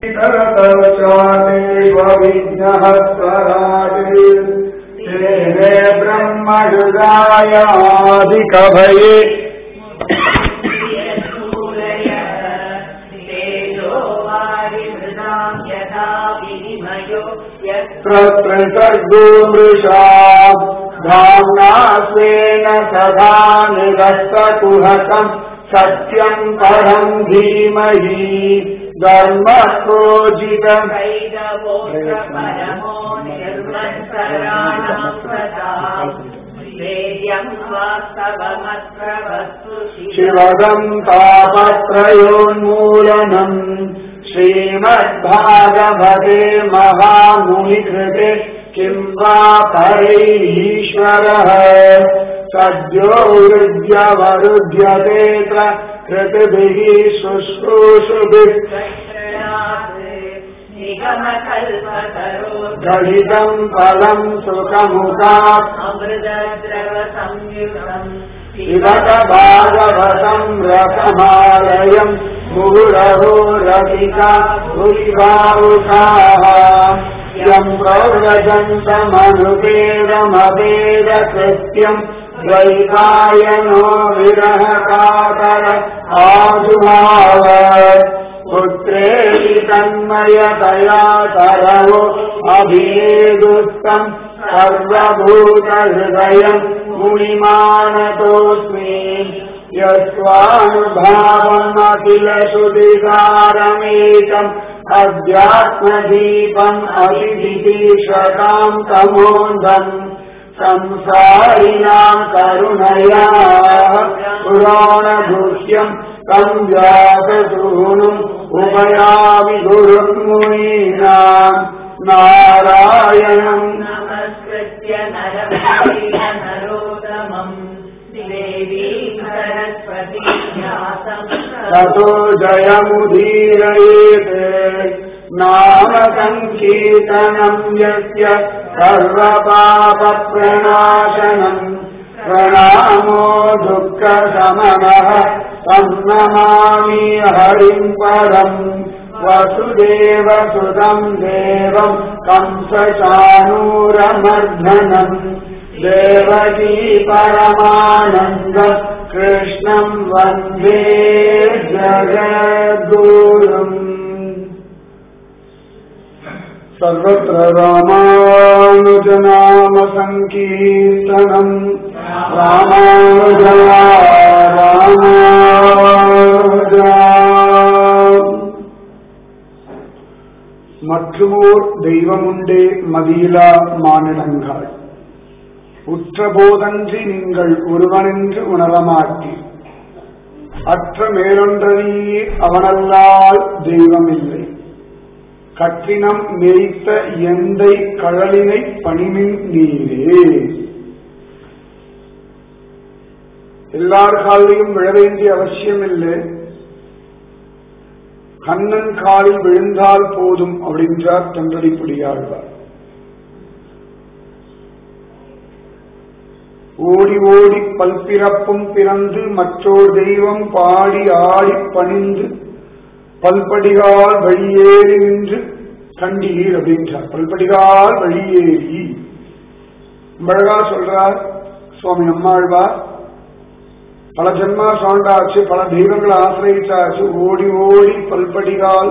स्वविघ्नहस्तराजे तेने ब्रह्महृदायादिकभये प्रसर्गो मृषा धाम्ना स्वेन सदा निरस्तकुहकम् सत्यम् परम् धीमहि धर्मप्रोजितम् शिवदम् तापत्रयोन्मूलनम् श्रीमद्भागवते महामुनिकृते किं वा परैरीश्वरः सद्यो हृद्यवरुध्यतेऽत्र कृतिभिः शुश्रूषुभिः गलितम् फलम् सुखमुखात् शिवक भागवतम् रसमालयम् मुहुरहो रसिका भुविभावुकाः यम् प्रव्रजन्तमनुपेदमवेदकृत्यम् द्वैतायनो विरहकातर आजुभाव पुत्रेति तन्मयतया तरवो अभिनेदुस्तम् सर्वभूतहृदयम् मुनिमानतोऽस्मि यस्वानुभावमखिल सुदिगारमेकम् अध्यात्मदीपम् अतिदितीशताम् तमोन्धम् संसारिणाम् करुणया पुराणगुह्यम् तम् व्याससूनुम् उपयामि गुरुम् मुनीनाम् नारायणम् नमस्कृत्य नरोत्तमम् देवी सरस्वती ततो जयमुदीरयेत् नाम सङ्कीर्तनम् यस्य सर्वपापप्रणाशनम् प्रणामो दुःखशमनः सन्नमामि हरिम् परम् वसुदेवसुतम् देवम् कंसचाणूरमर्धनम् देवकी परमानन्दम् कृष्णम् वन्दे जगद्गुरुम् सर्वत्र रामानुजनाम सङ्कीर्तनम् रामानुजया रामानुजा மற்றுமோர் தெய்வமுண்டே மதியிலா மானிடங்கள் உற்றபோதன்றி நீங்கள் ஒருவனென்று உணரமாட்டீர் அற்ற மேலொன்றனீர் அவனல்லால் தெய்வமில்லை கற்றினம் மேய்த்த எந்தை கழலினை பணிமின் நீரே எல்லார் காலையும் விழ வேண்டிய அவசியமில்லை கண்ணன் காலில் விழுந்தால் போதும் அப்படின்றார் தொண்டடிப்படியாழ்வார் ஓடி ஓடி பல்பிறப்பும் பிறந்து மற்றோர் தெய்வம் பாடி ஆடி பணிந்து பல்படிகால் வழியேறி நின்று கண்டீர் அப்படின்றார் பல்படிகால் வழியேறி அழகா சொல்றார் சுவாமி நம்மாழ்வார் பல ஜென்மா சாண்டாச்சு பல தெய்வங்களை ஆசிரியிச்சாச்சு ஓடி ஓடி பல்படிகால்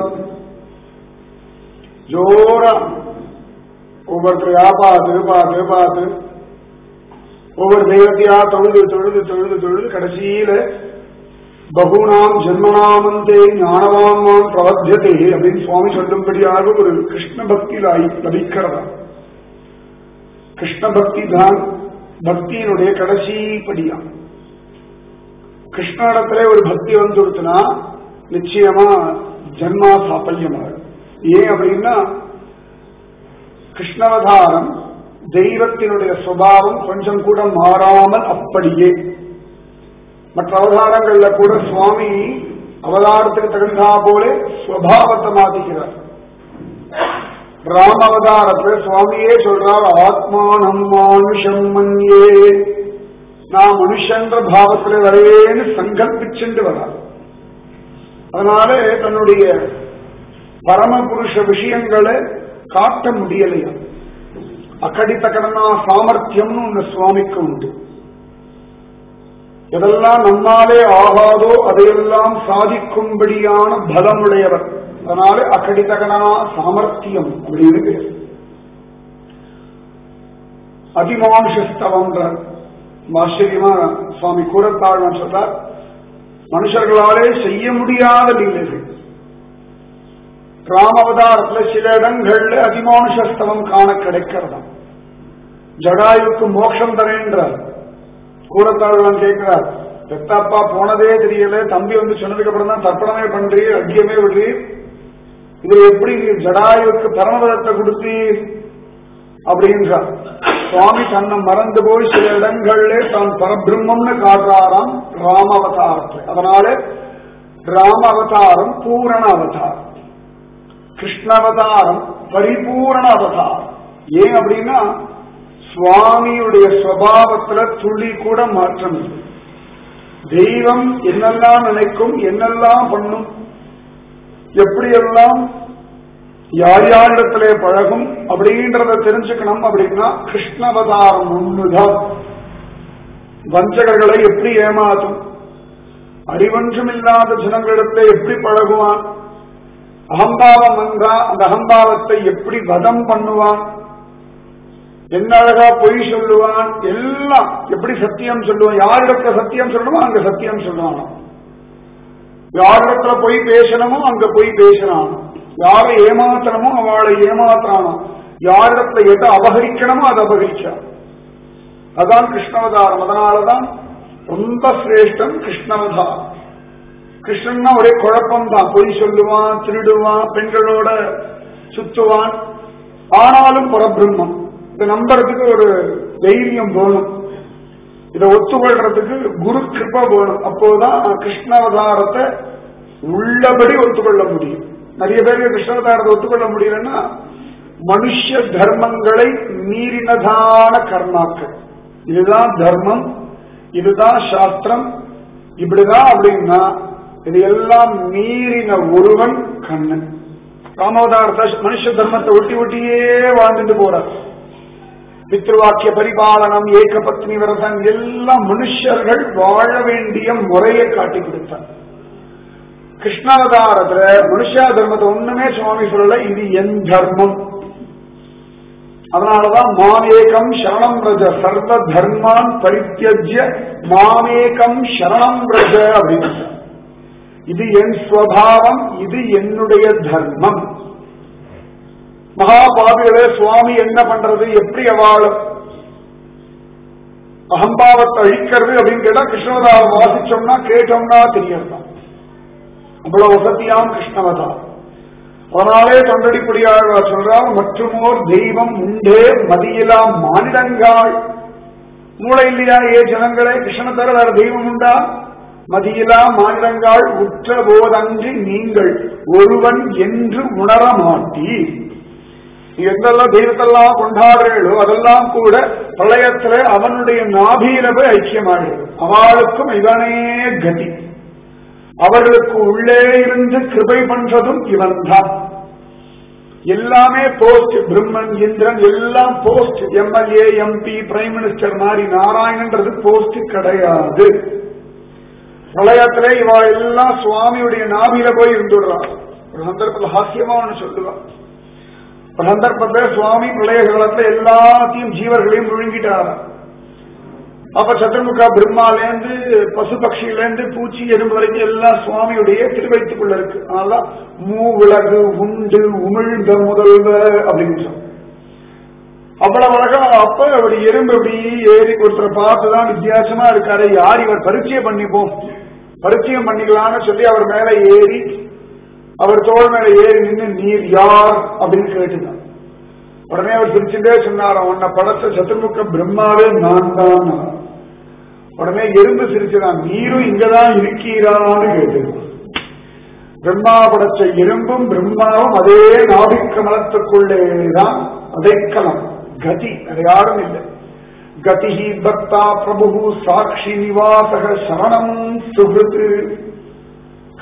ஜோரா ஒவ்வொருத்தரையா பார்த்து பார்த்து பார்த்து ஒவ்வொரு தெய்வத்தையா தொழுது தொழுது தொழுது தொழுது கடைசியில பகுனாம் ஜென்மனாமந்தே ஞானவான்மான் பிரபத்தியதே அப்படின்னு சுவாமி சொல்லும்படியாக ஒரு கிருஷ்ண பக்தி லபிக்கிறதா கிருஷ்ண பக்தி தான் பக்தியினுடைய கடைசி படியா கிருஷ்ணனிடத்துல ஒரு பக்தி வந்துருச்சுன்னா நிச்சயமா ஜென்மா சாப்பல்யமாகும் ஏன் அப்படின்னா கிருஷ்ணவதாரம் தெய்வத்தினுடைய சுபாவம் கொஞ்சம் கூட மாறாமல் அப்படியே மற்ற அவதாரங்கள்ல கூட சுவாமி அவதாரத்துக்கு தகுந்தா போல சுவாவத்தை மாத்திக்கிறார் ராம அவதாரத்துல சுவாமியே சொல்றார் ஆத்மானம் மானுஷம் மன்யே நான் மனுஷன்ற பாவத்துல வரேன்னு சங்கல்பிச்சுண்டு வரார் அதனால தன்னுடைய பரமபுருஷ விஷயங்களை காட்ட முடியலையா அக்கடித்த கடனா சாமர்த்தியம்னு உங்க சுவாமிக்கு உண்டு எதெல்லாம் நம்மாலே ஆகாதோ அதையெல்லாம் சாதிக்கும்படியான பலமுடையவர் அதனால அக்கடித்தகனா சாமர்த்தியம் அப்படின்னு பேர் அதிமானுஷஸ்தவன்ற ஆச்சரியமா சுவாமி கூறத்தாழ்வான் சொல்றார் மனுஷர்களாலே செய்ய முடியாத லீலைகள் ராமவதாரத்துல சில இடங்கள்ல அதிமானுஷஸ்தவம் காண கிடைக்கிறதாம் ஜடாயுக்கு மோட்சம் தரேன்றார் கூறத்தாழ்வான் கேட்கிறார் பெத்தாப்பா போனதே தெரியல தம்பி வந்து சொன்னதுக்கு அப்புறம் தான் தர்ப்பணமே பண்றீ அக்கியமே விடுறீ இதுல எப்படி நீ ஜடாயுக்கு பரமபதத்தை கொடுத்தீர் அப்படின்றார் சுவாமி தன்னை மறந்து போய் சில இடங்கள்ல தான் பரபிரம்மம்னு காட்டுறாராம் ராம அவதாரத்தில் அதனால ராம அவதாரம் பூரண அவதாரம் கிருஷ்ண அவதாரம் பரிபூரண அவதாரம் ஏன் அப்படின்னா சுவாமியுடைய சுவாவத்துல துளி கூட மாற்றம் இல்லை தெய்வம் என்னெல்லாம் நினைக்கும் என்னெல்லாம் பண்ணும் எப்படியெல்லாம் யார் யாரிடத்திலே பழகும் அப்படின்றத தெரிஞ்சுக்கணும் அப்படின்னா கிருஷ்ணவதாரம் ஒண்ணுதான் வஞ்சகர்களை எப்படி ஏமாற்றும் அறிவொன்றுமில்லாத ஜனங்களிடத்திலே எப்படி பழகுவான் அகம்பாவம் வந்தா அந்த அகம்பாவத்தை எப்படி வதம் பண்ணுவான் என்ன அழகா பொய் சொல்லுவான் எல்லாம் எப்படி சத்தியம் சொல்லுவான் யாரிடத்துல சத்தியம் சொல்லணுமோ அங்க சத்தியம் சொல்லுவானோ யாரிடத்துல பொய் பேசணுமோ அங்க பொய் பேசுறானோ யாரை ஏமாத்தணுமோ அவளை ஏமாத்துறானோ யாரிடத்துல எதை அபகரிக்கணுமோ அதை அபகரிச்சான் அதான் கிருஷ்ணவதாரம் அதனாலதான் ரொம்ப சிரேஷ்டம் கிருஷ்ணவதாரம் கிருஷ்ணன்னா ஒரே குழப்பம் தான் பொய் சொல்லுவான் திருடுவான் பெண்களோட சுத்துவான் ஆனாலும் பரபிரம்மம் இதை நம்புறதுக்கு ஒரு தைரியம் வேணும் இதை ஒத்துக்கொள்றதுக்கு குரு கிருப்பா வேணும் அப்போதான் கிருஷ்ணாவதாரத்தை உள்ளபடி ஒத்துக்கொள்ள முடியும் நிறைய பேருக்கு கிருஷ்ணாவதாரத்தை ஒத்துக்கொள்ள முடியலன்னா மனுஷ தர்மங்களை மீறினதான கர்மாக்கள் இதுதான் தர்மம் இதுதான் சாஸ்திரம் இப்படிதான் அப்படின்னா இது எல்லாம் மீறின ஒருவன் கண்ணன் ராமவதாரத்தை மனுஷ தர்மத்தை ஒட்டி ஒட்டியே வாழ்ந்துட்டு போறார் பித்ருவாக்கிய பரிபாலனம் ஏக பத்னி விரதம் எல்லாம் மனுஷர்கள் வாழ வேண்டிய முறையை காட்டி கொடுத்தார் கிருஷ்ணாவதாரத்துல மனுஷா தர்மத்தை ஒண்ணுமே சுவாமி சொல்லல இது என் தர்மம் அதனாலதான் மாமேகம் சரணம் பிரஜ சர்வ தர்மான் பரித்தியஜ்ய மாமேகம் சரணம் பிரஜ அப்படின்னு இது என் ஸ்வபாவம் இது என்னுடைய தர்மம் மகாபாவிகளே சுவாமி என்ன பண்றது எப்படி அவாளும் அகம்பாவத்தை அழிக்கிறது அப்படின்னு கேட்டா கிருஷ்ணவதாரம் வாசிச்சோம்னா கேட்டோம்னா தெரியறதான் அவ்வளவு வசதியாம் கிருஷ்ணவதாரம் அதனாலே தொண்டடிப்படியாக சொல்றார் மற்றுமோர் தெய்வம் உண்டே மதியிலாம் மானிடங்காள் மூளை இல்லையா ஏ ஜனங்களே கிருஷ்ண தர வேற தெய்வம் உண்டா மதியிலா மாநிலங்காள் உற்ற போதன்றி நீங்கள் ஒருவன் என்று உணர மாட்டீர் எந்தெல்லாம் தெய்வத்தெல்லாம் கொண்டாடுறீர்களோ அதெல்லாம் கூட பிரளயத்துல அவனுடைய நாபியில போய் ஐக்கியமாகிறது அவளுக்கும் இவனே கதி அவர்களுக்கு உள்ளே இருந்து கிருபை பண்றதும் இவன் தான் எல்லாமே போஸ்ட் பிரம்மன் இந்திரன் எல்லாம் post MLA MP prime minister மாதிரி நாராயணன்றது போஸ்ட் கிடையாது பிரளயத்திலே இவ எல்லாம் சுவாமியுடைய நாபியில போய் இருந்துடுறான் ஒரு சந்தர்ப்பத்தில் ஹாஸ்யமா ஒண்ணு சொல்லுவான் ஒரு சந்தர்ப்பத்துல சுவாமி பிரளய காலத்துல எல்லாத்தையும் ஜீவர்களையும் முழுங்கிட்டாராம் அப்ப சதுர்முகா பிரம்மாலேருந்து பசு பட்சியிலேருந்து பூச்சி எறும்பு வரைக்கும் எல்லாம் சுவாமியுடைய திருவைத்துக்குள்ள இருக்கு அதனால மூ விலகு உண்டு உமிழ்ந்த முதல்வ அப்படின்னு சொல்லி அவ்வளவு அழகா அப்ப அவர் எறும்பு அப்படி ஏறி ஒருத்தரை பார்த்துதான் வித்தியாசமா இருக்காரு யார் இவர் பரிச்சயம் பண்ணிப்போம் பரிச்சயம் பண்ணிக்கலாம்னு சொல்லி அவர் மேல ஏறி அவர் தோல் மேல ஏறி நின்று நீர் யார் அப்படின்னு கேட்டுதான் உடனே அவர் சிரிச்சுட்டே சொன்னார் உன்னை படைச்ச சத்துர்முக பிரம்மாவே நான் தான் உடனே எறும்பு சிரிச்சுதான் நீரும் இங்கதான் இருக்கீரான்னு கேட்டு பிரம்மா படைச்ச எறும்பும் பிரம்மாவும் அதே நாபிக்கமலத்துக்குள்ளேதான் அடைக்கலம் கதி அது யாரும் இல்லை கதிஹி பக்தா பிரபு சாட்சி நிவாசக சரணம் சுகிருத்து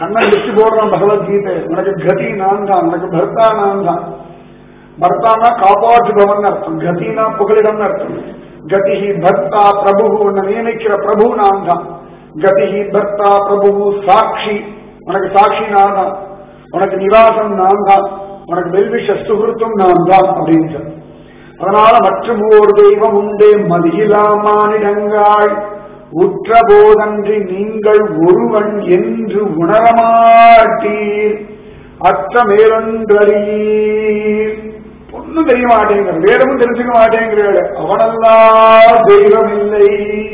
கண்ணன் லிஸ்ட் போடுறான் பகவத்கீதை உனக்கு கதி நான் தான் உனக்கு பர்த்தா நான் தான் பர்த்தானா காப்பாற்றுபவன் அர்த்தம் கதினா புகலிடம் அர்த்தம் கதிஹி பர்த்தா பிரபு உன்னை நியமிக்கிற பிரபு நான் தான் கதிஹி பர்த்தா பிரபு சாட்சி உனக்கு சாட்சி நான் தான் உனக்கு நிவாசம் நான் தான் உனக்கு வெல்விஷ சுகிருத்தும் நான் தான் அப்படின்னு அதனால மற்றும் ஓர் தெய்வம் உண்டே மதியிலா மானிடங்காய் உற்ற போதன்றி நீங்கள் ஒருவன் என்று உணரமாட்டீர் அற்ற மேலொன்றறியீர் ஒன்னும் தெரிய மாட்டேங்கிற வேதமும் தெரிஞ்சுக்க மாட்டேங்கிறாள் அவனல்லா தெய்வம் இல்லை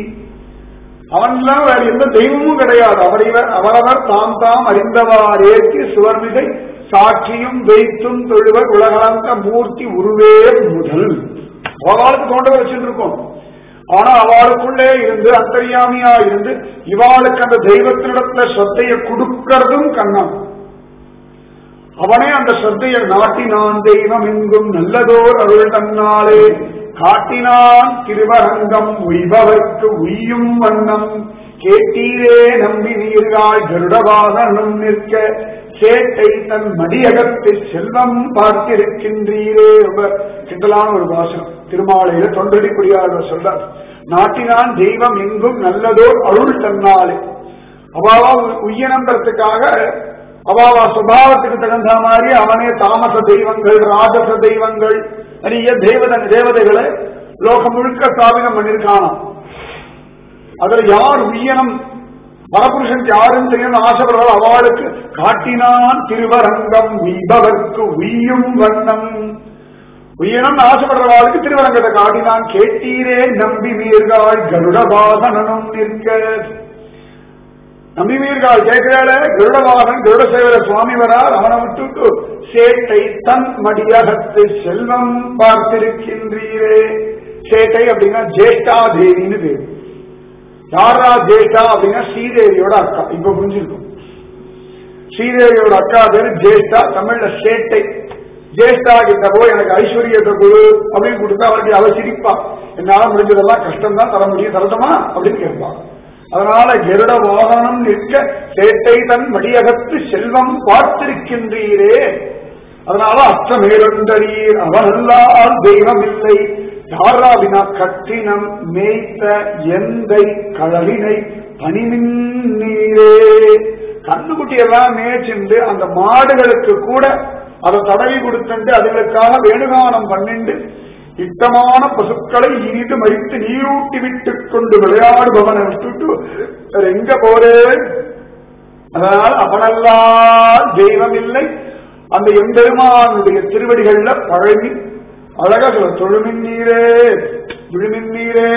அவன்லாம் வேற எந்த தெய்வமும் கிடையாது அவரிவர் அவரவர் தாம் தாம் அறிந்தவாறேற்றி சுவர்மிகை சாட்சியும் வைத்தும் தொழுவர் உலகளந்த மூர்த்தி உருவே முதல் அவளுக்கு தோண்ட வச்சுட்டு இருக்கோம் ஆனா அவளுக்குள்ளே இருந்து அந்தரியாமியா இருந்து இவாளுக்கு அந்த தெய்வத்தினிடத்துல ஸ்ரத்தையை கொடுக்கறதும் கண்ணன் அவனே அந்த ஸ்ரத்தையை நாட்டினான் தெய்வம் எங்கும் நல்லதோர் அருள் தன்னாலே காட்டினான் திருவரங்கம் உய்பவர்க்கு உய்யும் வண்ணம் கேட்டீரே நம்பி நீர்காய் கருடவாகனம் நிற்க சேட்டை தன் மடியகத்தை செல்வம் பார்த்திருக்கின்றீரே ரொம்ப கிண்டலான ஒரு வாசனம் திருமாலையில தொண்டடி குடியாளர் சொல்றார் நாட்டினான் தெய்வம் எங்கும் நல்லதோர் அருள் தன்னாலே அவாவா உய்யனன்றதுக்காக அவாவா சுபாவத்துக்கு தகுந்த மாதிரி அவனே தாமச தெய்வங்கள் ராஜச தெய்வங்கள் நிறைய தேவத தேவதைகளை லோகம் முழுக்க ஸ்தாபிதம் பண்ணிருக்கானாம் அதுல யார் உய்யனம் பரபுருஷன் யாரும் தெரியும் ஆசைப்படுறாள் அவளுக்கு காட்டினான் திருவரங்கம் உய்பவர்க்கு உய்யும் வண்ணம் உய்யனம் ஆசைப்படுறவாளுக்கு திருவரங்கத்தை காட்டினான் கேட்டீரே நம்பி வீர்கள் கருடபாசனும் நிற்க நம்பி வீர்கள் கேட்கிறாள கருடவாகன் கருட சேவர சுவாமி வரார் அவனை விட்டுட்டு சேட்டை தன் மடியகத்து செல்வம் பார்த்திருக்கின்றீரே சேட்டை அப்படின்னா ஜேஷ்டா தேவின்னு பேரு யாரா ஜேஷ்டா அப்படின்னா ஸ்ரீதேவியோட அக்கா இப்ப புரிஞ்சிருக்கும் ஸ்ரீதேவியோட அக்கா பேரு ஜேஷ்டா தமிழ்ல சேட்டை ஜேஷ்டா கிட்ட போய் எனக்கு ஐஸ்வர்யத்தை கொடு அப்படின்னு கொடுத்தா அவருக்கு அவ சிரிப்பா என்னால முடிஞ்சதெல்லாம் கஷ்டம் தான் தர முடியும் தரட்டுமா அப்படின்னு கேட்பா அதனால கருட வாகனம் நிற்க சேட்டை தன் மடியகத்து செல்வம் பார்த்திருக்கின்றீரே அதனால அச்சமேலொன்றீர் அவனல்லால் தெய்வம் இல்லை யாராவினா கற்றினம் மேய்த்த எந்தை கழலினை பனிமின் நீரே கண்ணுக்குட்டி எல்லாம் மேய்ச்சிண்டு அந்த மாடுகளுக்கு கூட அதை தடவி கொடுத்துட்டு அதுகளுக்காக வேணுகானம் பண்ணிண்டு இட்டமான பசுக்களை ஈடு மறித்து நீரூட்டி விட்டுக் கொண்டு விளையாடுபவனை விட்டுட்டு வேற எங்க போறேன் அதனால் அவனெல்லாம் தெய்வம் இல்லை அந்த எம்பெருமானுடைய திருவடிகள்ல பழகி அழகா சொல்ல தொழுமின் நீரே விழுமின் நீரே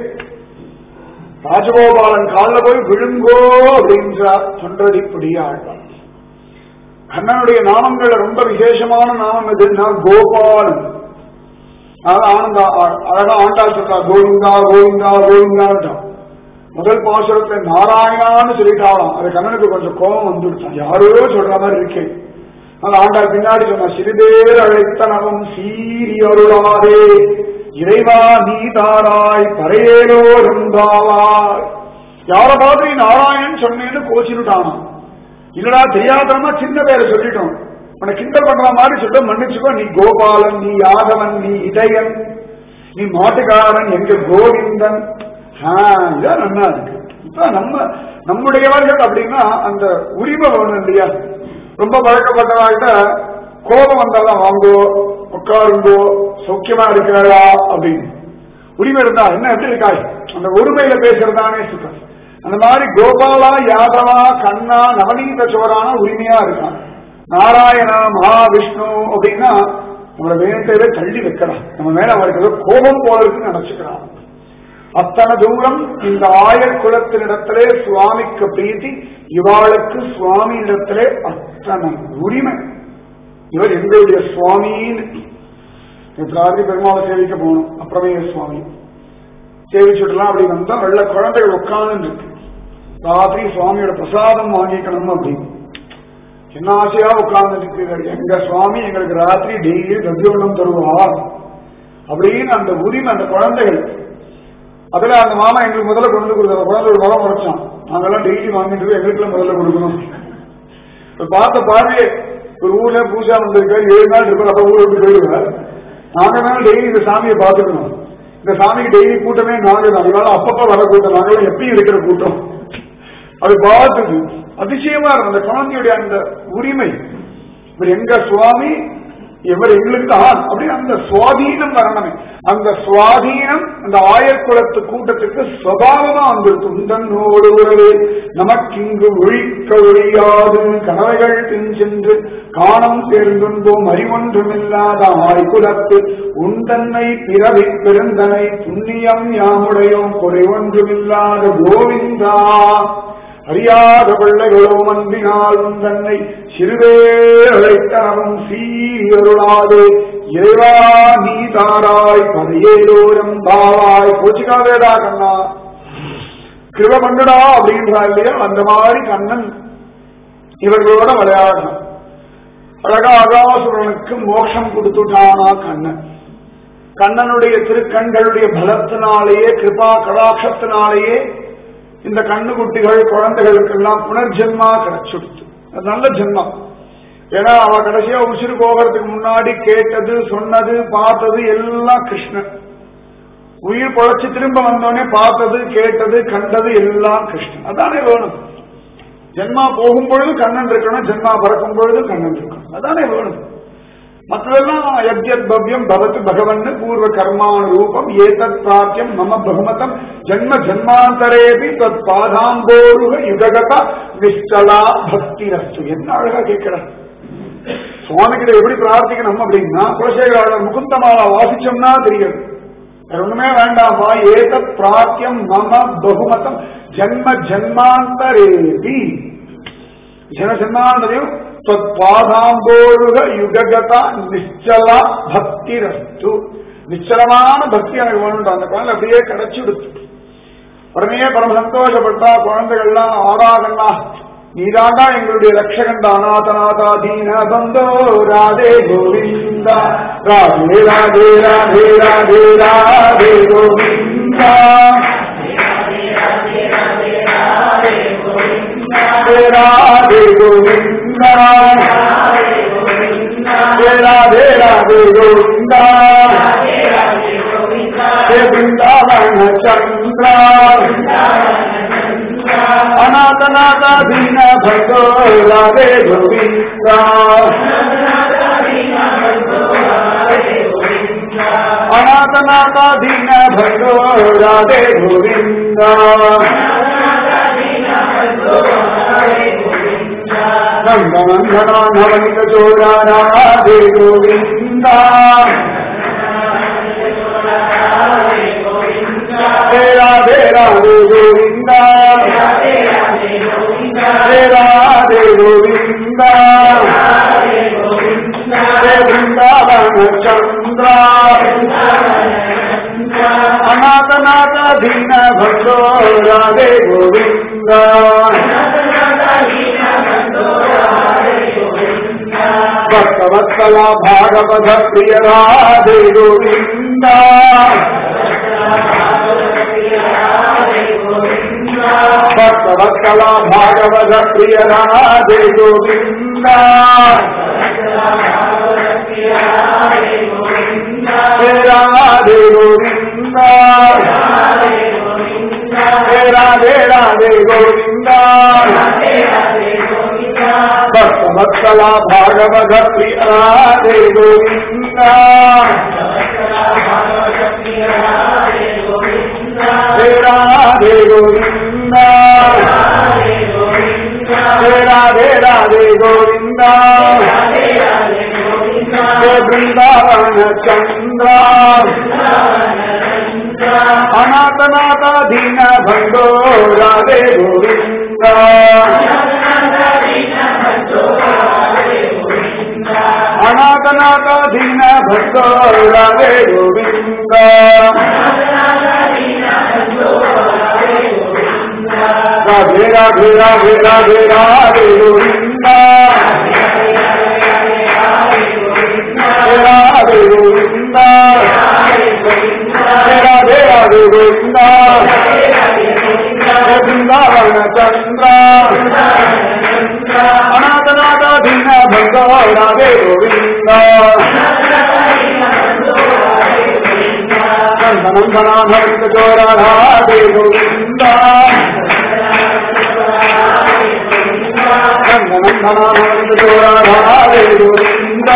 ராஜகோபாலன் காலில் போய் விழுங்கோ அப்படின்றார் தொண்டடிப்படிய ஆழ்வார் கண்ணனுடைய நாமங்கள்ல ரொம்ப விசேஷமான நாமம் எதுன்னா கோபாலன் அதான் ஆனந்தா அழகா ஆண்டாள் சொல்றா கோவிந்தா கோவிந்தா கோவிந்தான்ட்டான் முதல் பாசுரத்தை நாராயணான்னு சொல்லிட்டாலாம் அது கண்ணனுக்கு கொஞ்சம் கோபம் வந்துடுச்சான் யாரோ சொல்ற மாதிரி இருக்கேன் அந்த ஆண்டாள் பின்னாடி சொன்ன சிறுபேர் அழைத்த நவம் சீரி அருளாரே இறைவா நீ தாராய் பரையேலோ இருந்தாவாய் யார மாதிரி நாராயணன் சொன்னேன்னு கோச்சினுட்டானா இல்லடா தெரியாதமா சின்ன பேரை சொல்லிட்டோம் உன்னை கிண்டல் பண்ற மாதிரி சொல்ல மன்னிச்சுக்கோ நீ கோபாலன் நீ யாதவன் நீ இதயன் நீ மாட்டுக்காரன் எங்க கோவிந்தன் இதான் நல்லா இருக்கு இப்ப நம்ம நம்முடையவர்கள் அப்படின்னா அந்த உரிமை வேணும் இல்லையா ரொம்ப பழக்கப்பட்டவாழ்கிட்ட கோபம் வந்தாதான் வாங்கோ உட்காருங்கோ சௌக்கியமா இருக்கிறாளா அப்படின்னு உரிமை இருந்தா என்ன எப்படி இருக்காய் அந்த ஒருமையில பேசுறதானே சுத்தம் அந்த மாதிரி கோபாலா யாதவா கண்ணா நவநீத சோரான உரிமையா இருக்கான் நாராயணா மகாவிஷ்ணு அப்படின்னா நம்மளை வேண்டவே தள்ளி வைக்கிறான் நம்ம மேல அவருக்கு ஏதோ கோபம் போல இருக்குன்னு நினைச்சுக்கிறான் அத்தனை தூரம் இந்த ஆயர் குலத்தினிடத்திலே சுவாமிக்கு பிரீத்தி இவாளுக்கு சுவாமி இடத்திலே அத்தனை உரிமை இவர் எங்களுடைய சுவாமின்னு ராத்திரி பெருமாளை சேவிக்க போகணும் அப்புறமே சுவாமி சேவிச்சுடலாம் அப்படி வந்தா வெள்ள குழந்தைகள் உட்கார்ந்து இருக்கு ராத்திரி சுவாமியோட பிரசாதம் வாங்கிக்கணும் அப்படின்னு என்ன ஆசையா உட்கார்ந்து இருக்கிறீர்கள் எங்க சுவாமி எங்களுக்கு ராத்திரி டெய்லி கத்தியோகம் தருவார் அப்படின்னு அந்த உரிமை அந்த குழந்தைகள் அதுல அந்த மாமா எங்களுக்கு முதல்ல கொண்டு கொடுத்தாரு குழந்தை ஒரு மரம் உரைச்சான் நாங்கெல்லாம் டெய்லி வாங்கிட்டு போய் எங்களுக்கு முதல்ல கொடுக்கணும் இப்ப பார்த்த பார்வையே ஒரு ஊர்ல பூஜா வந்திருக்காரு ஏழு நாள் இருப்பார் அப்ப ஊர் விட்டு போயிடுவார் நாங்க தான் டெய்லி இந்த சாமியை பார்த்துக்கணும் இந்த சாமிக்கு டெய்லி கூட்டமே நாங்க தான் அதனால அப்பப்ப வர கூட்டம் நாங்களும் எப்பயும் இருக்கிற கூட்டம் அது பார்த்தது அதிசயமா இருக்கும் அந்த குழந்தையுடைய அந்த உரிமை இவர் எங்க சுவாமி இவர் எங்களுக்கு தான் அப்படி அந்த சுவாதீனம் வரணுமே அந்த சுவாதீனம் அந்த ஆயர்குலத்து கூட்டத்துக்கு சுவாவமா வந்திருக்கு உந்தன்னோடு உறவு நமக்கிங்கு ஒழிக்க ஒழியாது கனவைகள் பின் சென்று காணம் சேர்ந்துண்டோம் அறிவொன்றுமில்லாத ஆய்குலத்து உந்தன்னை பிறவி பெருந்தனை புண்ணியம் யாமுடையோம் குறைவொன்றுமில்லாத கோவிந்தா அறியாத பிள்ளைகளோ அன்பினால் தன்னை சிறுவே அழைத்தனவும் சீருளாது இறைவா நீ தாராய் பதையேலோரம் பாவாய் கோச்சிக்காதேடா கண்ணா கிருப பண்ணுடா அப்படின்றா இல்லையா அந்த மாதிரி கண்ணன் இவர்களோட விளையாடணும் அழகா அகாசுரனுக்கு மோட்சம் கொடுத்துட்டானா கண்ணன் கண்ணனுடைய திருக்கண்களுடைய பலத்தினாலேயே கிருபா கடாட்சத்தினாலேயே இந்த கண்ணுக்குட்டிகள் குழந்தைகளுக்கெல்லாம் புனர்ஜென்மா கிடைச்சுடுத்து அது நல்ல ஜென்மம் ஏன்னா அவ கடைசியா உசிறு போகிறதுக்கு முன்னாடி கேட்டது சொன்னது பார்த்தது எல்லாம் கிருஷ்ணன் உயிர் பொழைச்சு திரும்ப வந்தோடனே பார்த்தது கேட்டது கண்டது எல்லாம் கிருஷ்ணன் அதானே வேணும் ஜென்மா போகும் பொழுது கண்ணன் இருக்கணும் ஜென்மா பறக்கும் பொழுது கண்ணன் இருக்கணும் அதானே வேணும் மற்றதெல்லாம் யத்யத் பவ்யம் பவத்து பகவன் பூர்வ கர்மான ரூபம் ஏதத் பிராப்தியம் மம பகுமதம் ஜன்ம ஜன்மாந்தரேபி தத் பாதாம்போருக யுககத நிஷ்டலா பக்தி ரஸ்து என்ன அழகா கேட்கிற சுவாமி கிட்ட எப்படி பிரார்த்திக்கணும் அப்படின்னா குலசேகராளர் முகுந்தமாலா வாசிச்சோம்னா தெரியும் வேற ஒண்ணுமே வேண்டாமா ஏதத் பிராப்தியம் மம பகுமதம் ஜன்ம ஜன்மாந்தரேபி ஜன ஜன்மாந்தரையும் பாதாம்போருக யுககதா நிச்சல பக்தி ரஸ்து நிச்சலமான பக்தி எனக்கு வேணும் அந்த குழந்தை அப்படியே கிடைச்சிடுத்து உடனே பரம சந்தோஷப்பட்டா குழந்தைகள்லாம் ஆராதனா நீதாண்டா எங்களுடைய ரக்ஷகண்டா அநாதநாதா தீன பந்தோ ராதே கோவிந்தா ராதே ராதே ராதே ராதே ராதே கோவிந்தா ராதே ராதே கோவிந்தா ராதே ராதே கோவிந்தா ஹே பிருந்தாவன சந்திரா அநாதநாத தீன பகோ ராதே கோவிந்தா அநாதநாத தீன பகோ ராதே கோவிந்தா நந்தநந்தனா நவனித சோழா ராதே கோவிந்தா ஹே ராதே ராதே கோவிந்தா ஹே ராதே கோவிந்தா ஹே பிருந்தாவன சந்திரா அநாதநாத தீன பக்தோ ராதே கோவிந்தா ಭಕ್ತವತ್ಸಲ ಭಾಗವತ ಪ್ರಿಯ ರಾಧೆ ಗೋವಿಂದ ಭಕ್ತವತ್ಸಲ ಭಾಗವತ ಪ್ರಿಯ ರಾಧೆ ಗೋವಿಂದ ಹೇ ರಾಧೆ ಗೋವಿಂದ ಹೇ ರಾಧೆ ರಾಧೆ ಗೋವಿಂದ ಭಕ್ತವತ್ಸಲ ಭಾಗವತ ಪ್ರಿಯ ರಾಧೆ ಗೋವಿಂದ ಹೇ ರಾಧೆ ಗೋವಿಂದ ಹೇ ರಾಧೆ ರಾಧೆ ಗೋವಿಂದ ಹೇ ಬೃಂದಾವನ ಚಂದ್ರ ಅನಾಥನಾಥ ದೀನ ಬಂಧೋ ರಾಧೆ ಗೋವಿಂದ ಅನಾಥನಾಥ ದೀನ ಭಕ್ತೋ ರಾಧೆ ಗೋವಿಂದ ರಾಧೆ ರಾಧೆ ರಾಧೆ ರಾಧೆ ರಾಧೆ ಗೋವಿಂದ ರಾಧೆ ಗೋವಿಂದ ರಾಧೆ ರಾಧೆ ಗೋವಿಂದ ಬೃಂದಾವನ ಚಂದ್ರ ಅನಾಥನಾಥ ராதே கோவிந்தா நந்தனானந்த ஜோரா ராதே கோவிந்தா நந்தனானந்த ஜோரா ராதே கோவிந்தா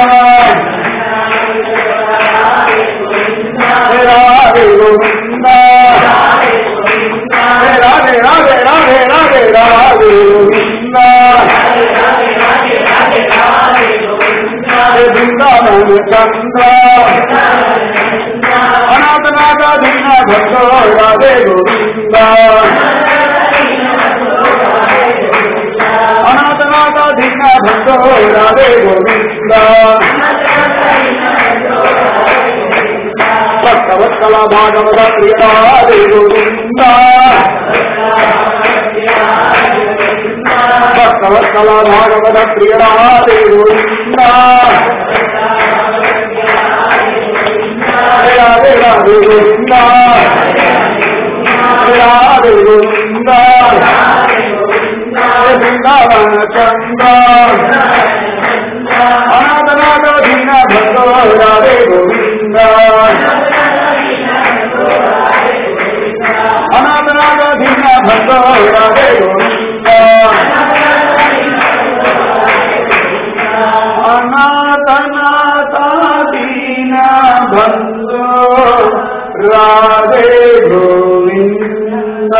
ராதே கோவிந்தா ராதே ராதே ராதே ராதே ராதே கோவிந்தா பிருந்தாவன சந்திரா அநாதநாத தீன பக்தோ ராதே கோவிந்தா அநாதநாத தீன பக்தோ ராதே கோவிந்தா பக்தவத்கலா பாகவத பிரிய ராதே கோவிந்தா பக்தவத்கலா பாகவத பிரிய ராதே கோவிந்தா ராதே ராதே கோவிந்தா ராதே கோவிந்தா பிருந்தாவன சந்திரா அநாதநாத தீன பக்தோ ராதே கோவிந்தா அநாதநாத தீன பக்தோ ராதே கோவிந்தா அநாதநாத தீன பக்தோ ராதே கோவிந்தா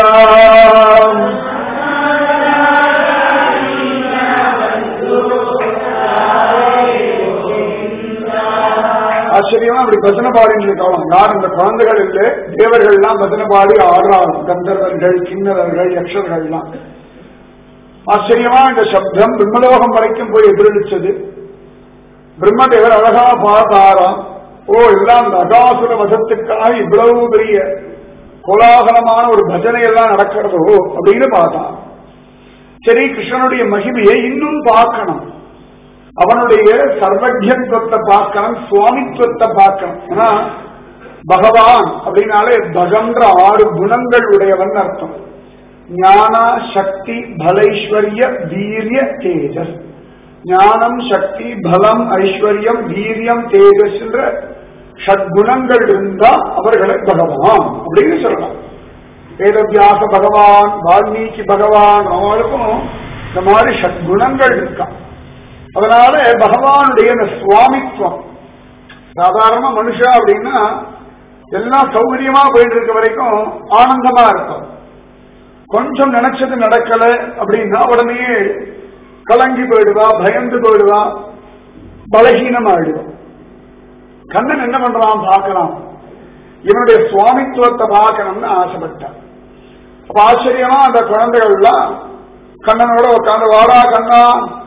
ஆச்சரியமா அப்படி பஜனை பாடிட்டு இருக்கலாம் யார் இந்த குழந்தைகள் இல்லை தேவர்கள் எல்லாம் பஜனை பாடி ஆடுறாங்க கந்தர்வர்கள் கிண்ணறர்கள் யக்ஷர்கள்லாம் ஆச்சரியமா இந்த சப்தம் பிரம்மலோகம் வரைக்கும் போய் எதிரொலிச்சது பிரம்மதேவர் அழகா பார்த்தாராம் ஓ எல்லாம் இந்த அகாசுர வசத்துக்காக இவ்வளவு பெரிய கோலாகலமான ஒரு பஜனை எல்லாம் நடக்கிறதோ அப்படின்னு பார்த்தான் சரி கிருஷ்ணனுடைய மகிமையை இன்னும் பார்க்கணும் அவனுடைய சர்வஜத்துவத்தை பார்க்கணும் சுவாமித்துவத்தை பார்க்கணும் ஏன்னா பகவான் அப்படின்னாலே பகன்ற ஆறு குணங்கள் உடையவன் அர்த்தம் ஞான சக்தி பலைஸ்வர்ய வீரிய தேஜஸ் ஞானம் சக்தி பலம் ஐஸ்வர்யம் வீரியம் தேஜஸ் என்ற ஷட்குணங்கள் இருந்தா அவர்களை பகவான் அப்படின்னு சொல்லலாம் வேதவியாச பகவான் வால்மீகி பகவான் அவங்களுக்கும் இந்த மாதிரி ஷட்குணங்கள் இருக்கா அதனால பகவானுடைய இந்த சுவாமித்துவம் சாதாரண மனுஷா அப்படின்னா எல்லாம் சௌகரியமா போயிட்டு இருக்க வரைக்கும் ஆனந்தமா இருக்கும் கொஞ்சம் நினைச்சது நடக்கல அப்படின்னா உடனே கலங்கி போயிடுவா பயந்து போயிடுவா பலகீனமாயிடுவா கண்ணன் என்ன பண்றான் பார்க்கலாம் இவனுடைய சுவாமித்துவத்தை பார்க்கணும்னு ஆசைப்பட்டான் அப்ப ஆச்சரியமா அந்த குழந்தைகள்லாம் கண்ணனோட உட்காந்து வாடா கண்ணா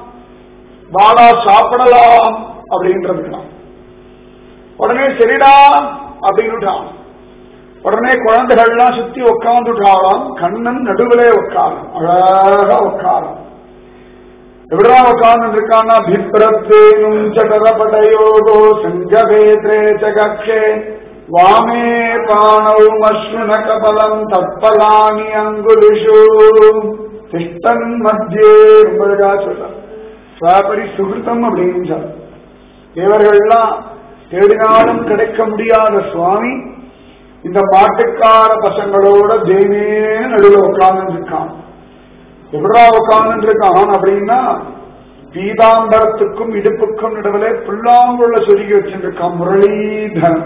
வாடா சாப்பிடலாம் அப்படின்றதுக்கலாம் உடனே சரிடா அப்படின்னுட்டான் உடனே குழந்தைகள்லாம் சுத்தி உட்காந்துட்டாலாம் கண்ணன் நடுவிலே உட்காரம் அழகா உட்காரம் எப்படிதான் உட்கார்ந்து இருக்கான்னா பிப்ரத்தேனும் சடரபடயோகோ சங்கவேத்ரே சகக்ஷே வாமே பாணௌ அஸ்ருண கபலம் தப்பலானி அங்குலிஷு திஷ்டன் மத்தியே ரொம்ப அழகா சொல்றார் சுவாபரி சுகிருத்தம் அப்படின்னு சொல்ற தேவர்கள்லாம் தேடினாலும் கிடைக்க முடியாத சுவாமி இந்த மாட்டுக்கார பசங்களோட தேவேன்னு நடுவில் உட்கார்ந்து இருக்கான் எப்படா உட்கார்ந்து இருக்கான் அப்படின்னா பீதாம்பரத்துக்கும் இடுப்புக்கும் நடுவில் புல்லாங்குள்ள சொருகி வச்சிருக்கான் முரளீதரன்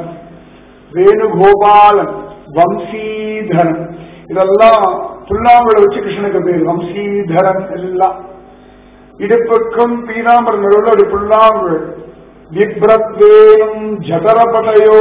வேணுகோபாலன் வம்சீதரன் இதெல்லாம் புல்லாங்குழ வச்சு கிருஷ்ணனுக்கு பேர் வம்சீதரன் எல்லாம் இடுப்புக்கும் பீதாம்பரம் நடுவில் ஒரு புல்லாங்குழல் விப்ரத்வேனும் ஜதரபடயோ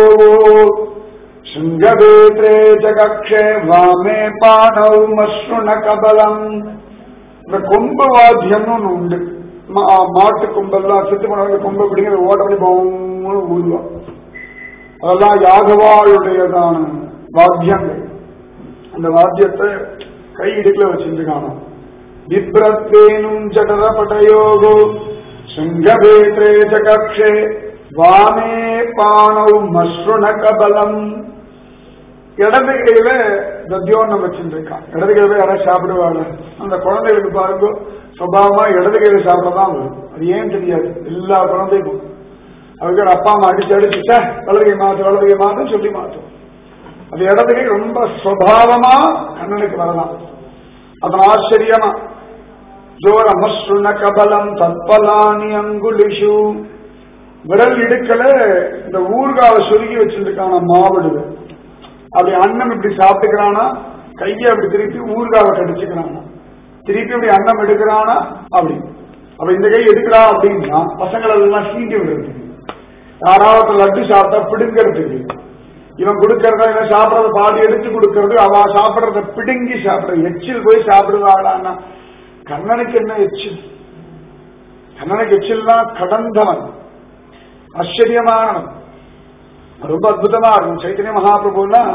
சிங்கவேத்ரே ஜகக்ஷே வாமே பாணௌ மஸ்ருண கபலம் இந்த கொம்பு வாத்தியம்னு ஒண்ணு உண்டு மா- மாட்டு கொம்பெல்லாம் செத்து போனவங்க கொம்பு பிடிங்கிற ஓட்ட பண்ணி போன்னு ஊதுவான் அதெல்லாம் யாகவாளுடையதான வாத்தியங்கள் அந்த வாத்தியத்தை கை இடுக்கல வச்சிருக்காங்க விப்ரத்வேனும் ஜடர படயோகோ சிங்கவேத்ரே ஜகக்ஷே வாமே பாணௌ மஸ்ருண கபலம் இடது கையில தத்தியோன்னம் வச்சுருக்கான் இடது கையில யாராவது சாப்பிடுவாங்க அந்த குழந்தைகளுக்கு பாருங்க சுபாவமா இடது கையில சாப்பிடதான் வரும் அது ஏன் தெரியாது எல்லா குழந்தைக்கும் அதுக்கு அப்பா அம்மா அடிச்சு அடிச்சு "சே, வலது கை மாத்து வலது கை மாத்துன்னு சொல்லி மாற்றும் அது இடது கை ரொம்ப சுவாவமா கண்ணனுக்கு வரலாம் அதன் ஆச்சரியமா ஜோரமஸ்ருண கபலம் தற்பலானி அங்குலிஷு விரல் இடுக்கல இந்த ஊர்காவை சொருகி வச்சிருக்கான மாவிடுது அப்படி அன்னம் இப்படி சாப்பிட்டுக்கிறானா கையை அப்படி திருப்பி ஊர்காவை கடிச்சுக்கிறானா திருப்பி இப்படி அன்னம் எடுக்கிறானா அப்படி அப்ப இந்த கை எடுக்கிறா அப்படின்னா பசங்களை எல்லாம் சீண்டி விடுறதுக்கு யாராவது லட்டு சாப்பிட்டா பிடுங்கிறதுக்கு இவன் கொடுக்கறத இவன் சாப்பிடறத பாதி எடுத்து கொடுக்கறது அவ சாப்பிடறத பிடுங்கி சாப்பிடுறது எச்சில் போய் சாப்பிடுவாளான்னா கண்ணனுக்கு என்ன எச்சில் கண்ணனுக்கு எச்சில்னா கடந்தவன் ஆச்சரியமானவன் ரொம்ப அற்புதமா இருக்கும் சைத்தன்ய மகாபிரபுன்னா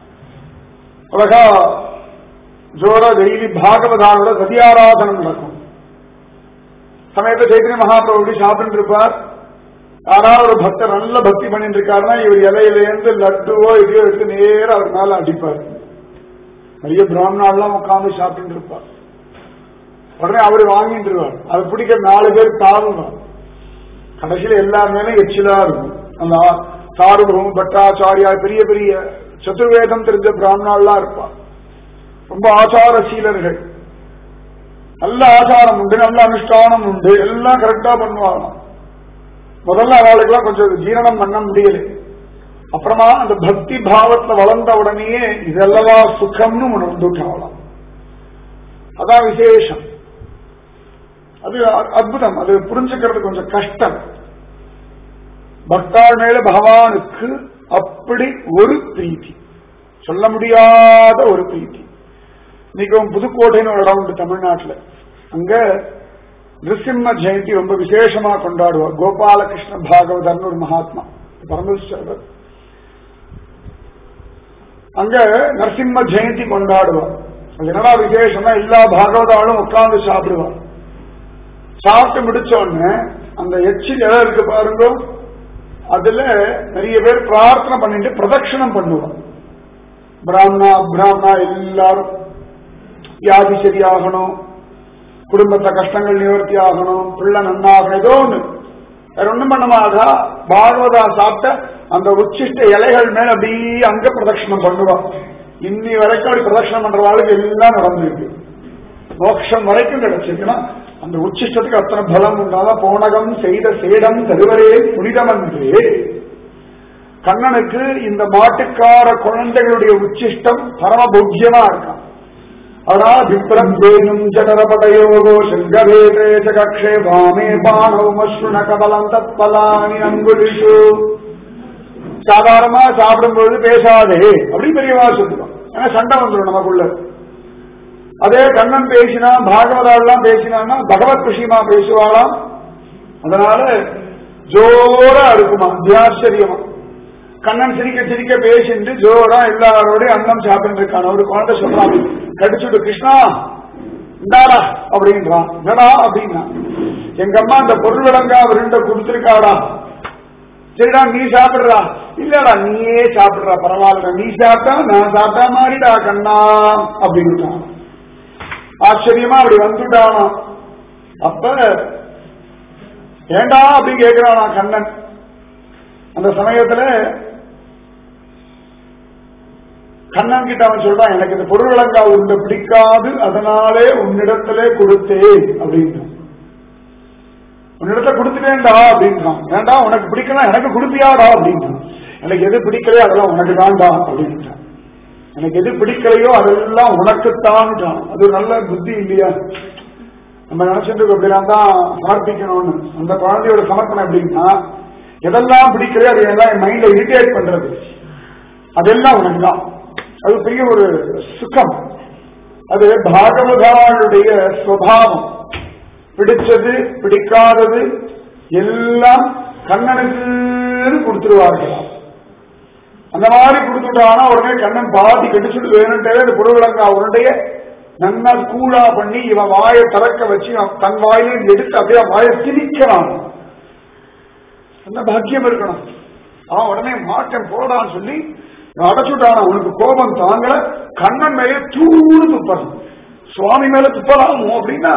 அழகா ஜோரா டெய்லி பாகவதானோட சதியாராதனம் நடக்கும் சமயத்தை சைத்தன்ய மகாபிரபு இப்படி சாப்பிட்டு இருப்பார் யாராவது ஒரு பக்தர் நல்ல பக்தி பண்ணிட்டு இருக்காருன்னா இவர் இலையிலேருந்து லட்டுவோ இதையோ எடுத்து நேரா அவர் மேல அடிப்பார் நிறைய பிராமணாலாம் உட்கார்ந்து சாப்பிட்டு இருப்பார் உடனே அவர் வாங்கிட்டு இருவார் அது பிடிக்க நாலு பேர் தாழ்வார் கடைசியில எல்லாருமே எச்சிலா இருக்கும் அந்த சாருபகம் பட்டாச்சாரியா பெரிய பெரிய சதுர்வேதம் தெரிஞ்ச பிராமணாலாம் இருப்பா ரொம்ப ஆச்சார சீலர்கள் நல்ல ஆச்சாரம் உண்டு நல்ல அனுஷ்டானம் உண்டு எல்லாம் கரெக்டா பண்ணுவாங்க முதல்ல அவளுக்கெல்லாம் கொஞ்சம் ஜீரணம் பண்ண முடியல அப்புறமா அந்த பக்தி பாவத்துல வளர்ந்த உடனேயே இதெல்லாம் சுகம்னு உணர்ந்துட்டாங்களாம் அதான் விசேஷம் அது அ- அற்புதம் அது புரிஞ்சுக்கிறது கொஞ்சம் கஷ்டம் பக்தாள் மேல பகவானுக்கு அப்படி ஒரு பிரீத்தி சொல்ல முடியாத ஒரு பிரீத்தி இன்னைக்கு புதுக்கோட்டைன்னு ஒரு இடம் உண்டு தமிழ்நாட்டுல அங்க நிருசிம்ம ஜெயந்தி ரொம்ப விசேஷமா கொண்டாடுவார் கோபாலகிருஷ்ண பாகவதர்னு ஒரு மகாத்மா பரமேஸ்வரர் அங்க நரசிம்ம ஜெயந்தி கொண்டாடுவார் அது என்னடா விசேஷம்னா எல்லா பாகவதாலும் உட்கார்ந்து சாப்பிடுவார் சாப்பிட்டு முடிச்ச உடனே அந்த எச்சில் எதை இருக்கு பாருங்க அதுல நிறைய பேர் பிரார்த்தனை பண்ணிட்டு பிரதட்சணம் பண்ணுவார் பிராமணா பிராமணா எல்லாரும் வியாதி சரியாகணும் குடும்பத்துல கஷ்டங்கள் நிவர்த்தி ஆகணும் பிள்ளை நன்னாகணும் ஏதோ ஒண்ணு வேற ஒண்ணும் பண்ண மாட்டா பாகவதா சாப்பிட்ட அந்த உச்சிஷ்ட இலைகள் மேல அப்படியே அங்க பிரதட்சணம் பண்ணுவா இன்னி வரைக்கும் அப்படி பிரதட்சணம் பண்றவாளுக்கு எல்லாம் நடந்திருக்கு மோட்சம் வரைக்கும் கிடைச்சிருக்குன்னா அந்த உச்சிஷ்டத்துக்கு அத்தனை பலம் உண்டாதான் போனகம் செய்த சேடம் தருவரே புனிதமன்றே கண்ணனுக்கு இந்த மாட்டுக்கார குழந்தைகளுடைய உச்சிஷ்டம் பரமபோக்கியமா இருக்கான் அதனால விப்ரம் தேனும் ஜடரபடயோகோ சிங்கவேதே கக்ஷே வாமே பானவமஸ்ருண கபலம் தத்பலானி அங்குலிஷு சாதாரணமா சாப்பிடும்போது பேசாதே அப்படி பெரியவா சொல்லுவோம் ஏன்னா சண்டை வந்துடும் நமக்குள்ள அதே கண்ணன் பேசினா பாகவதாலாம் பேசினான்னா பகவத் விஷயமா பேசுவாளாம் அதனால ஜோரா இருக்குமா தியாச்சரியமா கண்ணன் சிரிக்க சிரிக்க பேசிட்டு ஜோரா எல்லாரோடையும் அன்னம் சாப்பிட்டு இருக்கான் ஒரு குழந்தை சொல்றான் கடிச்சுட்டு கிருஷ்ணா இந்தாடா அப்படின்றான் என்னடா அப்படின்னா எங்க அம்மா அந்த பொருள் விளங்கா அவர்கிட்ட கொடுத்திருக்காடா சரிடா நீ சாப்பிடுறா இல்லடா நீயே சாப்பிடுறா பரவாயில்லடா நீ சாப்பிட்டா நான் சாப்பிட்டா மாதிரிடா கண்ணா அப்படின்ட்டான் ஆச்சரியமா அப்படி வந்துட்டானா அப்ப ஏண்டா அப்படின்னு கேட்கிறானா கண்ணன் அந்த சமயத்துல கண்ணன் கிட்ட அவன் சொல்றான் எனக்கு இந்த பொருள் விளங்கா உன்னை பிடிக்காது அதனாலே உன்னிடத்திலே கொடுத்தேன் அப்படின்றான் உன்னிடத்துல கொடுத்துட்டேன்டா அப்படின்றான் ஏண்டா உனக்கு பிடிக்கலாம் எனக்கு கொடுப்பியாடா அப்படின்றான் எனக்கு எது பிடிக்கலையோ அதெல்லாம் உனக்கு தான்டா அப்படின்றான் எனக்கு எது பிடிக்கலையோ அதெல்லாம் உனக்குத்தான் அது ஒரு நல்ல புத்தி இல்லையா நம்ம நினைச்சிட்டு அப்படிலாம் தான் சமர்ப்பிக்கணும்னு அந்த குழந்தையோட சமர்ப்பணம் எப்படின்னா எதெல்லாம் பிடிக்கலையோ அது எல்லாம் என் மைண்ட்ல இரிட்டேட் பண்றது அதெல்லாம் உனக்கு தான் அது பெரிய ஒரு சுகம் அது பாகவதாளுடைய சுவாவம் பிடிச்சது பிடிக்காதது எல்லாம் கண்ணனுக்கு கொடுத்துருவார்களாம் அந்த மாதிரி கொடுத்துட்டானா உடனே கண்ணன் பாதி கடிச்சுட்டு வேணுன்ட்டே அந்த புருவிலங்கா உடனே நன்னா கூழா பண்ணி இவன் வாயை திறக்க வச்சு அவன் தன் வாயிலே எடுத்து அப்படியே அவன் வாயை திணிக்கிறான் என்ன பாக்கியம் இருக்கணும் அவன் உடனே மாட்டம் போடான்னு சொல்லி அடைச்சுட்டான அவனுக்கு கோபம் தாங்கல கண்ணன் மேலே தூடு துப்பணும் சுவாமி மேல துப்பலாமோ அப்படின்னா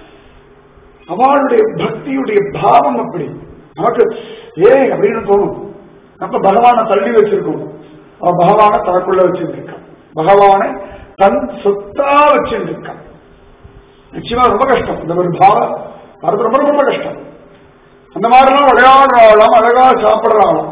அவளுடைய பக்தியுடைய பாவம் அப்படி நமக்கு ஏ அப்படின்னு தோணும் நம்ம பகவானை தள்ளி வச்சிருக்கோம் அவன் பகவானை தனக்குள்ள வச்சிருக்கான் பகவானை தன் சொத்தா வச்சிருக்கான் நிச்சயமா ரொம்ப கஷ்டம் இந்த ஒரு பாவம் அது ரொம்ப ரொம்ப கஷ்டம் அந்த மாதிரிலாம் விளையாடுறாளாம் அழகா சாப்பிடுறாளாம்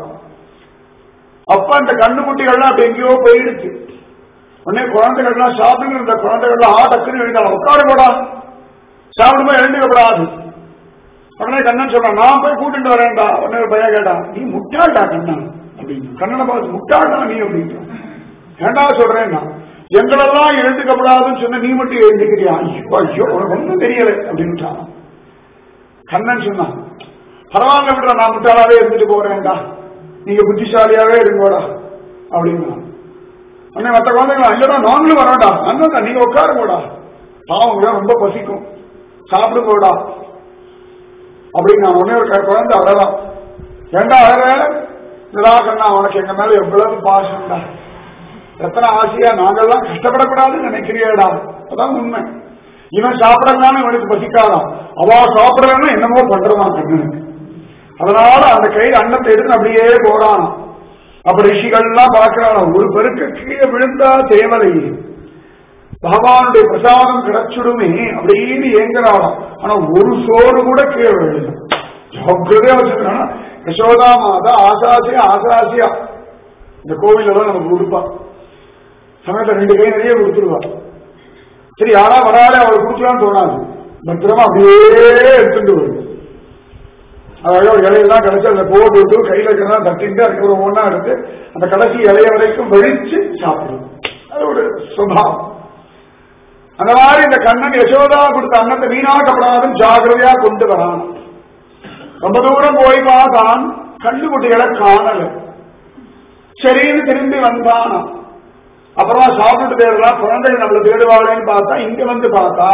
அப்ப அந்த கண்ணுக்குட்டிகள்லாம் அப்படி எங்கேயோ போயிடுச்சு உடனே குழந்தைகள்லாம் சாப்பிட்டு இருந்த குழந்தைகள்லாம் ஆ டக்குன்னு எழுந்தாலும் உட்கார போடா சாப்பிடும்போது எழுந்துக்கப்படாது உடனே கண்ணன் சொல்றான் நான் போய் கூட்டிட்டு வரேன்டா உடனே ஒரு பையன் கேட்டான் நீ முட்டாள்டா கண்ணன் அப்படின்னு கண்ணனை பார்த்து முட்டாள்டா நீ அப்படின்னு ஏண்டா சொல்றேன் நான் எங்களெல்லாம் எழுந்துக்கப்படாதுன்னு சொன்ன நீ மட்டும் எழுந்துக்கிறியா ஐயோ ஐயோ உனக்கு ஒன்றும் தெரியல அப்படின்ட்டான் கண்ணன் சொன்னான் பரவாயில்ல விடுற நான் முட்டாளாவே இருந்துட்டு போறேன்டா நீங்க புத்திசாலியாவே இருங்கோடா அப்படின்னா உடனே மற்ற குழந்தைங்களா இல்லடா நாங்களும் வரோம்டா அண்ணன் நீங்க உட்காருங்கோடா பாவம் கூட ரொம்ப பசிக்கும் சாப்பிடுங்கோடா அப்படின்னு நான் உடனே ஒரு குழந்தை அழலாம் ஏண்டா அழற இதா கண்ணா உனக்கு எங்க மேல எவ்வளவு பாசம்டா எத்தனை ஆசையா நாங்கெல்லாம் கஷ்டப்படக்கூடாதுன்னு நினைக்கிறியாடா அதான் உண்மை இவன் சாப்பிடலான்னு இவனுக்கு பசிக்காதான் அவ சாப்பிடலன்னு என்னமோ பண்றதான் கண்ணனுக்கு அதனால அந்த கையில் அன்னத்தை எடுத்து அப்படியே போறான் அப்ப ரிஷிகள்லாம் பார்க்கிறான் ஒரு பெருக்கு கீழே விழுந்தா தேவலையே பகவானுடைய பிரசாதம் கிடைச்சிடுமே அப்படின்னு ஏங்குறாளாம் ஆனா ஒரு சோறு கூட கீழே விழுது ஜாக்கிரதையா வச்சிருக்கானா யசோதா மாதா ஆசாசியா ஆசாசியா இந்த கோவில் எல்லாம் நமக்கு கொடுப்பா சமயத்துல ரெண்டு கை நிறைய கொடுத்துருவா சரி யாரா வராலே அவளை கொடுக்கலாம்னு தோணாது பத்திரமா அப்படியே எடுத்துட்டு வருது அதாவது ஒரு இலையெல்லாம் கிடைச்சு அந்த போட்டு விட்டு கையில இருக்கிறதா தட்டிட்டு அதுக்கப்புறம் ஒன்னா எடுத்து அந்த கடைசி இலைய வரைக்கும் வழிச்சு சாப்பிடும் அது ஒரு சுபாவம் அந்த மாதிரி இந்த கண்ணன் யசோதா கொடுத்த அன்னத்தை வீணாக்கப்படாதுன்னு ஜாகிரதையா கொண்டு வரான் ரொம்ப தூரம் போய் பார்த்தான் கண்ணுக்குட்டிகளை காணல சரின்னு திரும்பி வந்தான் அப்புறமா சாப்பிட்டு தேடலாம் குழந்தைகள் நம்மள தேடுவாளேன்னு பார்த்தா இங்க வந்து பார்த்தா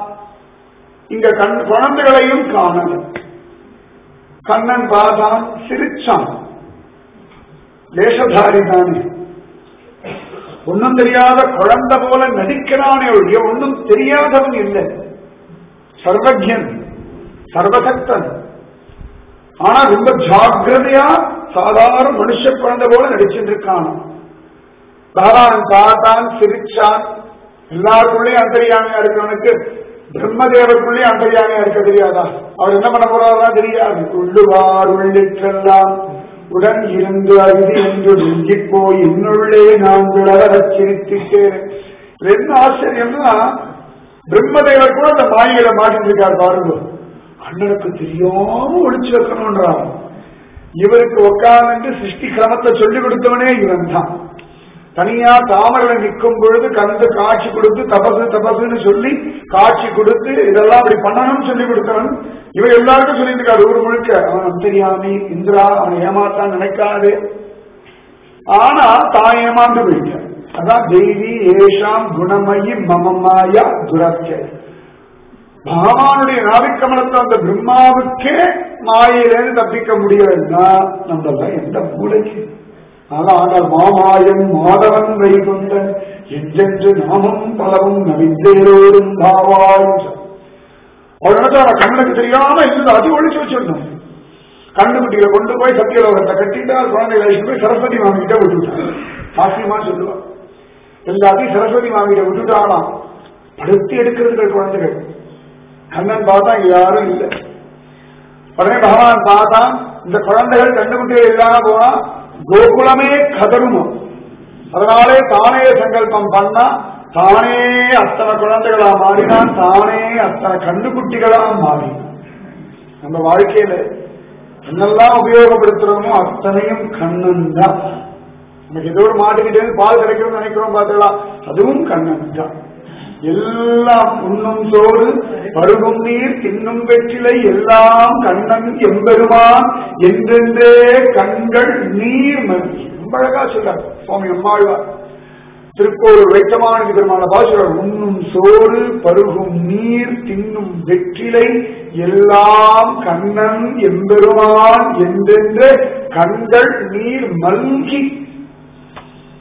இங்க கண் குழந்தைகளையும் காணல கண்ணன் பார்த்தான் சிரிச்சான் வேஷதாரி தானே ஒன்னும் தெரியாத குழந்தை போல நடிக்கிறானே ஒழிய ஒன்னும் தெரியாதவன் இல்லை சர்வஜன் சர்வசக்தன் ஆனா ரொம்ப ஜாக்கிரதையா சாதாரண மனுஷ குழந்தை போல நடிச்சுட்டு இருக்கான் பகவான் பார்த்தான் சிரிச்சான் எல்லாருக்குள்ளேயும் அந்தரியாமையா இருக்கிறவனுக்கு பிரம்மதேவருக்குள்ளேயும் அந்தரியாமையா இருக்க தெரியாதா அவர் என்ன பண்ண போறாரா தெரியாது உள்ளுவார் உள்ளிட்டெல்லாம் உடன் இருந்து அருதி என்று நெஞ்சிப் போய் என்னுள்ளே நான் விளரச் சிரித்திட்டேன் இது என்ன ஆச்சரியம்னா பிரம்மதேவர் கூட அந்த மாயில மாட்டிட்டு இருக்கார் பாருங்க அண்ணனுக்கு தெரியாம ஒழிச்சு வைக்கணும்ன்றான் இவருக்கு உட்கார்ந்து சிருஷ்டி கிரமத்தை சொல்லிக் கொடுத்தவனே இவன் தான் தனியா தாமரை நிற்கும் பொழுது கந்து காட்சி கொடுத்து தபசு தபசுன்னு சொல்லி காட்சி கொடுத்து இதெல்லாம் அப்படி பண்ணணும்னு சொல்லி கொடுத்தவன் இவன் எல்லாருக்கும் சொல்லிட்டு இருக்காரு ஊர் முழுக்க அவன் தெரியாமி இந்திரா அவன் ஏமாத்தான் நினைக்காது ஆனா தான் ஏமாந்து போயிட்டான் அதான் தெய்வி ஏஷாம் குணமயி மமமாயா துரத்திய பகவானுடைய நாவிக்கமலத்தை அந்த பிரம்மாவுக்கே மாயிலேருந்து தப்பிக்க முடியலன்னா நம்ம எந்த மூளைக்கு அதான் ஆனால் மாமாயம் மாதவன் வைகுந்தன் என்றென்று நாமம் பலவும் நவிந்தேரோடும் பாவாய் அவர் நினைச்சா அவன் கண்ணுக்கு தெரியாம இருந்தது அது ஒழிச்சு வச்சிருந்தோம் கண்ணுக்குட்டியில கொண்டு போய் சத்தியலோகத்தை கட்டிட்டு குழந்தைகளை அழைச்சிட்டு போய் சரஸ்வதி மாமி கிட்ட விட்டுட்டான் ஆசியமா சொல்லுவான் எல்லாத்தையும் சரஸ்வதி மாமி கிட்ட விட்டுட்டாலாம் படுத்தி எடுக்கிறதுகள் குழந்தைகள் கண்ணன் பார்த்தா இங்க யாரும் இல்லை உடனே பகவான் பார்த்தான் இந்த குழந்தைகள் கண்டுபிடிகள் இல்லாம போனா கோகுலமே கதருமா அதனாலே தானே சங்கல்பம் பண்ணா தானே அத்தனை குழந்தைகளா மாறினான் தானே அத்தனை கண்டுகுட்டிகளா மாறினான் நம்ம வாழ்க்கையில என்னெல்லாம் உபயோகப்படுத்துறோமோ அத்தனையும் கண்ணன் தான் நமக்கு ஏதோ ஒரு மாட்டுக்கிட்டே பால் கிடைக்கும்னு நினைக்கிறோம் பார்த்தீங்களா அதுவும் கண்ணன் தான் எல்லாம் உண்ணும் சோறு பருகும் நீர் தின்னும் வெற்றிலை எல்லாம் கண்ணன் எம்பெருமான் என்றென்றே கண்கள் நீர் மல்கி ரொம்ப அழகா சொல்றார் சுவாமி அம்மாழ்வார் திருப்போரூர் வைத்தமான பெருமான பாசுரர் உண்ணும் சோறு பருகும் நீர் தின்னும் வெற்றிலை எல்லாம் கண்ணன் எம்பெருமான் என்றென்றே கண்கள் நீர் மல்கி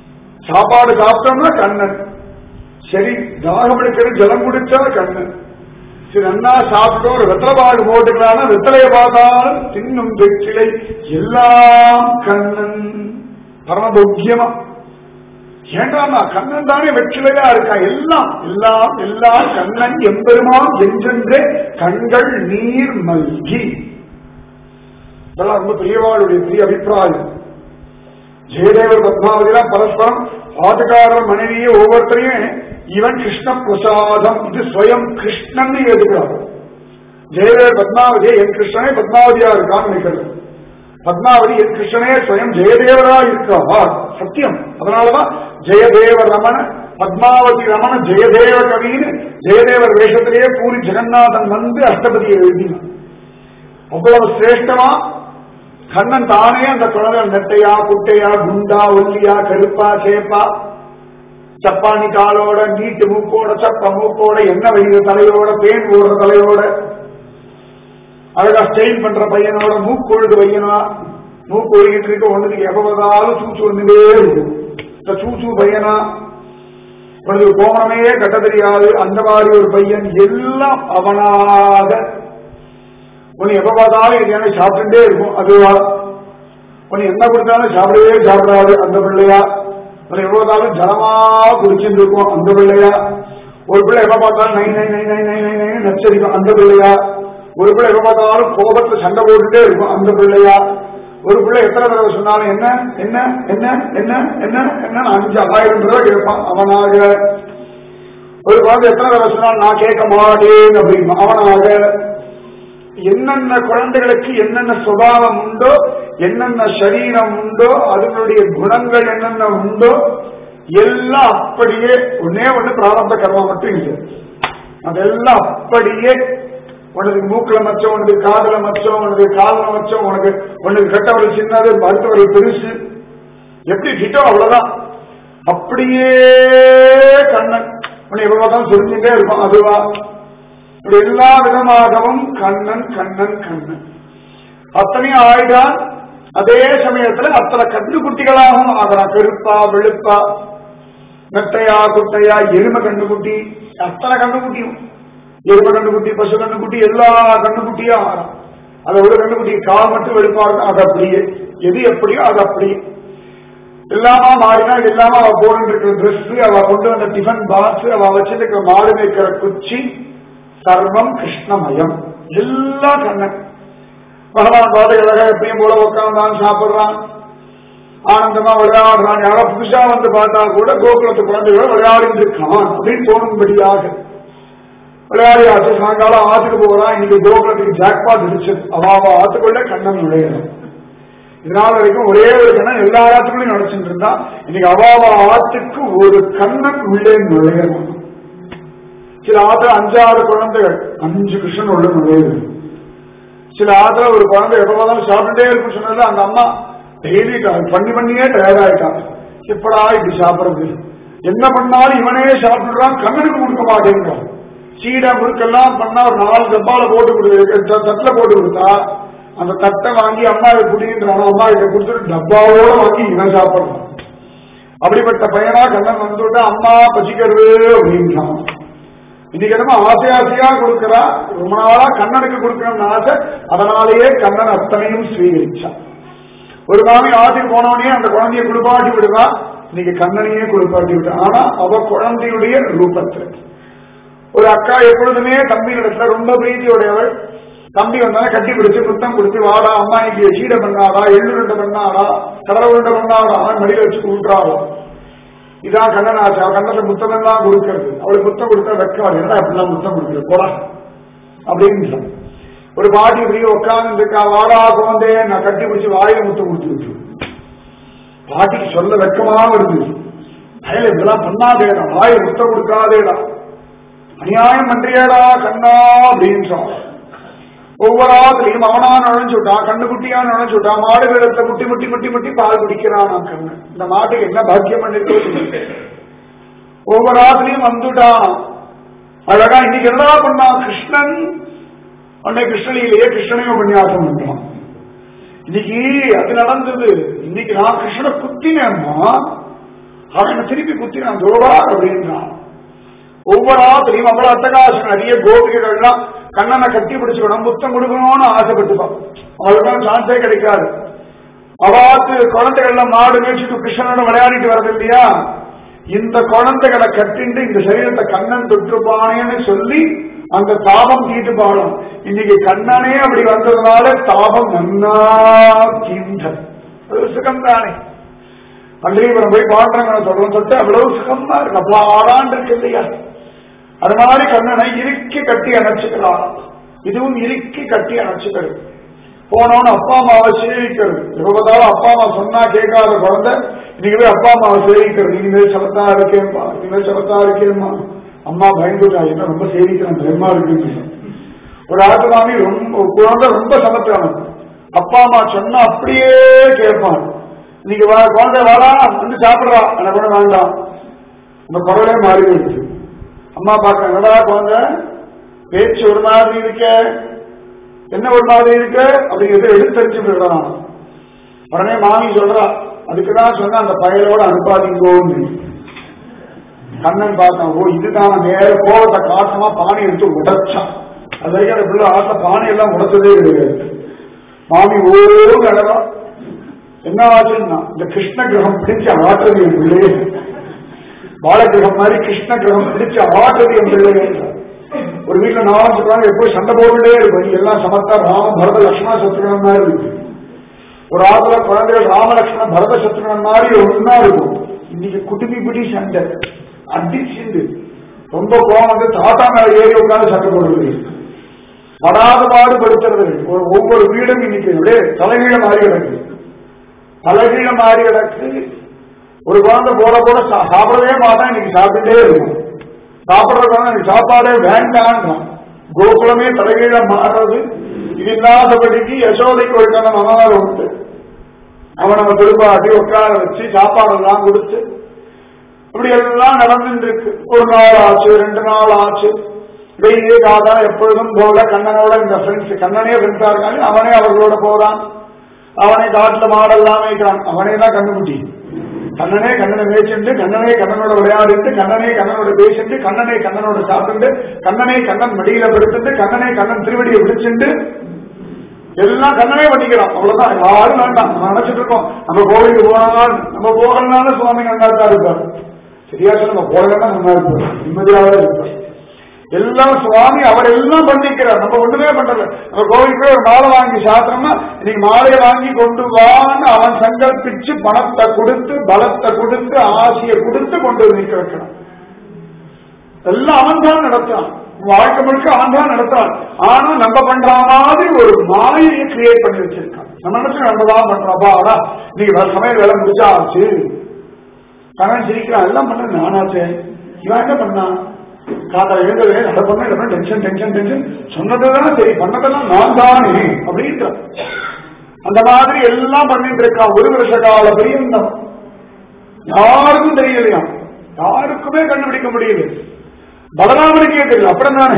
சாப்பாடு சாப்பிட்டோம்னா கண்ணன் சரி தாகம் எடுக்கிறது ஜலம் குடிச்சா கண்ணன் சரி அண்ணா சாப்பிட்டோம் ஒரு வெத்தலைபாகு போட்டுக்கலாம்னா வெத்தலையை பார்த்தாலும் தின்னும் வெற்றிலை எல்லாம் கண்ணன் பரமபோக்கியமா ஏண்டாமா கண்ணன் தானே வெற்றிலையா இருக்கா எல்லாம் எல்லாம் எல்லாம் கண்ணன் எம்பெருமான் என்றென்றே கண்கள் நீர் மல்கி இதெல்லாம் ரொம்ப பெரியவாளுடைய பெரிய அபிப்பிராயம் ஜெயதேவர் பத்மாவதிலாம் பரஸ்பரம் ஆட்டுக்காரர் மனைவியை ஒவ்வொருத்தரையும் இவன் கிருஷ்ண பிரசாதம் இது ஸ்வயம் கிருஷ்ணன் ஏதுக்கிறார் ஜெயதேவர் பத்மாவதி என் கிருஷ்ணனே பத்மாவதியா இருக்கான்னு நினைக்கிறது பத்மாவதி என் கிருஷ்ணனே ஸ்வயம் ஜெயதேவரா இருக்கா சத்தியம் அதனாலதான் ஜெயதேவ ரமண பத்மாவதி ரமண ஜெயதேவ கவின்னு ஜெயதேவர் வேஷத்திலேயே பூரி ஜெகநாதன் வந்து அஷ்டபதியை எழுதினான் அவ்வளவு சிரேஷ்டமா கண்ணன் தானே அந்த குழந்தை நெட்டையா குட்டையா குண்டா ஒல்லியா கருப்பா சேப்பா சப்பானி காலோட நீட்டு மூக்கோட சப்ப மூக்கோட எண்ணெய் வைக்கிற தலையோட பேன் போடுற தலையோட அழகா ஸ்டைல் பண்ற பையனோட மூக்கொழுது பையனா மூக்கு ஒழுகிட்டு இருக்க ஒண்ணுக்கு எப்ப சூச்சு ஒண்ணுவே இருக்கும் இந்த சூச்சு பையனா உனக்கு கோமணமே கட்ட தெரியாது அந்த மாதிரி ஒரு பையன் எல்லாம் அவனாக உன்னை எப்ப பார்த்தாலும் எதையான சாப்பிட்டுட்டே இருக்கும் அதுவா உன்னை என்ன கொடுத்தாலும் சாப்பிடவே சாப்பிடாது அந்த பிள்ளையா உன்னை எப்ப பார்த்தாலும் ஜலமா குடிச்சுட்டு இருக்கும் அந்த பிள்ளையா ஒரு பிள்ளை எப்ப பார்த்தாலும் நை நை நை நை நை நை நை நச்சரிக்கும் அந்த பிள்ளையா ஒரு பிள்ளை எப்ப பார்த்தாலும் கோபத்துல சண்டை போட்டுட்டே இருக்கும் அந்த பிள்ளையா ஒரு பிள்ளை எத்தனை தடவை சொன்னாலும் என்ன என்ன என்ன என்ன என்ன என்ன அஞ்சு ஆயிரம் தடவை கேட்பான் அவனாக ஒரு குழந்தை எத்தனை தடவை சொன்னாலும் நான் கேட்க மாட்டேன் அப்படின்னு அவனாக என்னென்ன குழந்தைகளுக்கு என்னென்ன சுபாவம் உண்டோ என்னென்ன சரீரம் உண்டோ அதனுடைய குணங்கள் என்னென்ன உண்டோ எல்லாம் அப்படியே ஒன்னே ஒண்ணு பிராரம்ப கர்மம் மட்டும் இல்லை அதெல்லாம் அப்படியே உனக்கு மூக்குல மச்சம் உனக்கு காதுல மச்சம் உனக்கு காதுல மச்சம் உனக்கு உனக்கு கட்டவரை சின்னது மருத்துவரை பெருசு எப்படி கிட்டோ அவ்வளவுதான் அப்படியே கண்ணன் உன்னை எவ்வளவு தான் சொல்லிட்டே இருப்பான் அதுவா இப்படி எல்லா விதமாகவும் கண்ணன் கண்ணன் கண்ணன் அத்தனையும் ஆயிடான் அதே சமயத்துல அத்தனை கண்டுகுட்டிகளாகவும் ஆகிறான் பெருப்பா வெளுப்பா மெட்டையா குட்டையா எரும கண்டுகுட்டி அத்தனை கண்டுகுட்டியும் எரும கண்டுகுட்டி பசு கண்டுகுட்டி எல்லா கண்டுகுட்டியும் ஆகிறான் அதை ஒரு கண்டுகுட்டி கால் மட்டும் வெளுப்பா இருக்கும் அது அப்படியே எது எப்படியோ அது அப்படியே எல்லாமா மாறினா இது எல்லாம அவ போட்டு இருக்கிற ட்ரெஸ் அவ கொண்டு வந்த டிஃபன் பாக்ஸ் அவ வச்சிருக்கிற மாடு மேய்க்கிற குச்சி சர்வம் கிருஷ்ணமயம் எல்லாம் கண்ணன் பகவான் பாதை அழகா எப்பயும் போல உட்காந்தான் சாப்பிடுறான் ஆனந்தமா விளையாடுறான் யாரோ புதுசா வந்து பார்த்தா கூட கோகுலத்து குழந்தைகள விளையாடிட்டு இருக்கான் அப்படின்னு தோணும்படியாக விளையாடியாச்சு சாயங்காலம் ஆத்துக்கு போகிறான் இன்னைக்கு கோகுலத்துக்கு ஜாக்பாட் இருந்துச்சு அவாவா ஆத்துக்குள்ள கண்ணன் நுழையிறான் இதனால வரைக்கும் ஒரே ஒரு கண்ணன் எல்லா ஆத்துக்குள்ளையும் நுழைச்சிட்டு இருந்தான் இன்னைக்கு அவாவா ஆத்துக்கு ஒரு கண்ணன் உள்ளே நுழையணும் சில ஆத்துல அஞ்சாறு குழந்தைகள் அஞ்சு கிருஷ்ணன் உள்ள நுழையுது சில ஆத்துல ஒரு குழந்தை எப்ப பார்த்தாலும் சாப்பிட்டுட்டே இருக்கும் சொன்னதுல அந்த அம்மா டெய்லி பண்ணி பண்ணியே டயர்ட் ஆயிட்டான் எப்படா இப்படி சாப்பிடுறது என்ன பண்ணாலும் இவனே சாப்பிடுறான் கண்ணனுக்கு கொடுக்க மாட்டேங்கிறான் சீடை முறுக்கெல்லாம் பண்ணா ஒரு நாலு டப்பால போட்டு கொடுத்து தட்டுல போட்டு கொடுத்தா அந்த தட்டை வாங்கி அம்மா இதை குடின்றானோ அம்மா இதை கொடுத்துட்டு டப்பாவோட வாங்கி இவன் சாப்பிடுறான் அப்படிப்பட்ட பையனா கண்ணன் வந்துட்டு அம்மா பசிக்கிறது அப்படின்றான் இன்னைக்கு என்னமோ ஆசை ஆசையா கொடுக்கிறா ரொம்ப நாளா கண்ணனுக்கு கொடுக்கணும்னு ஆசை அதனாலேயே கண்ணன் அத்தனையும் ஸ்வீகரிச்சான் ஒரு மாமி ஆசை போனவனே அந்த குழந்தைய குளிப்பாட்டி விடுவா இன்னைக்கு கண்ணனையே குளிப்பாட்டி விட்டா ஆனா அவ குழந்தையுடைய ரூபத்தில் ஒரு அக்கா எப்பொழுதுமே தம்பி இடத்துல ரொம்ப பிரீதியுடையவள் தம்பி வந்தாலும் கட்டி பிடிச்சு முத்தம் கொடுத்து வாடா அம்மா இன்னைக்கு சீடை பண்ணாடா எள்ளுருண்டை பண்ணாடா கடலை உருண்டை பண்ணாடா மடியில வச்சு கூட்டுறாளோ இதான் கண்ணனாச்சு அவ கண்ணத்தை முத்தம் எல்லாம் கொடுக்கறது அவளுக்கு முத்தம் கொடுத்தா வெக்கம் என்ன அப்படிலாம் முத்தம் கொடுக்குறது போடா அப்படின்னு ஒரு பாட்டி இப்படி உட்கார்ந்து இருக்கா வாடா குழந்தைய நான் கட்டி பிடிச்சு வாயில முத்தம் கொடுத்து விட்டு பாட்டிக்கு சொல்ல வெக்கமா வருது அயல இதெல்லாம் பண்ணாதேடா வாயை முத்தம் கொடுக்காதேடா அநியாயம் பண்றியடா கண்ணா அப்படின்னு சொன்னான் ஒவ்வொரு ஆத்துலையும் அவனா நுழைஞ்சுட்டான் கண்ணு குட்டியா நுழைஞ்சுட்டான் மாடுகளிடத்தை முட்டி முட்டி முட்டி முட்டி பால் குடிக்கிறான் நான் கண்ணு இந்த மாட்டுக்கு என்ன பாக்கியம் பண்ணிட்டு ஒவ்வொரு ஆத்துலையும் வந்துட்டான் அழகா இன்னைக்கு என்ன பண்ணான் கிருஷ்ணன் அன்னை கிருஷ்ணனிலேயே கிருஷ்ணனையும் உபன்யாசம் பண்றான் இன்னைக்கு அது நடந்தது இன்னைக்கு நான் கிருஷ்ணனை குத்தினேம்மா அவன் என்னை திருப்பி குத்தி நான் துரோபா அப்படின்றான் ஒவ்வொரு ஆத்திரையும் அவ்வளவு அட்டகாசம் நிறைய கோபிகைகள்லாம் கண்ணனை கட்டி பிடிச்சுக்கணும் முத்தம் கொடுக்கணும்னு ஆசைப்பட்டுப்பான் அவளுக்கு சான்ஸே கிடைக்காது அவாத்து குழந்தைகள்லாம் மாடு மேய்ச்சிட்டு கிருஷ்ணனோட விளையாடிட்டு வரது இல்லையா இந்த குழந்தைகளை கட்டிண்டு இந்த சரீரத்தை கண்ணன் தொற்றுப்பானேன்னு சொல்லி அந்த தாபம் தீட்டு பாடும் இன்னைக்கு கண்ணனே அப்படி வந்ததுனால தாபம் நன்னா தீண்ட அது சுகம் தானே பள்ளியபுரம் போய் பாடுறவங்க சொல்றோம் தொட்டு அவ்வளவு சுகமா இருக்கு அவ்வளவு ஆறாண்டு இருக்கு இல்லையா அது மாதிரி கண்ணனை இறுக்கி கட்டி அணைச்சுக்கிறான் இதுவும் இறுக்கி கட்டி அணைச்சுக்கிறது போனவன அப்பா அம்மாவை சேவிக்கிறது எப்ப பார்த்தாலும் அப்பா அம்மா சொன்னா கேட்காத குழந்தை இன்னைக்கு போய் அப்பா அம்மாவை சேவிக்கிறது இனிமேல் சமத்தா இருக்கேன்பா இனிமேல் சமத்தா இருக்கேம்மா அம்மா பயந்துட்டா என்ன ரொம்ப சேவிக்கிறேன் பயமா இருக்கு ஒரு ஆட்டு மாமி ரொம்ப ஒரு குழந்தை ரொம்ப சமத்தானது அப்பா அம்மா சொன்னா அப்படியே கேட்பான் இன்னைக்கு வா குழந்தை வாடா வந்து சாப்பிடுறா எனக்கு கூட வேண்டாம் அந்த குரலே மாறி போயிடுச்சு அம்மா பார்க்க என்னடா குழந்தை பேச்சு ஒரு மாதிரி இருக்க என்ன ஒரு மாதிரி இருக்கு அப்படிங்கிறத எடுத்து தெரிஞ்சு போயிடலாம் உடனே மாமி சொல்றா அதுக்குதான் சொன்ன அந்த பயலோட அனுப்பாதீங்கோன்னு கண்ணன் பார்த்தான் ஓ இதுதான் நேர கோவத்தை காட்டமா பானை எடுத்து உடைச்சான் அது வரைக்கும் அந்த பிள்ளை ஆசை பானை எல்லாம் உடைச்சதே கிடையாது மாமி ஓரோ நடவா என்ன ஆச்சுன்னா இந்த கிருஷ்ண கிரகம் பிடிச்சு ஆட்டுறது என் பிள்ளையே பாலகிரகம் மாதிரி கிருஷ்ண கிரகம் பிடிச்சு ஆட்டுறது என் பிள்ளையே ஒரு வீட்டுல நாலஞ்சு குழந்தை எப்போ சண்டை போட்டுட்டே இருக்கும் நீ எல்லாம் சமத்தா ராம பரத லட்சுமண சத்ருகன் மாதிரி இருக்கு ஒரு ஆத்துல குழந்தைகள் ராமலட்சுமண பரத சத்ருகன் மாதிரி ஒன்னா இருக்கும் இன்னைக்கு குட்டுமி பிடி சண்டை அடிச்சுண்டு ரொம்ப கோவம் வந்து தாத்தா மேல ஏறி உட்காந்து சண்டை போடுறது படாத பாடுபடுத்துறது ஒரு ஒவ்வொரு வீடும் இன்னைக்கு அப்படியே தலைகீழ மாறி கிடக்கு தலைகீழ மாறி கிடக்கு ஒரு குழந்தை போட போட சா- சாப்பிடவே மாட்டான் இன்னைக்கு சாப்பிட்டுட்டே இருக்கும் சாப்பிடுறது எனக்கு சாப்பாடே வேண்டான்றான் கோகுலமே தலைகீழ மாறுறது இது இல்லாதபடிக்கு யசோதைக்கு ஒரு கண்ணன் மனநாள் உண்டு அவனை திருப்பாட்டி உட்கார வச்சு சாப்பாடெல்லாம் கொடுத்து இப்படி எல்லாம் நடந்துட்டு இருக்கு ஒரு நாள் ஆச்சு ரெண்டு நாள் ஆச்சு டெய்லி காதா எப்பொழுதும் போல கண்ணனோட இந்த ஃப்ரெண்ட்ஸ் கண்ணனே ஃப்ரெண்ட்ஸா இருக்காங்க அவனே அவர்களோட போறான் அவனை காட்டுல மாடெல்லாம் வைக்கிறான் அவனே தான் கண்ணுக்குட்டி கண்ணனே கண்ணனை மேய்ச்சிண்டு கண்ணனே கண்ணனோட விளையாடிட்டு கண்ணனே கண்ணனோட பேசிட்டு கண்ணனே கண்ணனோட சாப்பிட்டு கண்ணனே கண்ணன் மடியில படுத்துட்டு கண்ணனே கண்ணன் திருவடியை பிடிச்சிண்டு எல்லாம் கண்ணனே பண்ணிக்கிறான் அவ்வளவுதான் யாரும் வேண்டாம் நம்ம நினைச்சிட்டு இருக்கோம் நம்ம கோவிலுக்கு போனால் நம்ம போகலனாலும் சுவாமி நல்லா தான் இருப்பார் சரியா சொல்ல நம்ம போகலன்னா நல்லா இருப்பார் நிம்மதியாக இருப்பார் எல்லாம் சுவாமி அவர் எல்லாம் பண்ணிக்கிறார் நம்ம ஒண்ணுமே பண்றது நம்ம கோவிலுக்கு போய் ஒரு மாலை வாங்கி சாத்திரம்னா இன்னைக்கு மாலையை வாங்கி கொண்டு வான்னு அவன் சங்கல்பிச்சு பணத்தை கொடுத்து பலத்தை கொடுத்து ஆசையை கொடுத்து கொண்டு வந்து நிக்க வைக்கணும் எல்லாம் அவன் தான் நடத்தான் வாழ்க்கை முழுக்க அவன் தான் நடத்தான் ஆனா நம்ம பண்ற மாதிரி ஒரு மாயையை கிரியேட் பண்ணி வச்சிருக்கான் நம்ம நினைச்சு நம்ம தான் பண்றோம்ப்பா ஆனா இன்னைக்கு வேற சமையல் வேலை முடிச்சா ஆச்சு கணவன் சிரிக்கிறான் எல்லாம் பண்ண நானாச்சே இவன் என்ன பண்ணான் காதல எழுந்தது அதை பண்ண இதை பண்ண டென்ஷன் டென்ஷன் டென்ஷன் சொன்னதுதான் சரி பண்ணதெல்லாம் நான் தானே அப்படின்றான் அந்த மாதிரி எல்லாம் பண்ணிட்டு இருக்கான் ஒரு வருஷ கால பரியந்தம் யாருக்கும் தெரியலையாம் யாருக்குமே கண்டுபிடிக்க முடியல பலராமனுக்கே தெரியல அப்புறம் தானே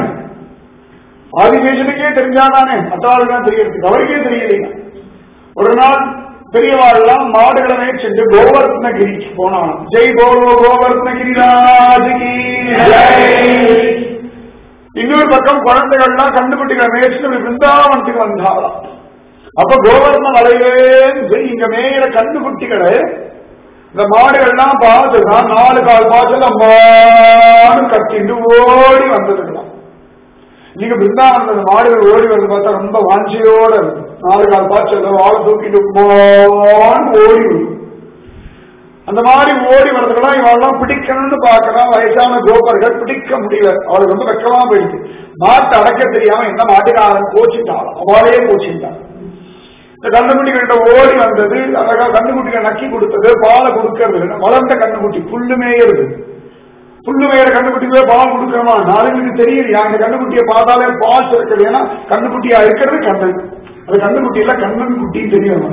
ஆதிசேஷனுக்கே தெரிஞ்சாதானே மற்றவாளுக்கு தெரியறது அவருக்கே தெரியலைங்க ஒரு நாள் பெரியவாள்லாம் மாடுகளை மேய்ச்சிட்டு கோவர்த்தனகிரிக்கு போனான் ஜெய் போலோ கோவர்த்தனகிரிராஜுகி ஜெய் இன்னொரு பக்கம் குழந்தைகள்லாம் கண்டுபிடிக்கிற மேய்ச்சிட்டு பிருந்தாவனத்துக்கு வந்தாளாம் அப்ப கோவர்ண வலையிலேருந்து இங்க மேயிற கண்டுகுட்டிகளை இந்த மாடுகள்லாம் பார்த்துதான் நாலு கால் பாய்ச்சல் அம்மானு கட்டிட்டு ஓடி வந்ததுக்கலாம் நீங்க பிருந்தாவனம் அந்த மாடுகள் ஓடி வந்து பார்த்தா ரொம்ப வாஞ்சியோட இருக்கும் நாலு கால் பாய்ச்சல் வாழை தூக்கிட்டு அம்மான்னு ஓடி வரும் அந்த மாதிரி ஓடி வரதுக்கெல்லாம் இவெல்லாம் பிடிக்கணும்னு பார்க்கறான் வயசான கோபர்கள் பிடிக்க முடியல அவளுக்கு ரொம்ப வெக்கமா போயிடுச்சு மாட்டை அடக்க தெரியாம என்ன மாட்டுக்காரன் கோச்சிட்டாள் அவளே கோச்சிட்டாள் இந்த கண்ணுக்குட்டிகிட்ட ஓடி வந்தது அழகா கண்ணுக்குட்டிகள் நக்கி கொடுத்தது பாலை கொடுக்கறது இல்லை. வளர்ந்த கண்ணுக்குட்டி புல்லு மேயறது புல்லு மேயற கண்ணுக்குட்டிக்கு போய் பால் கொடுக்கணுமா நாளைக்கு தெரியலையா அந்த கண்ணுக்குட்டியை பார்த்தாலே பால் சுரக்கிறது ஏன்னா கண்ணுக்குட்டியா இருக்கிறது கண்ணன் அது கண்ணுக்குட்டி இல்ல கண்ணன் குட்டின்னு தெரியும்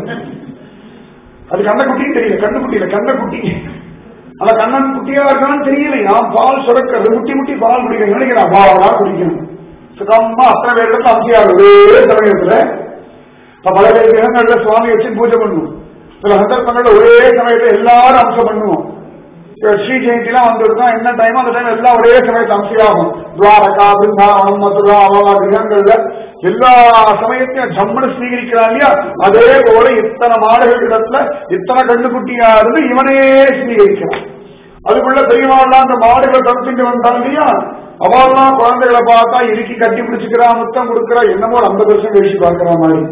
அது கண்ணக்குட்டின்னு தெரியல கண்ணுக்குட்டி இல்ல கண்ணக்குட்டி அந்த கண்ணன் குட்டியா இருக்கான்னு தெரியலையா பால் சுரக்கிறது முட்டி முட்டி பால் குடிக்கணும் நினைக்கிறான் பாலா குடிக்கணும் சுகமா அத்தனை பேருக்கு அம்சியாக ஒரே சமயத்துல இப்ப பல பேர் கிரகங்கள்ல சுவாமி வச்சு பூஜை பண்ணுவோம் சில சந்தர்ப்பங்கள்ல ஒரே சமயத்துல எல்லாரும் அம்சம் பண்ணுவோம் இப்ப ஸ்ரீ ஜெயந்திலாம் வந்திருக்கோம் என்ன டைம் அந்த டைம் எல்லாம் ஒரே சமயத்து அம்சையாகும் துவாரகா பிருந்தாவனம் மதுரா அவா கிரகங்கள்ல எல்லா சமயத்தையும் ஜம்மனு ஸ்வீகரிக்கிறான் இல்லையா அதே போல இத்தனை மாடுகள் இடத்துல இத்தனை கண்ணுக்குட்டியா இருந்து இவனே ஸ்வீகரிக்கிறான் அதுக்குள்ள பெரியவாள்லாம் அந்த மாடுகளை தடுத்துட்டு வந்தான் இல்லையா அவெல்லாம் குழந்தைகளை பார்த்தா இறுக்கி கட்டி பிடிச்சுக்கிறா முத்தம் கொடுக்குறா என்னமோ ஒரு ஐம்பது வருஷம் கழிச்சு பார்க்கிற மாதிரி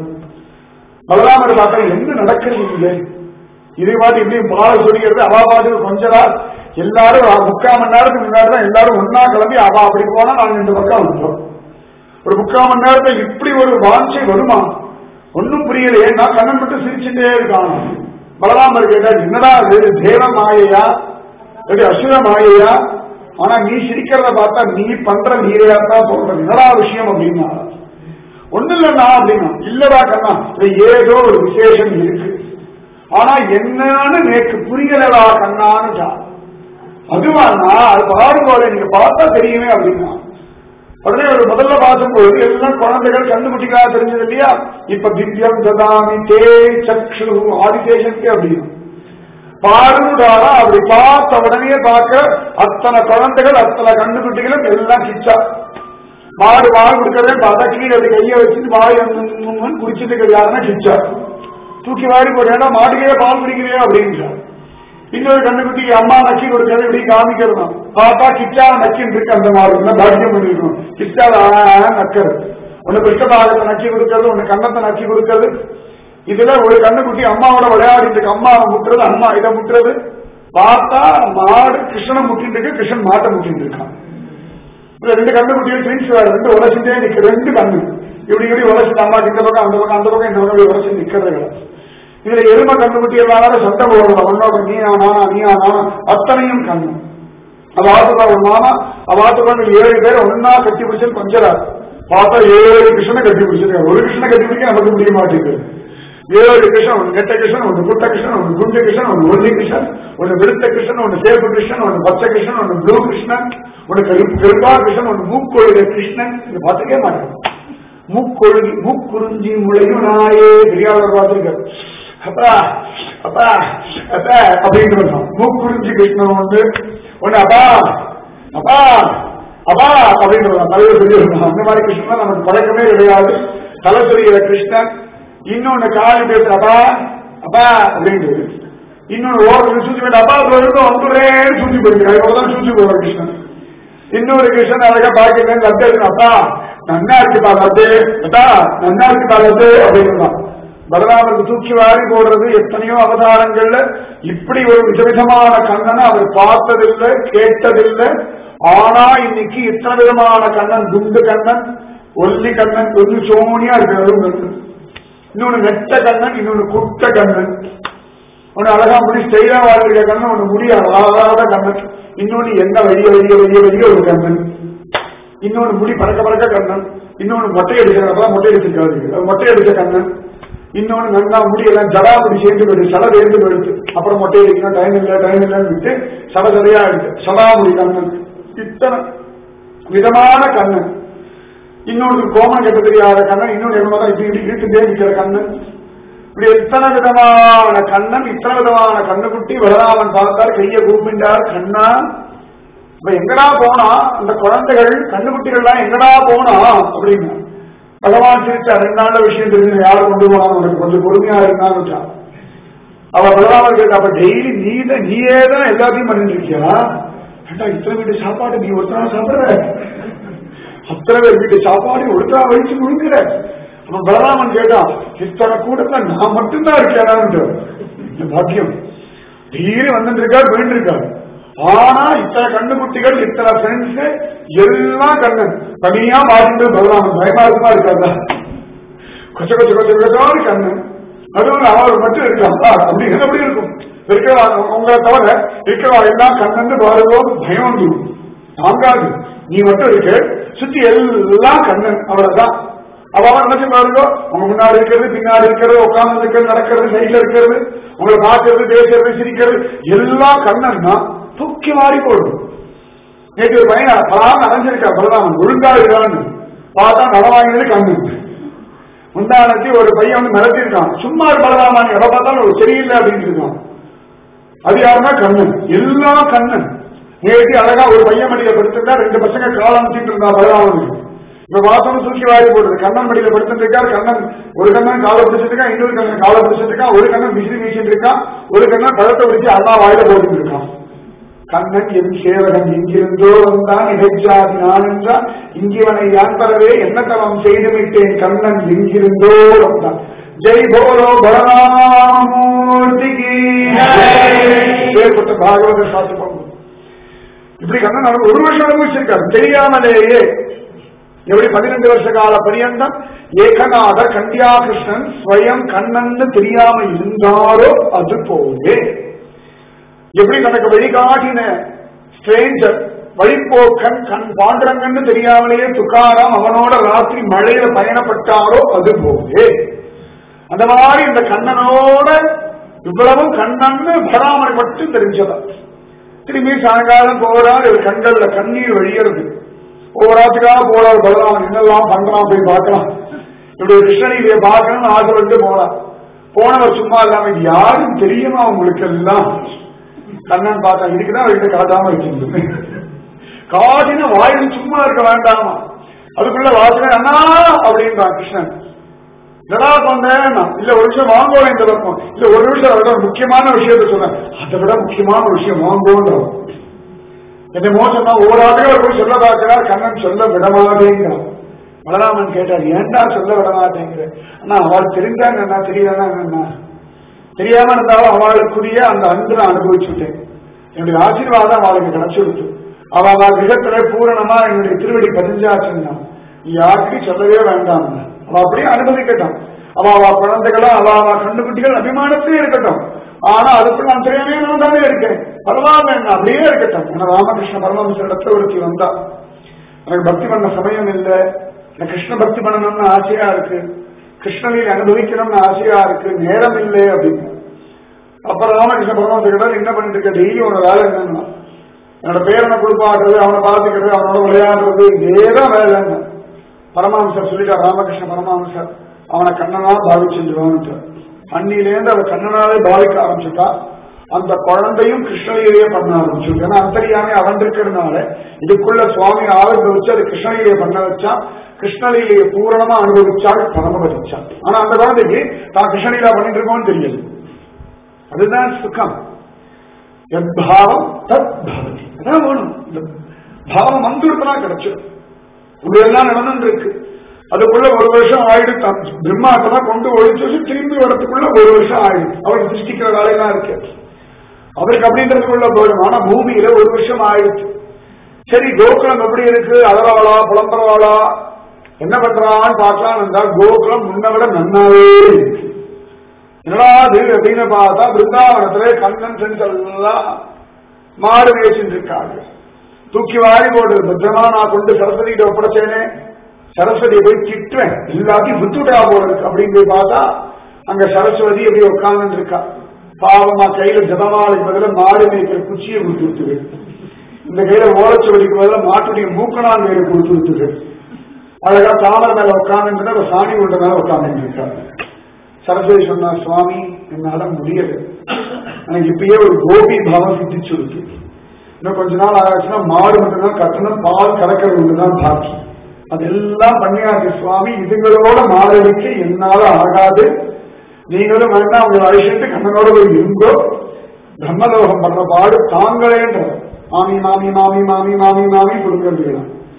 பலராமர் பார்த்தா என்ன நடக்கிறது இல்லை இதே மாதிரி இப்படி பால சொல்லிக்கிறது அவா பாட்டு கொஞ்ச நாள் எல்லாரும் ஒரு முக்கால் மணி நேரத்துக்கு முன்னாடி தான் எல்லாரும் ஒன்னா கிளம்பி அவா அப்படி போனா நாங்க இந்த பக்கம் வந்தோம் ஒரு முக்கால் மணி நேரத்துல இப்படி ஒரு வாஞ்சை வருமா ஒன்னும் புரியலையே நான் கண்ணன் மட்டும் சிரிச்சுட்டே இருக்கான் பலராமர் கேட்டார் என்னடா இது தேவ மாயையா எப்படி அசுர மாயையா ஆனா நீ சிரிக்கிறத பார்த்தா நீ பண்ற நீரையா தான் சொல்ற என்னடா விஷயம் அப்படின்னா ஒண்ணு இல்லண்ணா அப்படின்னா இல்லடா கண்ணா இது ஏதோ ஒரு விசேஷம் இருக்கு ஆனா என்னன்னு நேற்று புரியலடா கண்ணான்னு அதுவாண்ணா அது பாடும்போது நீங்க பார்த்தா தெரியுமே அப்படின்னா உடனே ஒரு முதல்ல பார்க்கும்போது எல்லாம் குழந்தைகள் கண்டுபிடிக்கா தெரிஞ்சது இல்லையா இப்ப திவ்யம் ததாமி தே சக்ஷு ஆதிசேஷனுக்கு அப்படின்னு பாருடாரா அப்படி பார்த்த உடனே பார்க்க அத்தனை குழந்தைகள் அத்தனை கண்டுபிடிகளும் எல்லாம் கிச்சா மாடு வாய் கொடுக்கறதே பார்த்தா கீழே அப்படி கையை வச்சுட்டு வாய் குடிச்சிட்டு இருக்கிறாருன்னா கிச்சா தூக்கி வாரி போட்டா மாட்டுக்கே பால் குடிக்கிறியா அப்படின்றார் இன்னொரு கண்டுக்குட்டிக்கு அம்மா நக்கி கொடுக்கறது இப்படி காமிக்கிறது பார்த்தா கிச்சா நக்கின்னு இருக்கு அந்த மாடு என்ன பாக்கியம் பண்ணிருக்கணும் கிச்சா நக்கிறது ஒண்ணு பிஷ்டபாகத்தை நக்கி கொடுக்கறது ஒண்ணு கண்ணத்தை நக்கி கொடுக்கறது இதுல ஒரு கண்ணுக்குட்டி அம்மாவோட விளையாடிட்டு இருக்கு அம்மாவை முட்டுறது அம்மா இதை முட்டுறது பார்த்தா மாடு கிருஷ்ணனை முட்டிட்டு இருக்கு கிருஷ்ணன் மாட்டை முட்டிட்டு இருக்கான் இதுல ரெண்டு கண்ணுக்குட்டியும் ட்வின்ஸ் வேற ரெண்டு உலசிட்டே நிக்க ரெண்டு கண்ணு இப்படி இப்படி உலசிட்டு அம்மா இந்த பக்கம் அந்த பக்கம் அந்த பக்கம் இந்த பக்கம் உலசி நிக்கிறது இதுல எரும கண்ணுக்குட்டி எல்லாரும் சண்டை போடுறது அவனோட நீயா நானா நீயா நானா அத்தனையும் கண்ணு அவ ஆத்துக்கா ஒரு மாமா அவ ஆத்துக்கா ஏழு பேர் ஒன்னா கட்டி பிடிச்சு கொஞ்சறாரு பார்த்தா ஏழு கிருஷ்ணனை கட்டி பிடிச்சிருக்காரு ஒரு கிருஷ்ணனை கட்டி பிடிக்க நமக்கு முடிய மாட்டேங்குது ஏழு கிருஷ்ணன் ஒன்று நெட்ட கிருஷ்ணன் ஒன்று குட்ட கிருஷ்ணன் ஒன்று குண்டு கிருஷ்ணன் ஒன்று ஒல்லி கிருஷ்ணன் ஒன்று வெளுத்த கிருஷ்ணன் ஒன்று சேப்பு கிருஷ்ணன் ஒன்று பச்சை கிருஷ்ணன் ஒன்று ப்ளூ கிருஷ்ணன் ஒன்று கருப்பு கருப்பா கிருஷ்ணன் ஒன்று மூக்கொழுத கிருஷ்ணன் இது பார்த்துக்கே மாட்டேன் மூக்கொழுகி மூக்குறிஞ்சி முளையும் நாயே தெரியாதவர் பார்த்திருக்காரு அப்பா அப்பா அப்பா அப்படின்னு மூக்குறிஞ்சி கிருஷ்ணன் ஒன்று ஒன்று அப்பா அப்பா அப்பா அப்படின்னு தலைவர் சொல்லி அந்த மாதிரி கிருஷ்ணன் நமக்கு பழக்கமே கிடையாது தலை சொல்லிக்கிற கிருஷ்ணன் இன்னொன்னு காலி பேசுற அப்பா அப்பா அப்படின்றது இன்னொன்னு ஓரத்தில் சூச்சி போயிட்டு அப்பா வருது வந்துடுறேன்னு சூச்சி போயிருக்காரு இவ்வளவுதான் சூச்சி போவார் கிருஷ்ணன் இன்னொரு கிருஷ்ணன் அழகா பாக்கிறேன் லட்டு இருக்கு அப்பா நன்னா இருக்குப்பா லட்டு அப்பா நன்னா இருக்குப்பா லட்டு அப்படின்னு பலராமருக்கு தூக்கி வாரி போடுறது எத்தனையோ அவதாரங்கள்ல இப்படி ஒரு விதவிதமான கண்ணனை அவர் பார்த்ததில்லை கேட்டதில்லை ஆனா இன்னைக்கு இத்தனை விதமான கண்ணன் குண்டு கண்ணன் ஒல்லி கண்ணன் கொஞ்சம் சோனியா இருக்கிறது இன்னொன்னு நெட்ட கண்ணன் இன்னொன்னு குட்ட கண்ணன் ஒன்னு அழகா முடி ஸ்டைலா வாழ்க்கிற கண்ணன் ஒண்ணு முடி அழகாத கண்ணன் இன்னொன்னு என்ன வெளிய வெளிய வெளிய வெளிய ஒரு கண்ணன் இன்னொன்னு முடி பறக்க பறக்க கண்ணன் இன்னொன்னு மொட்டை அடிக்கிறப்ப மொட்டை அடிச்சிருக்காரு மொட்டை அடிச்ச கண்ணன் இன்னொன்னு நன்னா முடி எல்லாம் ஜடா முடி சேர்ந்து போயிடுது சட சேர்ந்து போயிடுது அப்புறம் மொட்டை அடிக்கணும் டைம் இல்லை டைம் இல்லைன்னு விட்டு சட சடையா இருக்கு சடா முடி கண்ணன் இத்தனை விதமான கண்ணன் இன்னொன்று கோமம் கட்ட தெரியாத கண்ணன் இன்னொன்று என்னமோ இப்படி இப்படி இழுத்துட்டே இருக்கிற கண்ணன் இப்படி எத்தனை விதமான கண்ணன் இத்தனை விதமான கண்ணுக்குட்டி வரலாமன் பார்த்தார் கையை கூப்பிட்டார் கண்ணா இப்ப எங்கடா போனா அந்த குழந்தைகள் கண்ணுக்குட்டிகள்லாம் எங்கடா போனா அப்படின்னு பகவான் சிரிச்சா ரெண்டு நாள்ல விஷயம் தெரிஞ்சு யாரு கொண்டு போனா உனக்கு கொஞ்சம் பொறுமையா இருந்தான்னு அவ பகவான் கேட்டா அப்ப டெய்லி நீ தான் நீயே தான் எல்லாத்தையும் பண்ணிட்டு இருக்கியா ஏண்டா இத்தனை வீட்டு சாப்பாடு நீ ஒருத்தரா சாப்பிடுற அத்தனை பேர் வீட்டு சாப்பாடு ஒருத்தரா வயிற்று முழுங்குற அவன் பலராமன் கேட்டான் இத்தனை கூட்டத்துல நான் மட்டும்தான் இருக்கேனான்ட்டு இந்த பாக்கியம் டெய்லி வந்துட்டு இருக்காரு போயிட்டு இருக்காரு ஆனா இத்தனை கண்ணுக்குட்டிகள் இத்தனை ஃப்ரெண்ட்ஸ் எல்லாம் கண்ணன் தனியா மாறிட்டு பலராமன் பயமாரமா இருக்காங்க கொச்ச கொச்ச கொச்ச கொச்சாரு கண்ணன் நடுவில் அவர் மட்டும் இருக்காங்களா அப்படி எப்படி இருக்கும் இருக்கிற உங்களை தவிர இருக்கிற எல்லாம் கண்ணன்னு பாருவோம் பயம் வந்துடும் தாங்காது நீ மட்டும் இருக்க சுத்தி எல்லாம் கண்ணன் அவ்வளவுதான் அவ நினைச்சு பாருங்க உங்க முன்னாடி இருக்கிறது பின்னாடி இருக்கிறது உட்கார்ந்து இருக்கிறது நடக்கிறது சைட்ல இருக்கிறது உங்களை பார்க்கறது பேசுறது சிரிக்கிறது எல்லாம் கண்ணன் தான் தூக்கி மாறி போடும் நேற்று ஒரு பையன் பலாம் அடைஞ்சிருக்கா பலராமன் ஒழுங்கா இருக்கான்னு பார்த்தா நடவாங்கினது கண்ணு முந்தானத்தி ஒரு பையன் வந்து மிரட்டிருக்கான் சும்மா ஒரு பலராமான் எதை பார்த்தாலும் ஒரு சரியில்லை அப்படின்னு இருக்கான் அது யாருன்னா கண்ணன் எல்லா கண்ணன் நேற்று அழகா ஒரு பையன் மடியில படுத்திருந்தா ரெண்டு பசங்க காலமிச்சிட்டு இருந்தா பலராமனுக்கு இப்ப வாசனம் தூக்கி வாரி போடுது கண்ணன் மடியில படுத்துட்டு இருக்கார் கண்ணன் ஒரு கண்ணன் காலை பிடிச்சிட்டு இருக்கான் இன்னொரு கண்ணன் காலை பிடிச்சிட்டு இருக்கான் ஒரு கண்ணன் விசிறி வீசிட்டு இருக்கான் ஒரு கண்ணன் பழத்தை பிடிச்சி அண்ணா வாயில போட்டுட்டு இருக்கான் கண்ணன் என் சேவகன் இங்கிருந்தோ வந்தான் இடைச்சாதி நான் என்றான் இங்கிவனை யான் பெறவே என்ன தவம் செய்து விட்டேன் கண்ணன் எங்கிருந்தோ வந்தான் ஜெய் போலோ பலராமூர்த்திக்கு ஏற்பட்ட பாகவத சாஸ்திரம் இப்படி கண்ணன் அவர் ஒரு வருஷம் அனுபவிச்சிருக்காரு தெரியாமலேயே எப்படி பதினெண்டு வருஷ கால பரியந்தம் ஏகநாதர் கண்டியா கிருஷ்ணன் ஸ்வயம் கண்ணன்னு தெரியாம இருந்தாரோ அது போலே எப்படி தனக்கு வழிகாட்டின ஸ்ட்ரேஞ்சர் வழிப்போக்கன் கண் பாண்டரங்கன்னு தெரியாமலேயே துக்காராம் அவனோட ராத்திரி மழையில பயணப்பட்டாரோ அது போலே அந்த மாதிரி இந்த கண்ணனோட இவ்வளவும் கண்ணன்னு பராமரி மட்டும் தெரிஞ்சதா திரும்பி சாயங்காலம் போறார் இவர் கண்கள்ல கண்ணீர் வழியறது ஒவ்வொரு ஆத்துக்காக போறார் பலராமன் என்னெல்லாம் பண்றான் போய் பார்க்கலாம் இப்படி கிருஷ்ணனை பார்க்கணும்னு ஆசை வந்து போறார் போனவர் சும்மா இல்லாம இது யாரும் தெரியுமா உங்களுக்கு எல்லாம் கண்ணன் பார்த்தா இதுக்குதான் அவர்கிட்ட காட்டாம வச்சிருந்தது காட்டின வாயில் சும்மா இருக்க வேண்டாமா அதுக்குள்ள வாசனை அண்ணா அப்படின்றான் கிருஷ்ணன் என்னடா பண்ணேன் இல்ல ஒரு நிமிஷம் வாங்குவோம் இந்த பக்கம் இல்ல ஒரு நிமிஷம் அதை விட முக்கியமான விஷயத்த சொன்னேன் அதை விட முக்கியமான விஷயம் வாங்குவோம் என்னை மோசமா ஒவ்வொரு ஆட்டையும் போய் சொல்ல பார்க்கிறார் கண்ணன் சொல்ல விடமாட்டேங்கிறான் பலராமன் கேட்டார் ஏன்டா சொல்ல விட மாட்டேங்கிற ஆனா அவள் தெரிஞ்சாங்க என்ன தெரியாதா என்ன தெரியாம இருந்தாலும் அவளுக்குரிய அந்த அன்பு நான் அனுபவிச்சுட்டேன் என்னுடைய ஆசீர்வாதம் அவளுக்கு கிடைச்சிருக்கு அவ அவ கிரகத்துல பூரணமா என்னுடைய திருவடி பதிஞ்சாச்சுன்னா நீ யாருக்கும் சொல்லவே வேண்டாம் அவ அப்படியே அனுபவிக்கட்டும் அவ அவ குழந்தைகளும் அவ அவ கண்டுகுட்டிகள் அபிமானத்திலே இருக்கட்டும் ஆனா அதுக்குள்ள நான் தெரியாமே நான் தானே இருக்கேன் பரவாயில்ல என்ன அப்படியே இருக்கட்டும் ஏன்னா ராமகிருஷ்ண பரமஹம்சரிடத்துல ஒருத்தி வந்தா எனக்கு பக்தி பண்ண சமயம் இல்லை எனக்கு கிருஷ்ண பக்தி பண்ணணும்னு ஆசையா இருக்கு கிருஷ்ணலீலை அனுபவிக்கணும்னு ஆசையா இருக்கு நேரம் இல்லை அப்படின்னு அப்ப ராமகிருஷ்ண பரமஹம்சர் என்ன பண்ணிட்டு இருக்க டெய்லி உன வேலை என்னன்னா என்னோட பேரனை குளிப்பாடுறது அவனை பார்த்துக்கிறது அவனோட விளையாடுறது இதேதான் வேலைன்னு பரமஹம்சர் சொல்லிட்டார் ராமகிருஷ்ண பரமஹம்சர் அவனை கண்ணனா பாவிச்சுருவான்ட்டு அன்னிலேருந்து அவ கண்ணனாவே பாவிக்க ஆரம்பிச்சுட்டா அந்த குழந்தையும் கிருஷ்ணலீலையே பண்ண ஆரம்பிச்சு ஏன்னா அந்தரியாமே அவன் இருக்கிறதுனால இதுக்குள்ள சுவாமி ஆவிர்வச்சு அது கிருஷ்ணலீலையை பண்ண வச்சா கிருஷ்ணலீலையை பூரணமா அனுபவிச்சாள் பரமபதிச்சாள் ஆனா அந்த குழந்தைக்கு தான் கிருஷ்ணலீலா பண்ணிட்டு இருக்கோம்னு தெரியாது அதுதான் சுகம் எத்பாவம் தத் பவதி அதான் வேணும் இந்த பாவம் வந்துடுத்தனா கிடைச்சிடும் இப்படி எல்லாம் நடந்துட்டு இருக்கு அதுக்குள்ள ஒரு வருஷம் ஆயிடுத்தான் பிரம்மாக்கெல்லாம் கொண்டு ஒழிச்சு வச்சு திரும்பி வரத்துக்குள்ள ஒரு வருஷம் ஆயிடுச்சு அவருக்கு சிருஷ்டிக்கிற வேலையெல்லாம் இருக்கு அவருக்கு அப்படின்றதுக்குள்ள போயிடும் ஆனா பூமியில ஒரு வருஷம் ஆயிடுச்சு சரி கோகுலம் எப்படி இருக்கு அலறவாளா புலம்புறவாளா என்ன பண்றான்னு பார்க்கலாம் என்றால் கோகுலம் முன்ன விட நன்னாவே இருக்கு என்னடா அது அப்படின்னு பார்த்தா பிருந்தாவனத்துல கண்ணன் செஞ்செல்லாம் மாடு மேய்ச்சிட்டு இருக்காங்க தூக்கி வாரி போட்டு பத்திரமா நான் கொண்டு சரஸ்வதி கிட்ட ஒப்படைச்சேனே சரஸ்வதியை போய் திட்டுவேன் எல்லாத்தையும் வித்துட்டா போல இருக்கு அப்படின்னு போய் பார்த்தா அங்க சரஸ்வதி எப்படி உட்கார்ந்து இருக்கா பாவமா கையில ஜபமாலைக்கு பதில மாடு மேய்க்கிற குச்சியை கொடுத்து விட்டுது இந்த கையில ஓலச்சுவடிக்கு பதில மாட்டுடைய மூக்கணான் கையில கொடுத்து விட்டுது அழகா தாமரை மேல உட்கார்ந்து சாணி உண்ட மேல உட்கார்ந்து இருக்காங்க சரஸ்வதி சொன்னா சுவாமி என்னால முடியல எனக்கு இப்பயே ஒரு கோபி பாவம் சித்திச்சு இருக்கு இன்னும் கொஞ்ச நாள் ஆச்சுன்னா மாடு மட்டும்தான் கட்டணும் பால் கறக்கிறது ஒண்ணுதான் பாக்கி அதெல்லாம் பண்ணியாச்சு சுவாமி இதுங்களோட மாடடிக்க என்னால ஆகாது நீங்களும் வேண்டாம் உங்களை அழிச்சிட்டு கண்ணனோட போய் இருந்தோ பிரம்மலோகம் பண்ற பாடு தாங்களேன்ற மாமி மாமி மாமி மாமி மாமி மாமி கொடுக்கறது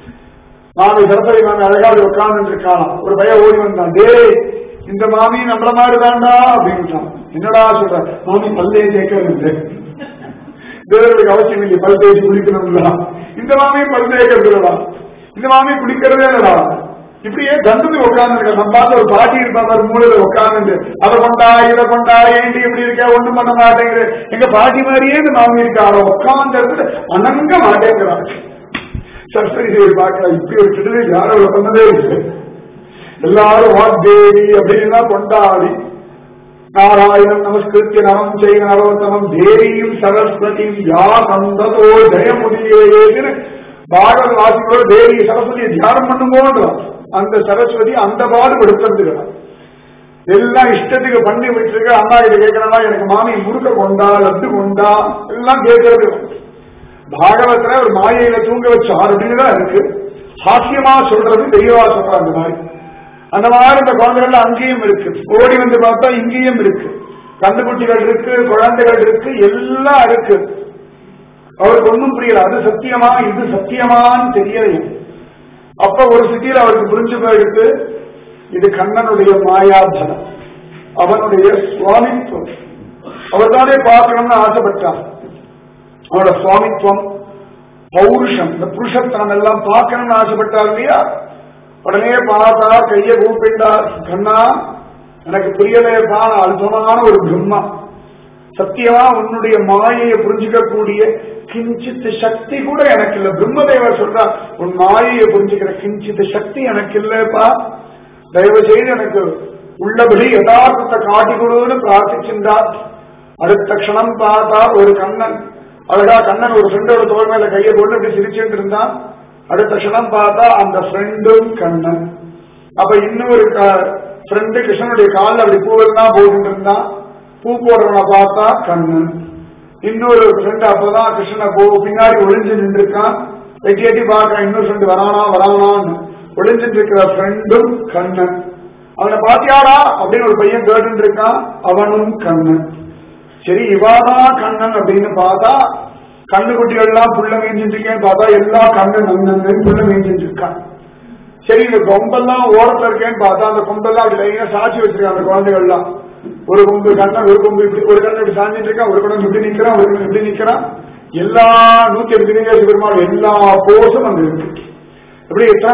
மாமி சரஸ்வதி மாமி அழகாடி உட்கார்ந்து இருக்காளாம் ஒரு பையன் ஓடி வந்தான் டேய் இந்த மாமி நம்மள மாதிரி தாண்டா அப்படின்ட்டான் என்னடா சொல்ற மாமி பல்லே தேக்கிறது தேவர்களுக்கு அவசியம் இல்லை பல் தேய்ச்சி குளிக்கணும்ல இந்த மாமி பல் தேய்க்கிறதுலடா இந்த மாமி குளிக்கிறதே இல்லடா இப்படியே தந்தது உட்கார்ந்து நம்ம பார்த்து ஒரு பாட்டி இருப்பாங்க ஒரு மூலையில உட்கார்ந்து அதை கொண்டா இதை கொண்டா ஏண்டி இப்படி இருக்க ஒண்ணும் பண்ண மாட்டேங்குது எங்க பாட்டி மாதிரியே இந்த மாமி இருக்கா அவ உட்கார்ந்து இடத்துல அணங்க மாட்டேங்கிறாங்க சரஸ்வதி தேவி பார்க்கலாம் இப்படி ஒரு கிட்டத்தட்ட யாரும் பண்ணதே இல்லை எல்லாரும் வாக்தேவி அப்படின்னு கொண்டாடி நாராயணம் நமஸ்கிருத்திய நரம் செய்ய நரோத்தமம் தேவியும் சரஸ்வதியும் யா சந்ததோ ஜெயமுதியேன்னு பாகவத வாசிகளோட தேவி சரஸ்வதியை தியானம் பண்ணும்போது அந்த சரஸ்வதி அந்த பாடு எடுத்துகிறார் எல்லாம் இஷ்டத்துக்கு பண்ணி வச்சிருக்க அம்மா கிட்ட கேட்கறமா எனக்கு மாமி முறுக்க கொண்டா லட்டு கொண்டா எல்லாம் கேட்கறது பாகவத்துல ஒரு மாயையில தூங்க வச்சு ஆறு அப்படின்னு தான் இருக்கு ஹாஸ்யமா சொல்றது தெரியவா சொல்ற அந்த மாதிரி அந்த மாதிரி இந்த குழந்தைகள் அங்கேயும் இருக்கு ஓடி வந்து பார்த்தா இங்கேயும் இருக்கு கண்டுக்குட்டிகள் இருக்கு குழந்தைகள் இருக்கு எல்லாம் இருக்கு அவருக்கு ஒன்றும் புரியல அது சத்தியமா இது சத்தியமான்னு தெரியலையே அப்ப ஒரு சிட்டியில் அவருக்கு புரிஞ்சு போயிருக்கு இது கண்ணனுடைய மாயாதனம் அவனுடைய சுவாமித்துவம் அவர் தானே பார்க்கணும்னு ஆசைப்பட்டார் அவனோட சுவாமித்துவம் பௌருஷம் இந்த புருஷத்தனம் எல்லாம் பார்க்கணும்னு ஆசைப்பட்டார் இல்லையா உடனே பார்த்தா கையை கூப்பிட்டார் கண்ணா எனக்கு புரியலையப்பா நான் அல்பமான ஒரு பிரம்மா சத்தியமா உன்னுடைய மாயையை புரிஞ்சுக்கக்கூடிய கிஞ்சித் சக்தி கூட எனக்கு இல்ல பிரம்மதேவர் சொல்றார் உன் மாயையை புரிஞ்சுக்கிற கிஞ்சித் சக்தி எனக்கு இல்லப்பா தயவு செய்து எனக்கு உள்ளபடி யதார்த்தத்தை காட்டி கொடுன்னு பிரார்த்திச்சிருந்தார் அடுத்த க்ஷணம் பார்த்தா ஒரு கண்ணன் அழகா கண்ணன் ஒரு ஃப்ரெண்டோட தோல் மேல கையை போட்டு இப்படி சிரிச்சுட்டு இருந்தான் அடுத்த க்ஷணம் பார்த்தா அந்த ஃப்ரெண்டும் கண்ணன் அப்ப இன்னொரு ஃப்ரெண்டு கிருஷ்ணனுடைய காலில் அப்படி பூவெல்லாம் போட்டுட்டு இருந்தான் பூ போடுறவனை பார்த்தா கண்ணன் இன்னொரு ஃப்ரெண்டு அப்பதான் கிருஷ்ணனை போ பின்னாடி ஒளிஞ்சு நின்றுருக்கான் எட்டி எட்டி பார்க்கறான் இன்னொரு ஃப்ரெண்டு வரானா வரானான்னு ஒளிஞ்சிட்டு இருக்கிற ஃப்ரெண்டும் கண்ணன் அவனை பாத்தியாடா அப்படின்னு ஒரு பையன் கேட்டு இருக்கான் அவனும் கண்ணன் சரி இவாதான் கண்ணன் அப்படின்னு பார்த்தா கண்ணு குட்டிகள்லாம் புள்ள மேய்ஞ்சிட்டு இருக்கேன்னு பார்த்தா எல்லா கண்ணன் நந்தன் புள்ள மேய்ஞ்சிட்டு இருக்கான் சரி இந்த கொம்பெல்லாம் ஓரத்துல இருக்கேன்னு பார்த்தா அந்த கொம்பெல்லாம் அப்படி லைனா சாட்சி வச்சிருக்காங்க அந்த குழந்தைகள்லாம் ஒரு கொம்பு கண்ணன் ஒரு கொம்பு இப்படி ஒரு கண்ணன் இப்படி சாஞ்சிட்டு இருக்கான் ஒரு கண்ணன் இப்படி நிக்கிறான் ஒரு கண்ணன் இப்படி நிக்கிறான் எல்லா நூத்தி எட்டு தினேஷ் பெருமாள் எல்லா போஸும் அங்க இருக்கு இப்படி எத்தனை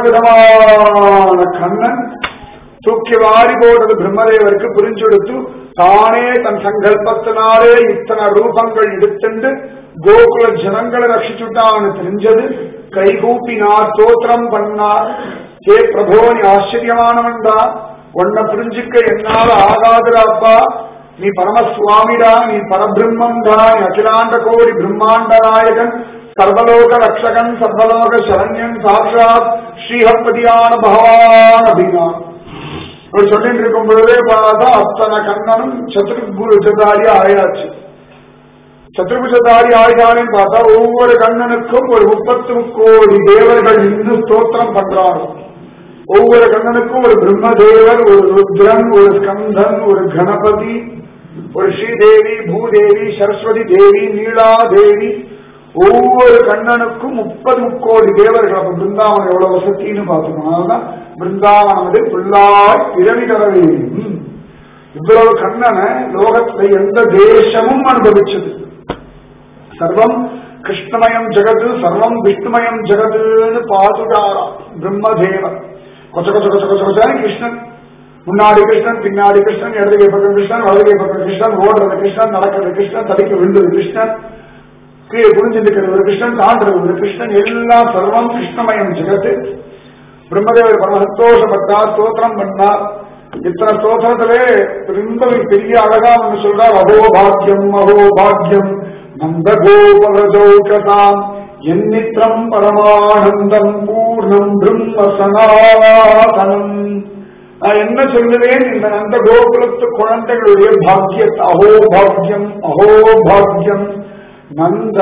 விதமான கண்ணன் தூக்கி வாரி போடுறது பிரம்மதேவருக்கு புரிஞ்செடுத்து தானே தன் சங்கல்பத்தினாலே இத்தனை ரூபங்கள் எடுத்துண்டு கோகுல ஜனங்களை ரட்சிச்சுட்டான்னு தெரிஞ்சது கைகூப்பினார் தோத்திரம் பண்ணார் ஏ பிரபோ நீ ஆச்சரியமானவன்டா உன்னை புரிஞ்சுக்க என்னால ஆகாதுராப்பா நீ பரமசுவாமிடா நீ பரபிரம்மம்டா நீ அகிலாண்ட கோடி பிரம்மாண்ட நாயகன் சர்வலோக ரக்ஷகன் சர்வலோக சரண்யன் சாட்சாத் ஸ்ரீஹப்பதியான பகவான் அப்படின்னா அவர் சொல்லிட்டு இருக்கும் பொழுதே பார்த்தா அத்தனை கண்ணனும் சத்ருபுஜதாரி ஆயாச்சு சத்ருபுஜதாரி ஆயிட்டானேன்னு பார்த்தா ஒவ்வொரு கண்ணனுக்கும் ஒரு முப்பத்து கோடி தேவர்கள் இந்து ஸ்தோத்திரம் பண்றாங்க ஒவ்வொரு கண்ணனுக்கும் ஒரு பிரம்மதேவர் ஒரு ருத்ரன் ஒரு ஸ்கந்தன் ஒரு கணபதி ஒரு ஸ்ரீதேவி பூதேவி சரஸ்வதி தேவி நீலா தேவி ஒவ்வொரு கண்ணனுக்கும் முப்பது முக்கோடி தேவர்கள் அப்ப பிருந்தாவனம் எவ்வளவு வசத்தின்னு பார்த்தோம் அதனாலதான் பிருந்தாவனது பிள்ளாய் பிறவி தர வேண்டும் இவ்வளவு கண்ணனை லோகத்துல எந்த தேசமும் அனுபவிச்சது சர்வம் கிருஷ்ணமயம் ஜெகது சர்வம் விஷ்ணுமயம் ஜெகதுன்னு பாதுகாரா பிரம்மதேவன் கொச்ச கொச்ச கொச்ச கொச்ச கொச்சானு கிருஷ்ணன் முன்னாடி கிருஷ்ணன் பின்னாடி கிருஷ்ணன் இடதுகை பக்கம் கிருஷ்ணன் வலதுகை பக்கம் கிருஷ்ணன் ஓடுறது கிருஷ்ணன் நடக்கிறது கிருஷ்ணன் தடிக்க விழுந்தது கிருஷ்ணன் கீழே குடிஞ்சிருக்கிறது ஒரு கிருஷ்ணன் தாண்டது ஒரு கிருஷ்ணன் எல்லாம் சர்வம் கிருஷ்ணமயம் ஜெகத்து பிரம்மதேவர் பரம சந்தோஷப்பட்டார் ஸ்தோத்திரம் பண்ணார் இத்தனை ஸ்தோத்திரத்திலே ரொம்ப பெரிய அழகா ஒன்று சொல்றார் அகோ பாக்கியம் அகோ பாக்கியம் நந்த கோபரஜௌகதாம் என்னித்திரம் பரமானந்தம் பூர்ணம் பிரம்ம சனாதனம் நான் என்ன சொல்லுவேன் இந்த நந்த கோகுலத்து குழந்தைகளுடைய பாக்கியத்தை அகோ பாக்கியம் அகோ பாக்கியம் நந்த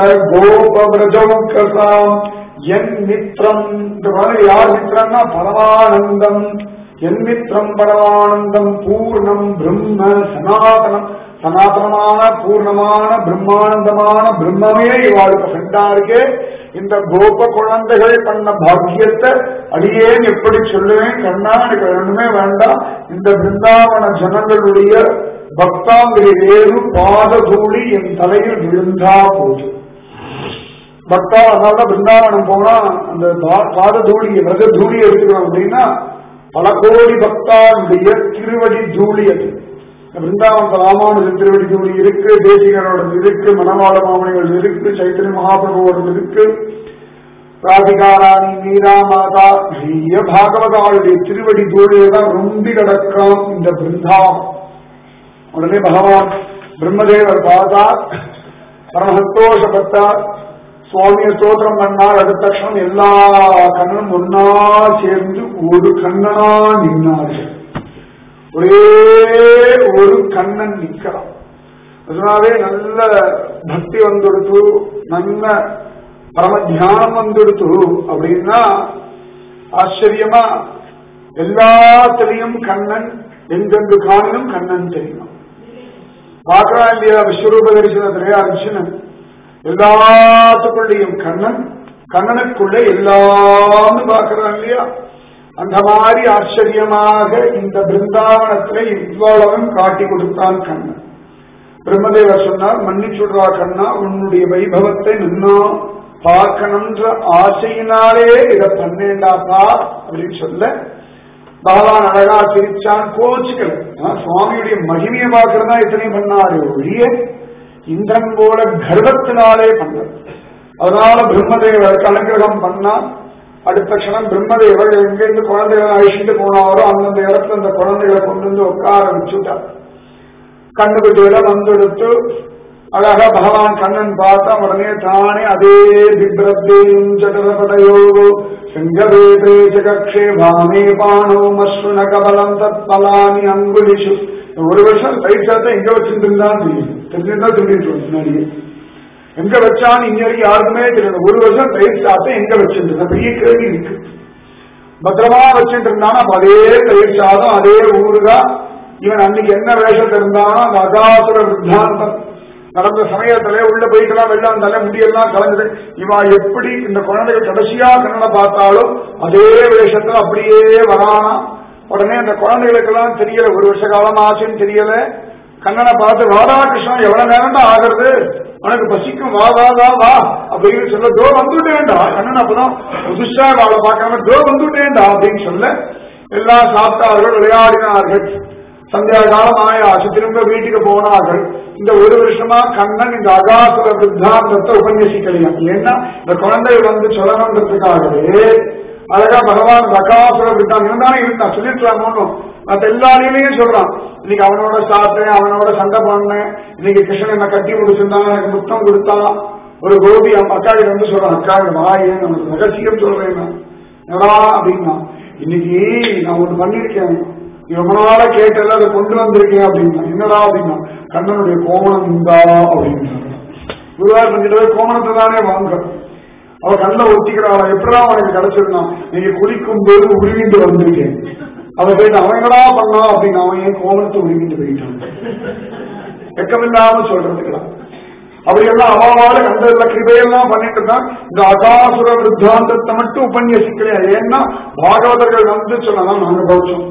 கோபரஜௌகதாம் என் மித்திரம் இந்த மாதிரி யார் மித்திரம்னா பரமானந்தம் என் மித்திரம் பரமானந்தம் பூர்ணம் பிரம்ம சனாதனம் சனாதனமான பூர்ணமான பிரம்மானந்தமான பிரம்மமே இவாளுக்கு ஃப்ரெண்டா இருக்கே இந்த கோப குழந்தைகள் பண்ண பாக்கியத்தை அடியேன் எப்படி சொல்லுவேன் கண்ணா எனக்கு ஒண்ணுமே வேண்டாம் இந்த பிருந்தாவன ஜனங்களுடைய பக்தாங்கிரி வேறு பாததூளி என் தலையில் விழுந்தா போதும் பக்தா அதனால பிருந்தாவனம் போனா அந்த பாத தூளி விரத தூளி எடுத்துக்கணும் அப்படின்னா பல கோடி பக்தாவுடைய திருவடி தூளி அது பிருந்தாவனத்தில் ராமானுஜ திருவடி தூளி இருக்கு தேசிகரோட இருக்கு மணவாள மாமணிகள் இருக்கு சைத்தன்ய மகாபிரபுவோட இருக்கு ராதிகாராணி மீரா மாதா நிறைய பாகவதாளுடைய திருவடி தூளியை தான் ரொம்பி கிடக்கும் இந்த பிருந்தாவனம் உடனே பகவான் பிரம்மதேவர் பார்த்தா பரம சந்தோஷப்பட்டார் சுவாமியை ஸ்தோத்திரம் பண்ணார் அடுத்த க்ஷணம் எல்லா கண்ணனும் ஒன்னா சேர்ந்து ஒரு கண்ணனா நின்னார்கள் ஒரே ஒரு கண்ணன் நிக்கிறான் அதனாலே நல்ல பக்தி வந்துடுத்து நல்ல பரம தியானம் வந்துடுத்து அப்படின்னா ஆச்சரியமா எல்லாத்திலையும் கண்ணன் எங்கெங்கு காணிலும் கண்ணன் தெரியும் பார்க்கலாம் இல்லையா விஸ்வரூப தரிசனத்திலே அர்ஜுனன் எல்லாத்துக்குள்ளேயும் கண்ணன் கண்ணனுக்குள்ள எல்லாம்னு பார்க்கிறான் இல்லையா அந்த மாதிரி ஆச்சரியமாக இந்த பிருந்தாவனத்துல இவ்வளவும் காட்டி கொடுத்தான் கண்ணன் பிரம்மதேவர் சொன்னார் மன்னிச்சுடுறா கண்ணா உன்னுடைய வைபவத்தை நின்னா பார்க்கணுன்ற ஆசையினாலே இதை பண்ணேண்டாப்பா அப்படின்னு சொல்ல பகவான் அழகா சிரிச்சான் கோச்சுக்கல ஆனா, சுவாமியுடைய மகிமையை பார்க்கறதா இத்தனை பண்ணாரு ஒழிய இந்திரன் போல கர்வத்தினாலே பண்ணது அதனால பிரம்மதேவர் அனுகிரகம் பண்ணா அடுத்த க்ஷணம் பிரம்மதேவர் எங்கிருந்து குழந்தைகளை அழிச்சுட்டு போனாரோ அந்தந்த இடத்துல அந்த குழந்தைகளை கொண்டு வந்து உட்கார வச்சுட்டார் கண்ணுக்குட்டியில வந்தெடுத்து அழகா பகவான் கண்ணன் பார்த்தா உடனே தானே அதே பிப்ரத்தேயும் ஜடரபடயோ சிங்கவேதே ஜகக்ஷே வாமே பானோ மஸ்ருண கபலம் தத் பலானி அங்குலிஷு ஒரு வருஷம் லைட் சாத்த எங்க வச்சிருந்தான்னு தெரியும் தெரிஞ்சிருந்தா தெரிஞ்சிட்டு முன்னாடியே எங்க வச்சான்னு இங்க வரைக்கும் யாருக்குமே தெரியல ஒரு வருஷம் லைட் சாத்த எங்க வச்சிருந்தா பெரிய கேள்வி இருக்கு பத்திரமா வச்சுட்டு இருந்தானா அப்ப அதே தயிர் சாதம் அதே ஊருகா இவன் அன்னைக்கு என்ன வேஷத்தை இருந்தானோ அந்த அகாசுர வித்தாந்தம் நடந்த சமயத்திலே உள்ள போயிட்டுலாம் வெள்ளம் தலை முடியெல்லாம் கலந்தது இவா எப்படி இந்த குழந்தைகள் கடைசியா கண்ணனை பார்த்தாலும் அதே வேஷத்துல அப்படியே வரானா உடனே அந்த குழந்தைகளுக்கெல்லாம் தெரியல ஒரு வருஷ காலம் ஆச்சுன்னு தெரியல கண்ணனை பார்த்து ராதாகிருஷ்ணன் எவ்வளவு நேரம் தான் ஆகிறது உனக்கு பசிக்கும் வா வா வா வா அப்படின்னு சொல்ல தோ வந்துட்டேன்டா கண்ணன் அப்பதான் புதுசா அவளை பார்க்காம தோ வந்துட்டேன்டா அப்படின்னு சொல்ல எல்லாம் சாப்பிட்டார்கள் விளையாடினார்கள் சந்தியா காலம் ஆயாச்சு திரும்ப வீட்டுக்கு போனார்கள் இந்த ஒரு வருஷமா கண்ணன் இந்த அகாசுர வித்தாந்தத்தை உபன்யசிக்கலையாம் ஏன்னா இந்த குழந்தை வந்து சொல்லணுன்றதுக்காகவே அழகா பகவான் இந்த அகாசுர வித்தான் இருந்தானே இருந்தான் சொல்லிட்டு மத்த எல்லா லீலையும் சொல்றான் இன்னைக்கு அவனோட சாப்பிட்டேன் அவனோட சண்டை பண்ணேன் இன்னைக்கு கிருஷ்ணன் என்ன கட்டி முடிச்சிருந்தான் எனக்கு முத்தம் கொடுத்தான் ஒரு கோபி அவன் அக்கா கிட்ட வந்து சொல்றான் அக்கா கிட்ட வா ஏன் நமக்கு ரகசியம் சொல்றேன் நான் என்னடா அப்படின்னா இன்னைக்கு நான் ஒண்ணு பண்ணிருக்கேன் ரொம்ப நாளா கேட்டல அதை கொண்டு வந்திருக்கேன் அப்படின்னா என்னடா அப்படின்னா கண்ணனுடைய கோமணம் உண்டா அப்படின்னா குருவார் பண்ணிட்டு கோமணத்தை தானே வாங்க அவ கண்ணை ஒத்திக்கிறாளா எப்படா அவனுக்கு கிடைச்சிருந்தான் நீங்க குளிக்கும் போது உருவிட்டு வந்திருக்கேன் அவ கேட்டு அவங்களா பண்ணா அப்படின்னு அவன் ஏன் கோமணத்தை உருவிட்டு போயிட்டான் வெக்கமில்லாம சொல்றதுக்குலாம் அப்படியெல்லாம் அவாவோட கண்டதுல கிருபையெல்லாம் பண்ணிட்டு தான் இந்த அகாசுர விருத்தாந்தத்தை மட்டும் உபன்யசிக்கிறேன் ஏன்னா பாகவதர்கள் வந்து சொல்லலாம் நாங்க பௌச்சோம்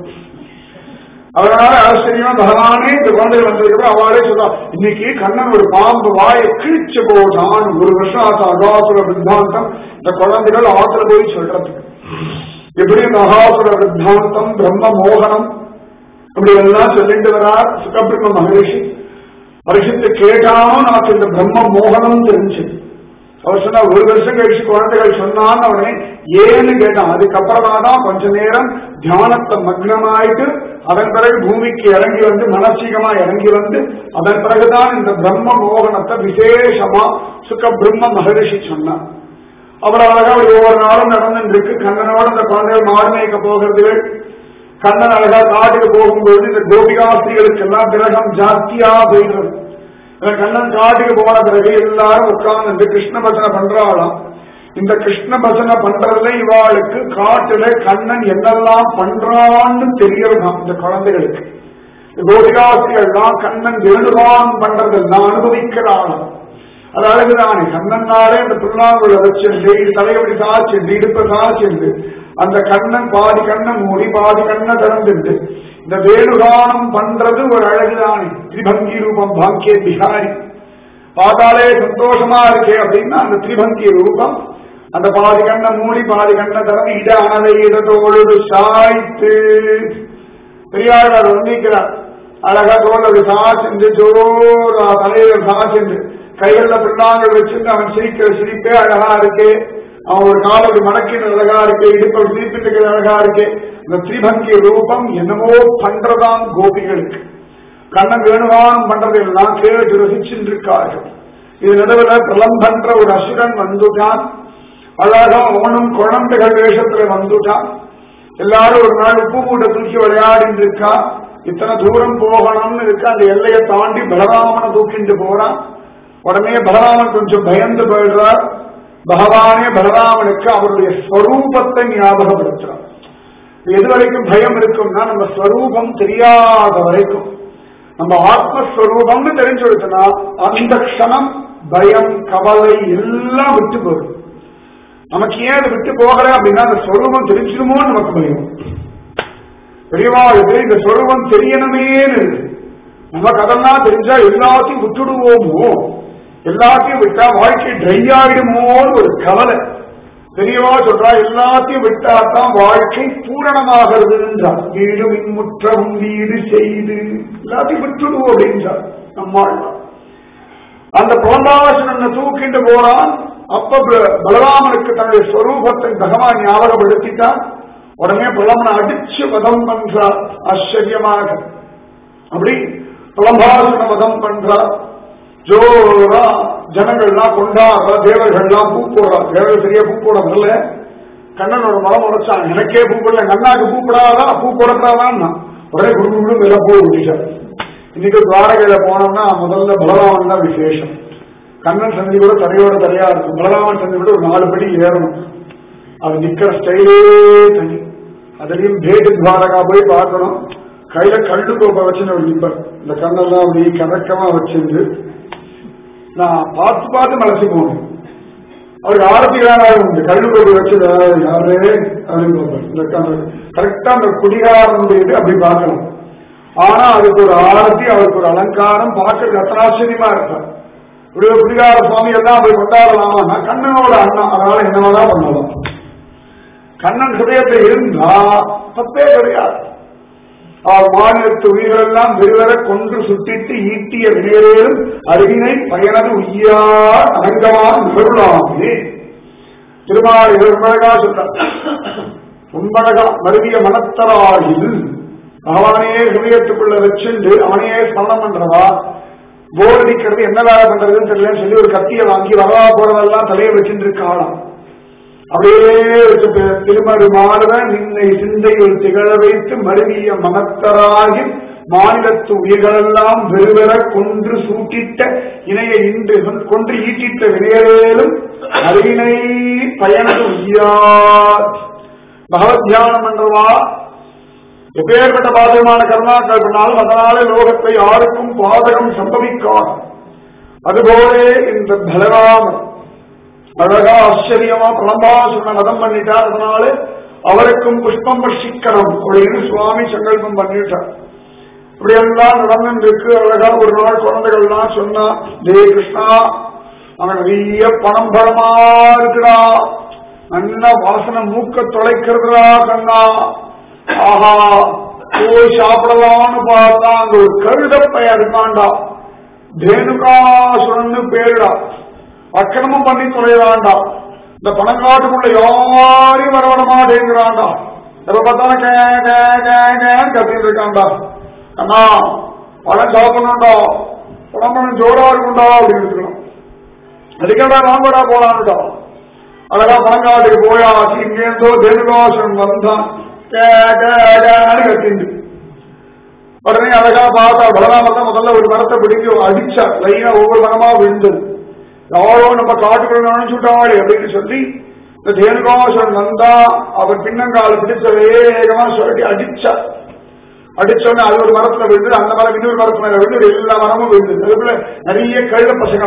அதனால ஆச்சரியமா பகவானே இந்த குழந்தைகள் வந்ததுக்கு அவளே சொல்றா இன்னைக்கு கண்ணன் ஒரு பாம்பு வாயை கிழிச்சு போட்டான் ஒரு வருஷம் ஆசை அகாசுர வித்தாந்தம் இந்த குழந்தைகள் ஆத்துல போய் சொல்றதுக்கு எப்படி இந்த அகாசுர வித்தாந்தம் பிரம்ம மோகனம் இப்படி எல்லாம் சொல்லிட்டு வரார் சுகபிரம்ம மகரிஷி பரிசுத்து கேட்டாலும் நமக்கு இந்த பிரம்ம மோகனம் தெரிஞ்சு அவர் சொன்னா ஒரு வருஷம் கழிச்சு குழந்தைகள் சொன்னான்னு அவனே ஏன்னு கேட்டான் அதுக்கப்புறமா தான் கொஞ்ச நேரம் தியானத்தை மக்னமாயிட்டு அதன் பிறகு பூமிக்கு இறங்கி வந்து மனசீகமா இறங்கி வந்து அதன் பிறகுதான் இந்த பிரம்ம மோகனத்தை விசேஷமா சுக பிரம்ம மகரிஷி சொன்னார் அவர் அழகா ஒவ்வொரு நாளும் நடந்துட்டு இருக்கு கண்ணனோட இந்த குழந்தைகள் மாடு மேய்க்க போகிறதுகள் கண்ணன் அழகா காட்டுக்கு போகும்போது இந்த கோபிகாஸ்திரிகளுக்கு எல்லாம் கிரகம் ஜாஸ்தியா போயிடுறது இவன் கண்ணன் காட்டுக்கு போன பிறகு எல்லாரும் உட்கார்ந்து கிருஷ்ண பஜனை பண்றாளாம் இந்த கிருஷ்ண பஜனை பண்றதுல இவாளுக்கு காட்டுல கண்ணன் என்னெல்லாம் பண்றான்னு தெரியறதாம் இந்த குழந்தைகளுக்கு கோபிகாசிகள்லாம் கண்ணன் வேணுகான் பண்றதெல்லாம் அனுபவிக்கிறாளாம் அது அழகுதானே கண்ணன்னாலே அந்த புல்லாங்குழ வச்சிருந்து தலையபடி சாச்சிருந்து இடுப்ப சாச்சிருந்து அந்த கண்ணன் பாதி கண்ணை மூடி பாதி கண்ணை திறந்துட்டு இந்த வேணுகானம் பண்றது ஒரு அழகுதானே திரிபங்கி ரூபம் பாக்கிய பிகாரி பார்த்தாலே சந்தோஷமா இருக்கே அப்படின்னா அந்த திரிபங்கி ரூபம் அந்த பாதி கண்ணை மூடி பாதி கண்ணை திறந்து இட அனலை இடத்தோடு சாய்த்து பெரியார் வர்ணிக்கிறார் அழகா தோல் சாச்சிந்து ஜோரா தலையில சாச்சிந்து கைகள்ல பிள்ளாங்கள் வச்சிருந்து அவன் சிரிக்கிற சிரிப்பே அழகா இருக்கு அவன் ஒரு காலுக்கு மடக்கின அழகா இருக்கு இடுப்பல் சிரிப்பிட்டு அழகா இருக்கு இந்த திரிபங்கி ரூபம் என்னமோ பண்றதாம் கோபிகளுக்கு கண்ணன் வேணுவான் பண்றதெல்லாம் கேட்டு ரசிச்சுட்டு இருக்கார்கள் இது நடுவில் பிரலம்பன்ற ஒரு அசுரன் வந்துட்டான் அழகா அவனும் குழந்தைகள் வேஷத்துல வந்துட்டான் எல்லாரும் ஒரு நாள் உப்பு மூட்டை தூக்கி விளையாடிட்டு இருக்கா இத்தனை தூரம் போகணும்னு இருக்கு அந்த எல்லையை தாண்டி பலராமனை தூக்கிட்டு போறான் உடனே பலராமன் கொஞ்சம் பயந்து போயிடுறார் பகவானே பலராமனுக்கு அவருடைய ஸ்வரூபத்தை ஞாபகப்படுத்துறான் எது வரைக்கும் பயம் இருக்கும்னா நம்ம ஸ்வரூபம் தெரியாத வரைக்கும் நம்ம ஆத்மஸ்வரூபம்னு தெரிஞ்சு கொடுத்தனா அந்த க்ஷணம் பயம் கவலை எல்லாம் விட்டு போகும் நமக்கு ஏன் அது விட்டு போகல அப்படின்னா அந்த ஸ்வரூபம் தெரிஞ்சிருமோ நமக்கு பயம் பெரியவா இது இந்த ஸ்வரூபம் தெரியணுமேன்னு இருக்கு. நமக்கு அதெல்லாம் தெரிஞ்சா எல்லாத்தையும் விட்டுடுவோமோ எல்லாத்தையும் விட்டா வாழ்க்கை ட்ரை ஆகிடுமோன்னு ஒரு கவலை பெரியவா சொல்றா எல்லாத்தையும் விட்டா தான் வாழ்க்கை பூரணமாகிறதுன்றார் வீடு மின்முற்றமும் வீடு செய்து எல்லாத்தையும் விட்டுடுவோம் அப்படின்றார் நம்மாள் அந்த பிரம்பாசனனை தூக்கிட்டு போறான் அப்ப ப- பலராமனுக்கு தன்னுடைய ஸ்வரூபத்தை பகவான் ஞாபகப்படுத்திட்டான் உடனே பிரலமனை அடிச்சு வதம் பண்றார் ஆச்சரியமாக அப்படி பிரம்பாசன வதம் பண்றார் ஜோரா ஜனங்கள்லாம் கொண்டாடுறா தேவர்கள்லாம் பூ போடுறா தேவர்கள் சரியா பூ போட வரல கண்ணனோட மரம் உடைச்சான் எனக்கே பூ போடல எங்க அண்ணாக்கு பூ போடாதா பூ போடப்படாதான் உடனே குடு குடு மேல பூ விட்டுட்டார் இன்னைக்கு துவாரகையில போனோம்னா முதல்ல பலராமன் தான் விசேஷம் கண்ணன் சந்தி கூட தரையோட தரையா இருக்கும் பலராமன் சந்தி கூட ஒரு நாலு படி ஏறணும் அது நிக்கிற ஸ்டைலே தனி அதுலயும் பேட்டு துவாரகா போய் பார்க்கணும் கையில கண்டு கோப்பை வச்சுன்னு ஒரு நிப்பர் இந்த கண்ணெல்லாம் அப்படி கணக்கமா வச்சிருந்து நான் பார்த்து பார்த்து மனசு போகணும் அவருக்கு ஆரத்தி வேணாலும் உண்டு கல்லு கோப்பை வச்சு யாரு அப்படின்னு பார்ப்பார். இந்த கரெக்டா அந்த குடிகாரனுடைய இது அப்படி பார்க்கணும் ஆனா அதுக்கு ஒரு ஆரத்தி அவருக்கு ஒரு அலங்காரம் பார்க்கறதுக்கு அத்தனாச்சரியமா இருப்பார் இப்படி ஒரு குடிகார சுவாமி எல்லாம் போய் கொண்டாடலாமா கண்ணனோட அண்ணா அதனால என்னவெல்லாம் பண்ணலாம் கண்ணன் ஹிருதயத்தை இருந்தா தப்பே கிடையாது அவர் மாநிலத்து உயிரெல்லாம் வெறுவர கொன்று சுட்டிட்டு ஈட்டிய வினையேறும் அருகினை பயனது உய்யார் அனங்கமான நிகழ்வாமே திருமாலை உண்மழகா சொல்றார் உண்மழகா மருவிய மனத்தராகில் அவனையே ஹிருதயத்துக்குள்ள வச்சுண்டு அவனையே ஸ்மரணம் பண்றவா போர் அடிக்கிறது என்ன வேலை பண்றதுன்னு தெரியல சொல்லி ஒரு கத்தியை வாங்கி வரவா போறதெல்லாம் தலையை வச்சுட்டு இருக்காளாம் அப்படியே வச்சு திருமறு மாறுவன் நின்னை சிந்தையில் திகழ வைத்து மருவிய மனத்தராகி மாநிலத்து உயிர்களெல்லாம் வெறுவெற கொன்று சூட்டிட்ட இணைய இன்று கொன்று ஈட்டிட்ட வினையேலும் அறிவினை பயனது உய்யார் பகவத் தியானம் என்றவா எப்பேற்பட்ட பாதகமான கர்மாக்கள் பண்ணாலும் அதனாலே லோகத்தை யாருக்கும் பாதகம் சம்பவிக்காது அதுபோலே இந்த பலராமன் அழகா ஆச்சரியமா பிரம்பாசுரனை வதம் பண்ணிட்டார் அதனால அவருக்கும் புஷ்பம் வர்ஷிக்கணும் அப்படின்னு சுவாமி சங்கல்பம் பண்ணிட்டார் இப்படி எல்லாம் நடந்துருக்கு அழகா ஒரு நாள் குழந்தைகள்லாம் சொன்னா ஜெய கிருஷ்ணா அவன் நிறைய பணம் பழமா இருக்குடா நல்ல வாசனை மூக்க தொலைக்கிறதுடா கண்ணா ஆஹா போய் சாப்பிடலாம்னு பார்த்தா அங்க ஒரு கழுதப்பைய இருக்காண்டா தேனுகாசுரன்னு பேருடா அக்கிரமம் பண்ணி தொலைறாண்டா இந்த பணங்காட்டுக்குள்ள யாரையும் வரவிட மாட்டேங்கிறாண்டா எப்ப பார்த்தாலும் கே கே கே கேன்னு கத்திட்டு இருக்காண்டா அண்ணா பழம் சாப்பிடணும்டா பழம் பழம் ஜோரா இருக்கும்டா அப்படின்னு இருக்கணும் அதுக்கடா வாங்கடா போலான்டா அழகா பணங்காட்டுக்கு போயாச்சு இங்கேருந்தோ தேனுகாசுரன் வந்தான் கே கே கேன்னு கத்திண்டு உடனே அழகா பார்த்தா பலராமன் தான் முதல்ல ஒரு மரத்தை பிடிக்க அடிச்சா லைனா ஒவ்வொரு மரமா விழுந்தது யாரோ நம்ம காட்டுக்குள்ள நினைச்சுட்டாளே அப்படின்னு சொல்லி இந்த தேனுகாசுரன் வந்தா அவர் பின்னங்கால பிடிச்ச வேகமா சொல்லி அடிச்சா அடிச்சோடனே அது ஒரு மரத்துல விழுந்து அந்த மரம் இன்னொரு மரத்து மேல விழுந்து எல்லா மரமும் விழுந்து அதுக்குள்ள நிறைய கழுத பசங்க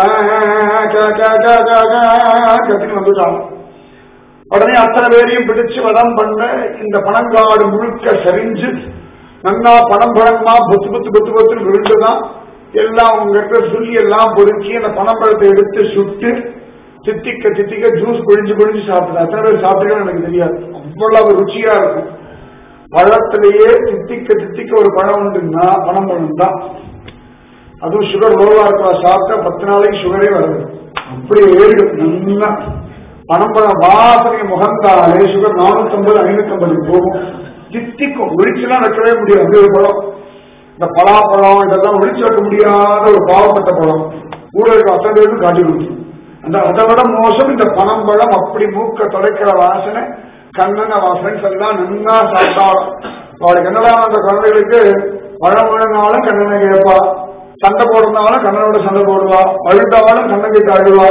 வந்துட்டாங்க கத்தின்னு வந்துட்டாங்க உடனே அத்தனை பேரையும் பிடிச்சு வதம் பண்ண இந்த பனங்காடு முழுக்க சரிஞ்சு நன்னா பணம் பழமா புத்து புத்து புத்து புத்து விழுந்துதான் எல்லாம் உங்ககிட்ட சொல்லி எல்லாம் பொறுக்கி அந்த பனம்பழத்தை எடுத்து சுட்டு தித்திக்க தித்திக்க ஜூஸ் பிழிஞ்சு பிழிஞ்சு சாப்பிடுறது அத்தனை பேர் சாப்பிட்டுக்கணும் எனக்கு தெரியாது அவ்வளவு ருச்சியா இருக்கும் பழத்திலேயே தித்திக்க தித்திக்க ஒரு பழம் உண்டுன்னா பனம்பழம் தான் அதுவும் சுகர் லோவா இருக்கா சாப்பிட்டா பத்து நாளைக்கு சுகரே வருது அப்படியே ஏறிடும் நல்லா பனம்பழம் வாசனை முகந்தாலே சுகர் நானூத்தி ஐம்பது ஐநூத்தி ஐம்பது போகும் தித்திக்கும் ஒழிச்சுலாம் வைக்கவே முடியாது அப்படி ஒரு பழம் இந்த பலாப்பழம் இதெல்லாம் ஒழிச்சு வைக்க முடியாத ஒரு பாவப்பட்ட பழம் ஊழல் இருக்க அத்தனை பேருக்கும் காட்டி கொடுக்கும் அந்த அதை விட மோசம் இந்த பனம்பழம் அப்படி மூக்க தொலைக்கிற வாசனை கண்ணன வாசனை எல்லாம் நன்னா சாப்பிட்டாலும் அவளுக்கு என்னதான் அந்த குழந்தைகளுக்கு பழம் விழுந்தாலும் கண்ணனை கேட்பா சண்டை போடுறதுனாலும் கண்ணனோட சண்டை போடுவா அழுட்டாலும் கண்ணன் கிட்ட அழுவா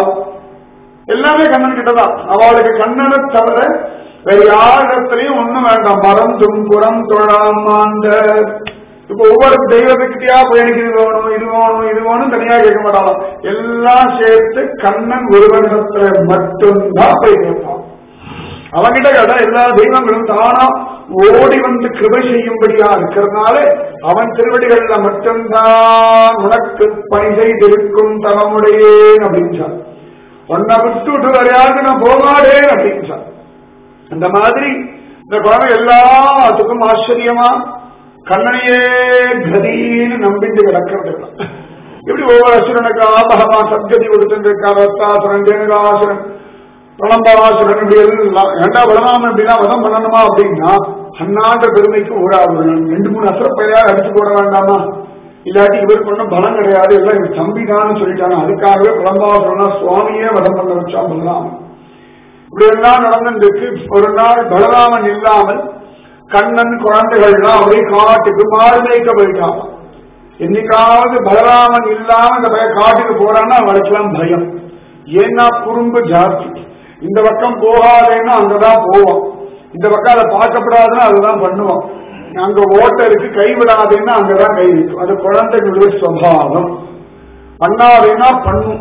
எல்லாமே கண்ணன் கிட்டதான் அவளுக்கு கண்ணனை தவிர வேற யாரிடத்திலையும் ஒண்ணும் வேண்டாம் மரம் தும்புறம் தொழாமாந்த இப்ப ஒவ்வொரு தெய்வத்துக்கிட்டயா போய் எனக்கு இது வேணும் இது வேணும் இது வேணும் தனியா கேட்க மாட்டாங்க எல்லாம் சேர்த்து கண்ணன் ஒருவனிடத்துல மட்டும்தான் போய் கேட்பான் அவன்கிட்ட கேட்டா எல்லா தெய்வங்களும் தானா ஓடி வந்து கிருபை செய்யும்படியா இருக்கிறதுனால அவன் திருவடிகள்ல மட்டும்தான் உனக்கு பணி செய்திருக்கும் தவமுடையேன் அப்படின்னு சொன்னான். உன்னை விட்டு விட்டு வரையாது நான் போகாடேன் அப்படின்னு சொன்னான். அந்த மாதிரி இந்த குழந்தை எல்லாத்துக்கும் ஆச்சரியமா கண்ணனையே கதின்னு நம்பிட்டு கிடக்கிறது இப்படி ஒவ்வொரு அசுரனுக்கு ஆபகமா சத்கதி கொடுத்துருக்கா ரத்தாசுரன் ஜெனகாசுரன் பிரளம்பாசுரன் இப்படி எல்லாம் ஏண்டா பலராமன் இப்படிலாம் வதம் பண்ணணுமா அப்படின்னா அண்ணான்ற பெருமைக்கு ஒரு ஒரு ரெண்டு மூணு அசுர பெயராக அடிச்சு போட வேண்டாமா இல்லாட்டி இவருக்கு ஒன்றும் பலம் கிடையாது எல்லாம் இவர் தம்பிதான்னு சொல்லிட்டாங்க அதுக்காகவே பிரளம்பாசுரனா சுவாமியே வதம் பண்ண வச்சான் பலராமன் இப்படி எல்லாம் நடந்துருக்கு ஒரு நாள் பலராமன் இல்லாமல் கண்ணன் குழந்தைகள்லாம் அப்படியே காட்டுக்கு மாறு மேய்க்க போயிட்டான் என்னைக்காவது பலராமன் இல்லாம இந்த பையன் காட்டுக்கு போறான்னா அவளுக்கெல்லாம் பயம் ஏன்னா குறும்பு ஜாஸ்தி இந்த பக்கம் போகாதேன்னா அங்கதான் போவோம் இந்த பக்கம் அதை பார்க்கப்படாதுன்னா அதுதான் பண்ணுவோம் அங்க ஓட்ட இருக்கு கைவிடாதேன்னா அங்கதான் கை இருக்கும் அது குழந்தைகளுடைய சுவாவம் பண்ணாதேன்னா பண்ணும்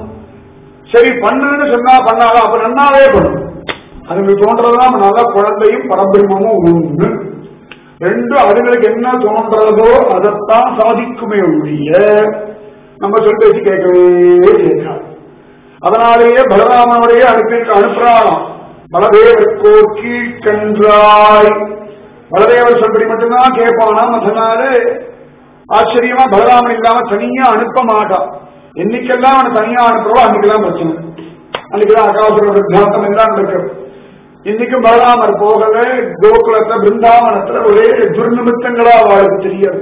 சரி பண்ணுன்னு சொன்னா பண்ணாதான் அப்ப நன்னாவே பண்ணும் அதுங்களுக்கு தோன்றதுதான் நல்ல குழந்தையும் பரபிரமும் ஒண்ணு ரெண்டும் அதுங்களுக்கு என்ன தோன்றதோ அதைத்தான் சாதிக்குமே ஒழிய நம்ம சொல் பேசி கேட்கவே கேட்காது அதனாலேயே பலராமனுடைய அனுப்பி அனுப்புறாராம் பலதேவர்க்கோ கீழ்கன்றாய் பலதேவர் சொல்படி மட்டும்தான் கேட்பானாம் அதனால ஆச்சரியமா பலராமன் இல்லாம தனியா அனுப்ப மாட்டான் என்னைக்கெல்லாம் அவனை தனியா அனுப்புறவோ அன்னைக்கெல்லாம் பிரச்சனை அன்னைக்குதான் அகாசுர வித்தியாசம் எல்லாம் நடக்கிறது இன்னைக்கும் பலராமர் போகல கோகுலத்துல பிருந்தாவனத்துல ஒரே துர்நிமித்தங்களா அவளுக்கு தெரியாது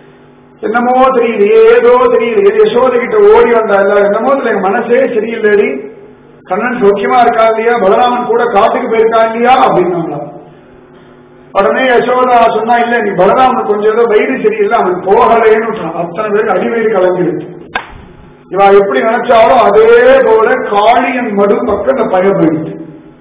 என்னமோ தெரியல ஏதோ தெரியல யசோத கிட்ட ஓடி வந்தா இல்ல என்னமோ தெரியல எங்க மனசே சரியில்லடி கண்ணன் சௌக்கியமா இருக்கா இல்லையா பலராமன் கூட காட்டுக்கு போயிருக்கா இல்லையா அப்படின்னாங்களா உடனே யசோதா சொன்னா இல்ல நீ பலராமன் கொஞ்சம் ஏதோ வயிறு சரியில்லை அவன் போகலேன்னு விட்டான். அத்தனை பேருக்கு அடிவயிறு கலந்துருச்சு இவ எப்படி நினைச்சாலும் அதே போல காளியன் மடு பக்கம் இந்த பயம் போயிடுச்சு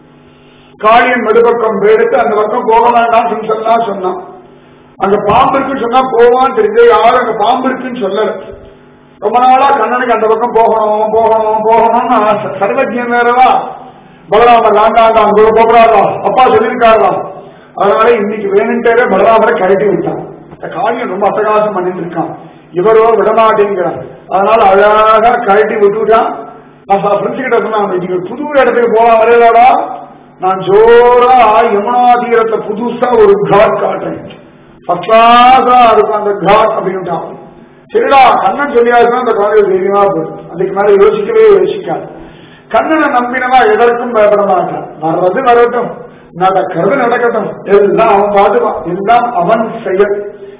காளியன் மடுபக்கம் போயிடுத்து அந்த பக்கம் போக வேண்டாம் சொல்லலாம் சொன்னான் அங்க பாம்பு இருக்குன்னு சொன்னா போவான்னு தெரிஞ்சு யாரும் அங்க பாம்பு இருக்குன்னு சொல்லல ரொம்ப நாளா கண்ணனுக்கு அந்த பக்கம் போகணும் போகணும் போகணும்னு ஆசை சர்வஜன் வேறவா பலராமர் வேண்டாண்டா அங்க போகக்கூடாதா அப்பா சொல்லியிருக்காரா அதனால இன்னைக்கு வேணுன்ட்டே பலராமரை கழட்டி விட்டான் இந்த காளியன் ரொம்ப அட்டகாசம் பண்ணிட்டு இருக்கான் இவரோ விடமாட்டேங்கிறார் அதனால அழகா கழட்டி விட்டுட்டான் நான் ஃப்ரெண்ட்ஸ் கிட்ட சொன்னாங்க நீங்க புது இடத்துக்கு போலாம் வரையலாடா நான் ஜோரா யமுனா தீரத்தை புதுசா ஒரு காட் காட்டுறேன் ஃபர்ஸ்ட் கிளாஸா இருக்கும் அந்த காட் அப்படின்ட்டான் சரிடா கண்ணன் சொல்லியாச்சுன்னா அந்த குழந்தை தைரியமா போயிடும் அதுக்கு மேல யோசிக்கவே யோசிக்காது கண்ணனை நம்பினவா எதற்கும் பயப்பட மாட்டான் வர்றது வரட்டும் நடக்கிறது நடக்கட்டும் எல்லாம் அவன் பாதுகான் எல்லாம் அவன் செயல்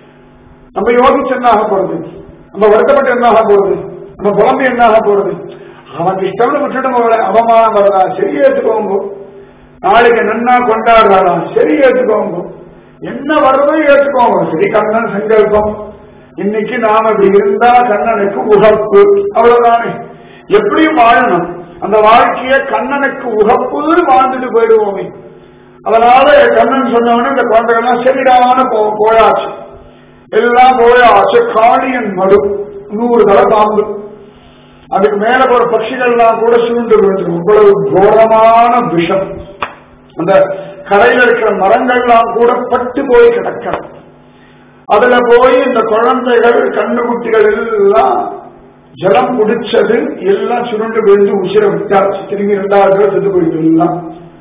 நம்ம யோசிச்சு என்ன ஆக போறது நம்ம வருத்தப்பட்டு என்ன ஆக போறது நம்ம புலம்பு என்ன ஆக போறது அவனுக்கு இஷ்டம்னு விட்டுட்டு போகல அவமானம் வரதா சரி ஏத்துக்கோங்க நாளைக்கு நன்னா கொண்டாடுறாரா சரி ஏத்துக்கோங்க என்ன வர்றதோ ஏத்துக்கோங்க சரி கண்ணன் சங்கல்பம் இன்னைக்கு நாம இப்படி இருந்தா கண்ணனுக்கு உகப்பு அவ்வளவுதானே எப்படியும் வாழணும் அந்த வாழ்க்கைய கண்ணனுக்கு உகப்புன்னு வாழ்ந்துட்டு போயிடுவோமே அதனால கண்ணன் சொன்னவனே இந்த குழந்தைகள்லாம் சரிடான போ- போயாச்சு எல்லாம் போயாச்சு காளியன் மடு நூறு தலை பாம்பு அதுக்கு மேல போற பட்சிகள்லாம் கூட சுருண்டு விழுந்துடும் இவ்வளவு கோரமான விஷம் அந்த கரையில இருக்கிற மரங்கள்லாம் கூட பட்டு போய் கிடக்கிறது அதுல போய் இந்த குழந்தைகள் கண்ணுக்குட்டிகள் எல்லாம் ஜலம் குடிச்சது எல்லாம் சுருண்டு விழுந்து உசிர விட்டாச்சு திரும்பி இரண்டாவது தடவை செத்து போயிட்டு எல்லாம்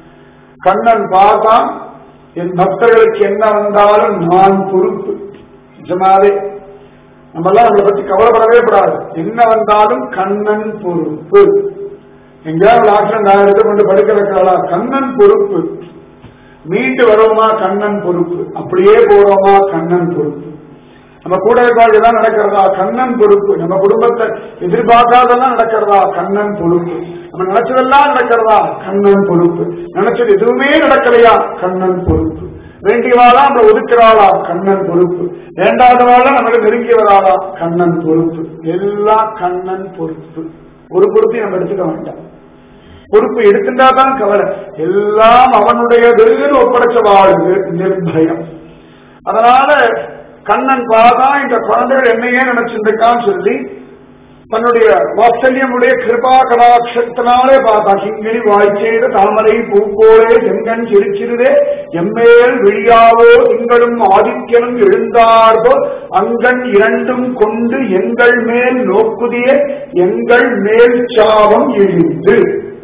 கண்ணன் பார்த்தான் என் பக்தர்களுக்கு என்ன வந்தாலும் நான் பொறுப்பு நிஜமாவே நம்ம எல்லாம் அவங்களை பத்தி கவலைப்படவே கூடாது என்ன வந்தாலும் கண்ணன் பொறுப்பு எங்கேயாவது ஆக்சிடென்ட் ஆகிட்டு கொண்டு படுக்க வைக்கிறா கண்ணன் பொறுப்பு மீண்டு வரோமா கண்ணன் பொறுப்பு அப்படியே போறோமா கண்ணன் பொறுப்பு நம்ம கூட இருக்கவங்க நடக்கிறதா கண்ணன் பொறுப்பு நம்ம குடும்பத்தை எதிர்பார்க்காதெல்லாம் நடக்கிறதா கண்ணன் பொறுப்பு நம்ம நினைச்சதெல்லாம் நடக்கிறதா கண்ணன் பொறுப்பு நினைச்சது எதுவுமே நடக்கலையா கண்ணன் பொறுப்பு வேண்டியவாளா நம்மளை ஒதுக்குறாளா கண்ணன் பொறுப்பு வேண்டாதவாளா நம்மளை நெருங்கியவராளா கண்ணன் பொறுப்பு எல்லாம் கண்ணன் பொறுப்பு ஒரு பொறுப்பையும் நம்ம எடுத்துக்க வேண்டாம் பொறுப்பு எடுத்துட்டா தான் கவலை எல்லாம் அவனுடையதுன்னு ஒப்படைச்ச வாழ்வு நிர்பயம் அதனால கண்ணன் பாதா இந்த குழந்தைகள் என்னையே நினைச்சிருக்கான்னு சொல்லி தன்னுடைய வாத்சல்யமுடைய கிருபா கடாட்சத்தினாலே பார்த்தா கிங்கிணி வாய்ச்செய்த தாமரை பூக்கோளே செங்கன் சிரிச்சிருதே எம்மேல் விழியாவோ திங்களும் ஆதித்யனும் எழுந்தார்போ அங்கன் இரண்டும் கொண்டு எங்கள் மேல் நோக்குதியே எங்கள் மேல் சாபம் இழிந்து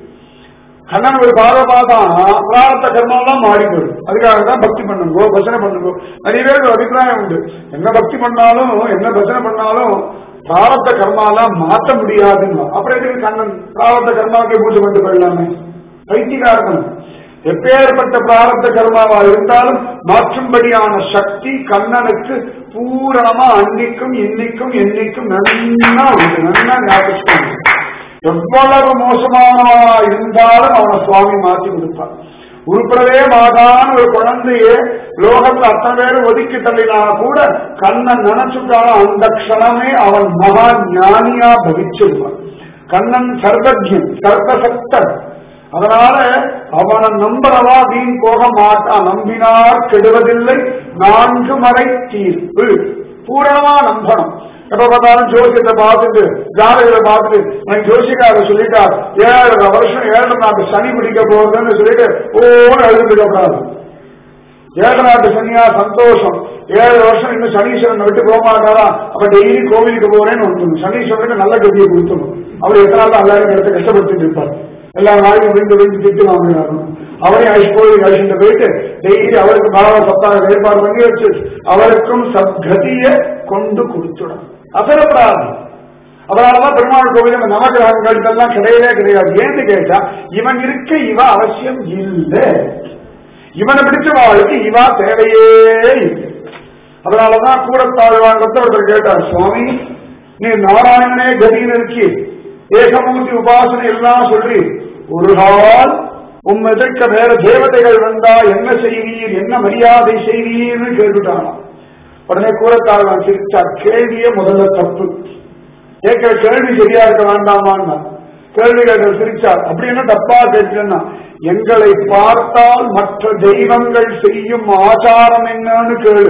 கண்ணன் ஒரு பாதமாதான் பிராரத்த கர்மம்லாம் மாறி போயிடும் அதுக்காக தான் பக்தி பண்ணுங்கோ பஜனை பண்ணுங்கோ நிறைய பேருக்கு ஒரு அபிப்பிராயம் உண்டு என்ன பக்தி பண்ணாலும் என்ன பஜனை பண்ணாலும் பிராரத்த கர்மாலாம் மாற்ற முடியாதுன்னு அப்புறம் எதுக்கு கண்ணன் பிராரத்த கர்மாவுக்கு பூஜை பண்ணிட்டு போயிடலாமே பைத்தியகாரன் எப்பேற்பட்ட பிராரத்த கர்மாவா இருந்தாலும் மாற்றும்படியான சக்தி கண்ணனுக்கு பூரணமா அன்னைக்கும் இன்னைக்கும் என்னைக்கும் நன்னா உண்டு நன்னா ஞாபகம் எவ்வளவு மோசமானவா இருந்தாலும் அவனை சுவாமி மாற்றி கொடுப்பான் உருப்படவே மாட்டான்னு ஒரு குழந்தைய லோகத்துல அத்தனை பேர் ஒதுக்கி தள்ளினா கூட கண்ணன் நினைச்சுட்டாலும் அந்த க்ஷணமே அவன் மகா ஞானியா பவிச்சிருப்பான் கண்ணன் சர்வஜன் சர்வசக்தன் அதனால அவனை நம்புறவா வீண் போக மாட்டான் நம்பினார் கெடுவதில்லை நான்கு மறை தீர்ப்பு பூரணமா நம்பணும் எப்ப பார்த்தாலும் ஜோசியத்தை பார்த்துட்டு ஜாதகத்தை பார்த்துட்டு எனக்கு ஜோசிக்கார சொல்லிட்டார் ஏழரை வருஷம் ஏழரை நாட்டு சனி பிடிக்க போகுதுன்னு சொல்லிட்டு ஓன்னு எழுதிட்டு கூடாது ஏழரை நாட்டு சனியா சந்தோஷம் ஏழு வருஷம் இன்னும் சனீஸ்வரன் விட்டு போக மாட்டாரா அப்ப டெய்லி கோவிலுக்கு போறேன்னு ஒன்று சனீஸ்வரனுக்கு நல்ல கதியை கொடுத்தணும் அவர் எத்தனை நாள் எல்லாரும் இடத்த கஷ்டப்படுத்திட்டு இருப்பார் எல்லா நாளையும் விழுந்து விழுந்து திட்டு வாங்கினாரும் அவரையும் அழிச்சு போய் அழிச்சுட்டு போயிட்டு டெய்லி அவருக்கு பாவ சத்தாக ஏற்பாடு பண்ணி வச்சு அவருக்கும் சத்கதியை கொண்டு கொடுத்துடும் அசரப்படாது அதனாலதான் பெருமாள் கோவில் இந்த நவகிரகங்கள் இதெல்லாம் கிடையவே கிடையாது ஏன்னு கேட்டா இவன் இருக்க இவ அவசியம் இல்லை இவனை பிடிச்ச வாழ்க்கை இவா தேவையே இல்லை அதனாலதான் கூடத்தாழ்வாங்கத்தை ஒருத்தர் கேட்டார் சுவாமி நீ நாராயணனே கதின்னு இருக்கி ஏகமூர்த்தி உபாசனை எல்லாம் சொல்லி ஒரு நாள் உம் எதிர்க்க வேற தேவதைகள் வந்தா என்ன செய்வீர் என்ன மரியாதை செய்வீர்னு கேட்டுட்டானாம் உடனே கூறத்தாழ்வான் சிரிச்சார் கேள்வியே முதல்ல தப்பு கேட்கிற கேள்வி சரியா இருக்க வேண்டாமான்னா கேள்வி கேட்கிற சிரிச்சார் அப்படி என்ன தப்பா கேட்கிறேன்னா எங்களை பார்த்தால் மற்ற தெய்வங்கள் செய்யும் ஆச்சாரம் என்னன்னு கேளு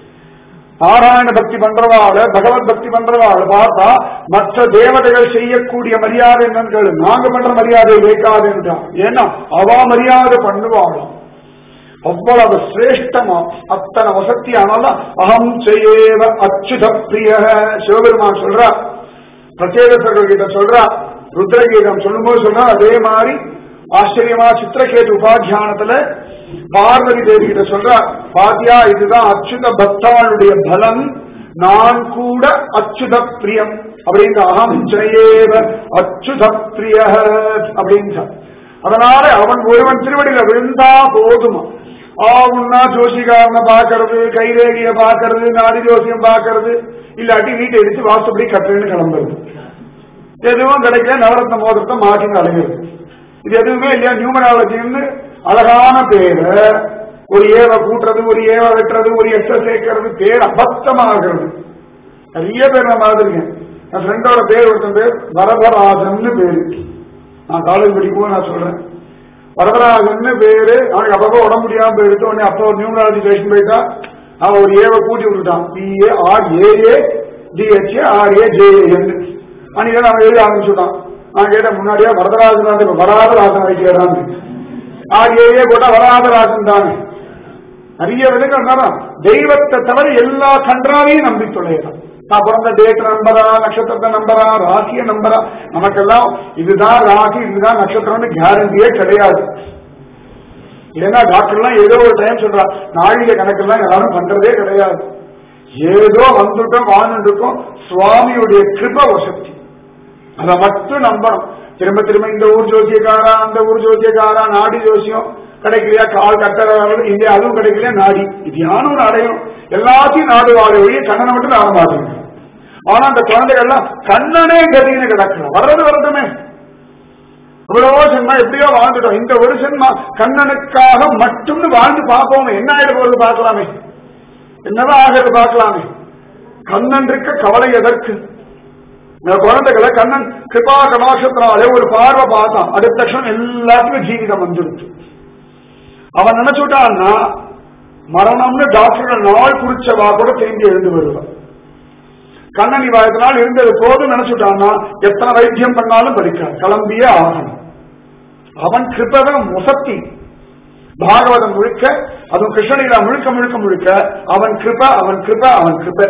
நாராயண பக்தி பண்றவாள் பகவத் பக்தி பண்றவாள் பார்த்தா மற்ற தேவதைகள் செய்யக்கூடிய மரியாதை என்னன்னு கேளு நாங்க பண்ற மரியாதை வைக்காது என்றான் ஏன்னா அவ மரியாதை பண்ணுவாளாம் அவ்வளவு சிரேஷ்டமா அத்தனை வசதி ஆனாலும் அகம் செய்யேவ அச்சுத பிரிய சிவபெருமான் சொல்றா பிரத்யேகர்கள் கிட்ட சொல்றா ருத்ரகீதம் சொல்லும்போது சொல்றா அதே மாதிரி ஆச்சரியமா சித்திரகேது உபாத்தியானத்துல பார்வதி தேவி கிட்ட சொல்றா பாத்தியா இதுதான் அச்சுத பக்தாளுடைய பலம் நான் கூட அச்சுத பிரியம் அப்படின்ற அகம் ஜெயேவ அச்சுத பிரிய அப்படின்ற அதனால அவன் ஒருவன் திருவடியில விழுந்தா போதுமா ஆவுன்னா ஜோசிகாரனை பாக்குறது கைரேகிய பாக்குறது நாடி ஜோசியம் பாக்குறது இல்லாட்டி வீட்டை எடுத்து வாசப்படி கட்டுறேன்னு கிளம்புறது எதுவும் கிடைக்கல நவரத்ன மோதிரத்தை மாட்டின்னு அலைகிறது இது எதுவுமே இல்லையா நியூமராலஜின்னு அழகான பேரு ஒரு ஏவ கூட்டுறது ஒரு ஏவ வெட்டுறது ஒரு எஸ் சேர்க்கறது பேர் அபத்தமாகிறது நிறைய பேர் நான் பார்த்துருக்கேன் என் ஃப்ரெண்டோட பேர் ஒருத்தன் பேர் வரதராஜன் பேரு நான் காலேஜ் படிக்கும்போது நான் சொல்றேன் வரதராஜன் பேரு அவனுக்கு அப்பப்போ உடம்பு முடியாம போயிடுத்து உடனே அப்போ ஒரு நியூமராலஜி ஸ்டேஷன் போயிட்டா அவன் ஒரு ஏவை கூட்டி விட்டுட்டான் P A R A A D H R A J A N அன்னைக்கு அவன் எழுத ஆரம்பிச்சுட்டான் நான் கேட்டேன் முன்னாடியே வரதராஜன் இப்ப வராதராஜன் வைக்கிறான் ஆர் ஏஏ போட்டா வராதராஜன் தானே நிறைய விதங்கள் தெய்வத்தை தவிர எல்லா கன்றாவையும் நம்பி தொலைகிறான் நான் பிறந்த டேட் நம்பரா நட்சத்திரத்தை நம்பரா ராசிய நம்பரா நமக்கெல்லாம் இதுதான் ராசி இதுதான் நட்சத்திரம்னு கேரண்டியே கிடையாது ஏன்னா டாக்டர்லாம் ஏதோ ஒரு டைம் சொல்றா நாழிகை கணக்கெல்லாம் யாரும் பண்றதே கிடையாது ஏதோ வந்துட்டோம் வாழ்ந்துட்டு இருக்கோம் சுவாமியுடைய கிருப வசதி அதை மட்டும் நம்பணும் திரும்ப திரும்ப இந்த ஊர் ஜோசியக்காரா அந்த ஊர் ஜோசியக்காரா நாடி ஜோசியம் கிடைக்கலையா கால் கட்டறது இங்கே அதுவும் கிடைக்கலையா நாடி இது யாரும் ஒரு அடையும் எல்லாத்தையும் நாடு வாழ வழிய கண்ணனை மட்டும் நாட மாட்டேங்க ஆனா அந்த குழந்தைகள்லாம் கண்ணனே கதின்னு கிடக்கணும் வர்றது வரட்டுமே இவ்வளவோ ஜென்மா எப்படியோ வாழ்ந்துட்டோம் இந்த ஒரு ஜென்மா கண்ணனுக்காக மட்டும்னு வாழ்ந்து பார்ப்போமே என்ன ஆயிட போறது பார்க்கலாமே என்னதான் ஆகிறது பார்க்கலாமே கண்ணன் இருக்க கவலை எதற்கு இந்த குழந்தைகளை கண்ணன் கிருபா கடாட்சத்தினாலே ஒரு பார்வை பார்த்தான் அடுத்த க்ஷணம் எல்லாத்துக்கும் ஜீவிதம் வந்துடுச்சு அவன் நினைச்சுட்டான்னா மரணம்னு டாக்டர்கள் நாள் குறிச்சவா கூட திரும்பி எழுந்து வருவான் கண்ணன் இவ இதனால் இருந்தது போதும் நினைச்சுட்டான்னா எத்தனை வைத்தியம் பண்ணாலும் பலிக்காது கிளம்பியே ஆகணும் அவன் கிருப்பவ முசத்தி பாகவதம் முழுக்க அதுவும் கிருஷ்ணலீலா முழுக்க முழுக்க முழுக்க அவன் கிருப அவன் கிருப அவன் கிருப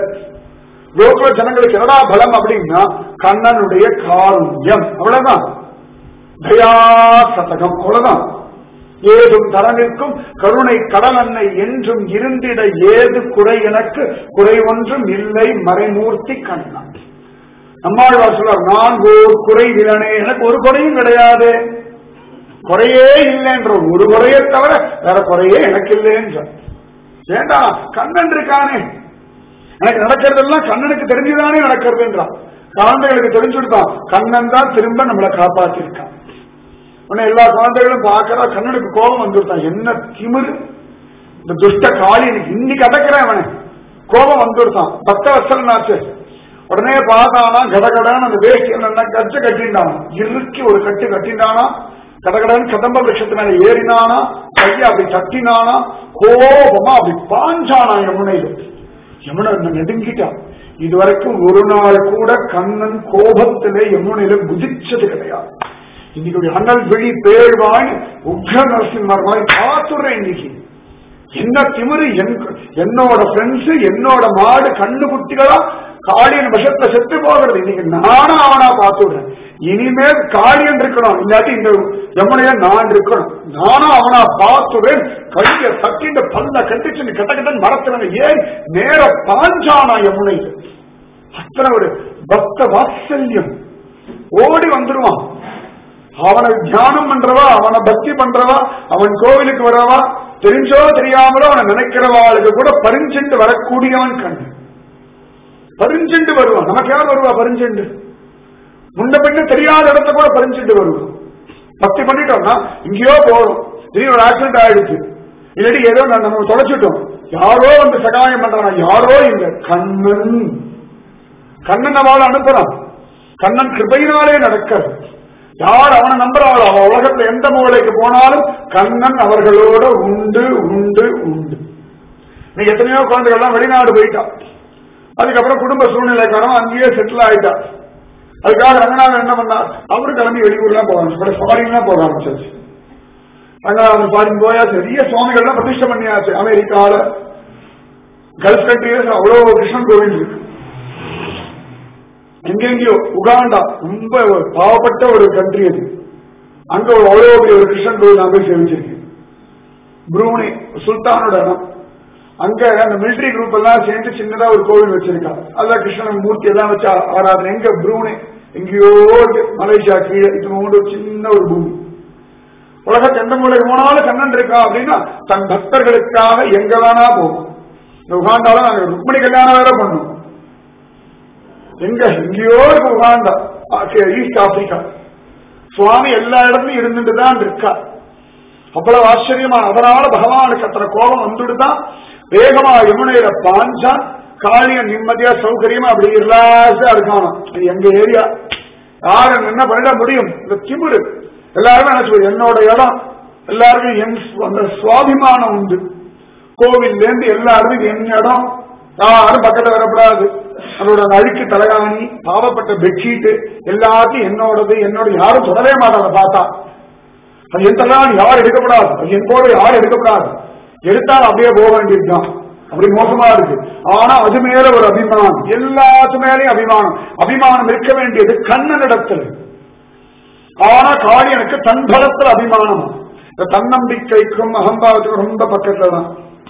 லோக ஜனங்களுக்கு என்னடா பலம் அப்படின்னா கண்ணனுடைய காருண்யம் அவ்வளவுதான் தயா சதகம் அவ்வளவுதான் ஏதும் தரனிற்கும் கருணை கடலன்னை என்றும் இருந்திட ஏது குறை எனக்கு குறை ஒன்றும் இல்லை மறைமூர்த்தி கண்ணன் நம்மாழ்வார் சொல்றார் நான் ஓர் குறை விலனே எனக்கு ஒரு குறையும் கிடையாது குறையே இல்லைன்ற ஒரு குறையை தவிர வேற குறையே எனக்கு இல்லைன்ற வேண்டாம் கண்ணன் இருக்கானே எனக்கு நடக்கிறதெல்லாம் கண்ணனுக்கு தெரிஞ்சுதானே நடக்கிறதுன்றான் குழந்தைகளுக்கு தெரிஞ்சுடுதான் கண்ணன் தான் திரும்ப நம்மளை காப்பாத்திருக்கான் உடனே எல்லா குழந்தைகளும் பார்க்கறா கண்ணனுக்கு கோபம் வந்துருத்தான் என்ன திமிரு இந்த துஷ்ட காளி இன்னைக்கு இன்னைக்கு அடக்கிறேன் அவனை கோபம் வந்துருத்தான் பக்த வசலனாச்சு உடனே பார்த்தானா கடகடான்னு அந்த வேஷ்டி என்ன கச்ச கட்டிண்டானா இறுக்கி ஒரு கட்டு கட்டிண்டானா கடகடன் கதம்ப விருஷத்து மேல ஏறினானா கையை அப்படி தட்டினானா கோபமா அப்படி பாஞ்சானா யமுனையில யமுனை நெடுங்கிட்டான் இதுவரைக்கும் ஒரு நாள் கூட கண்ணன் கோபத்திலே யமுனையில குதிச்சது கிடையாது இன்னைக்கு அண்ணல் விழி பேழ்வாய் உக்ர நரசிம்மர் மாதிரி பார்த்துடுறேன் இன்னைக்கு என்ன திமிரு என்னோட ஃப்ரெண்ட்ஸ் என்னோட மாடு கண்ணு குட்டிகளா காளியன் விஷத்துல செத்து போகிறது இன்னைக்கு நானும் அவனா பார்த்துடுறேன் இனிமேல் காளியன் இருக்கணும் இல்லாட்டி இந்த யமுனைய நான் இருக்கணும் நானும் அவனா பார்த்துடுறேன் கைய தட்டிட்டு பல்ல கட்டிச்சு கட்ட கட்டன் மரத்துல ஏன் நேர பாஞ்சானா யமுனை அத்தனை ஒரு பக்த வாத்சல்யம் ஓடி வந்துருவான் அவனை தியானம் பண்றவா அவனை பக்தி பண்றவா அவன் கோவிலுக்கு வரவா தெரிஞ்சோ தெரியாமலோ அவனை நினைக்கிறவாளுக்கு கூட பரிஞ்செண்டு வரக்கூடியவன் கண்ணு பரிஞ்செண்டு வருவான் நமக்கு யார் வருவா பரிஞ்செண்டு முன்ன பின்ன தெரியாத இடத்த கூட பரிஞ்செண்டு வருவான் பக்தி பண்ணிட்டோம்னா இங்கேயோ போறோம் திடீர்னு ஒரு ஆக்சிடென்ட் ஆயிடுச்சு இல்லாட்டி ஏதோ நம்ம தொலைச்சிட்டோம் யாரோ வந்து சகாயம் பண்றான் யாரோ இந்த கண்ணன் கண்ணன் அவளை அனுப்புறான் கண்ணன் கிருபையினாலே நடக்கிறது யார் அவனை நம்புறாளோ அவன் உலகத்துல எந்த மூலைக்கு போனாலும் கண்ணன் அவர்களோட உண்டு உண்டு உண்டு நீ எத்தனையோ குழந்தைகள்லாம் வெளிநாடு போயிட்டான் அதுக்கப்புறம் குடும்ப சூழ்நிலை காரணம் அங்கேயே செட்டில் ஆயிட்டா அதுக்காக ரங்கநாதன் என்ன பண்ணார் அவரு கிளம்பி வெளியூர்லாம் போக ஆரம்பிச்சு ஃபாரின்லாம் போக ஆரம்பிச்சாச்சு ரங்கநாதன் ஃபாரின் போயா பெரிய சுவாமிகள்லாம் பிரதிஷ்டை பண்ணியாச்சு அமெரிக்கால கல்ஃப் கண்ட்ரிஸ் அவ்வளவு கிருஷ்ணன் கோவில் இருக்கு எங்கெங்கயோ உகாண்டா ரொம்ப பாவப்பட்ட ஒரு கண்ட்ரி அது அங்க ஒரு அவ்வளவு பெரிய ஒரு கிருஷ்ணன் கோவில் நான் போய் சேவிச்சிருக்கேன் புரூனி சுல்தானோட இடம் அங்க அந்த மிலிட்டரி குரூப் எல்லாம் சேர்ந்து சின்னதா ஒரு கோவில் வச்சிருக்காங்க அதான் கிருஷ்ணன் மூர்த்தி எல்லாம் வச்சு ஆராதனை எங்க புரூனி எங்கேயோ மலேசியா கீழே இது ஒரு சின்ன ஒரு பூமி உலகத்து எந்த மூலைக்கு போனாலும் கண்ணன் இருக்கா அப்படின்னா தன் பக்தர்களுக்காக எங்க வேணா போகும் இந்த உகாண்டால நாங்க ருக்மணி கல்யாணம் வேற பண்ணோம் எங்க எங்கேயோ இருக்கு உகாண்டா ஈஸ்ட் ஆப்பிரிக்கா சுவாமி எல்லா இடத்துலயும் இருந்துட்டு தான் இருக்கா அவ்வளவு ஆச்சரியமா அதனால பகவானுக்கு அத்தனை கோபம் வந்துட்டு தான் வேகமா யமுனையில பாஞ்சா காளிய நிம்மதியா சௌகரியமா அப்படி ரிலாக்ஸா இருக்கானா இது எங்க ஏரியா யாரு என்ன பண்ணிட முடியும் இந்த திமிரு எல்லாருமே நினைச்சு என்னோட இடம் எல்லாருக்கும் என் அந்த சுவாபிமானம் உண்டு கோவில்ல இருந்து எல்லாருமே இது என் இடம் யாரும் பக்கத்துல வரக்கூடாது அதோட அந்த அழுக்கு தலைகாணி பாவப்பட்ட பெட்ஷீட் எல்லாத்தையும் என்னோடது என்னோட யாரும் தொடவே மாட்டாங்க பார்த்தா அது என் தலைகாணி யாரும் எடுக்கப்படாது அது என் போட யாரும் எடுக்கப்படாது எடுத்தாலும் அப்படியே போக வேண்டியதுதான் அப்படி மோசமா இருக்கு ஆனா அது மேல ஒரு அபிமானம் எல்லாத்து மேலேயும் அபிமானம் அபிமானம் இருக்க வேண்டியது கண்ணனிடத்தில் ஆனா காளியனுக்கு தன் பலத்துல அபிமானம் இந்த தன்னம்பிக்கைக்கும் அகம்பாவத்துக்கும் ரொம்ப பக்கத்துல தான்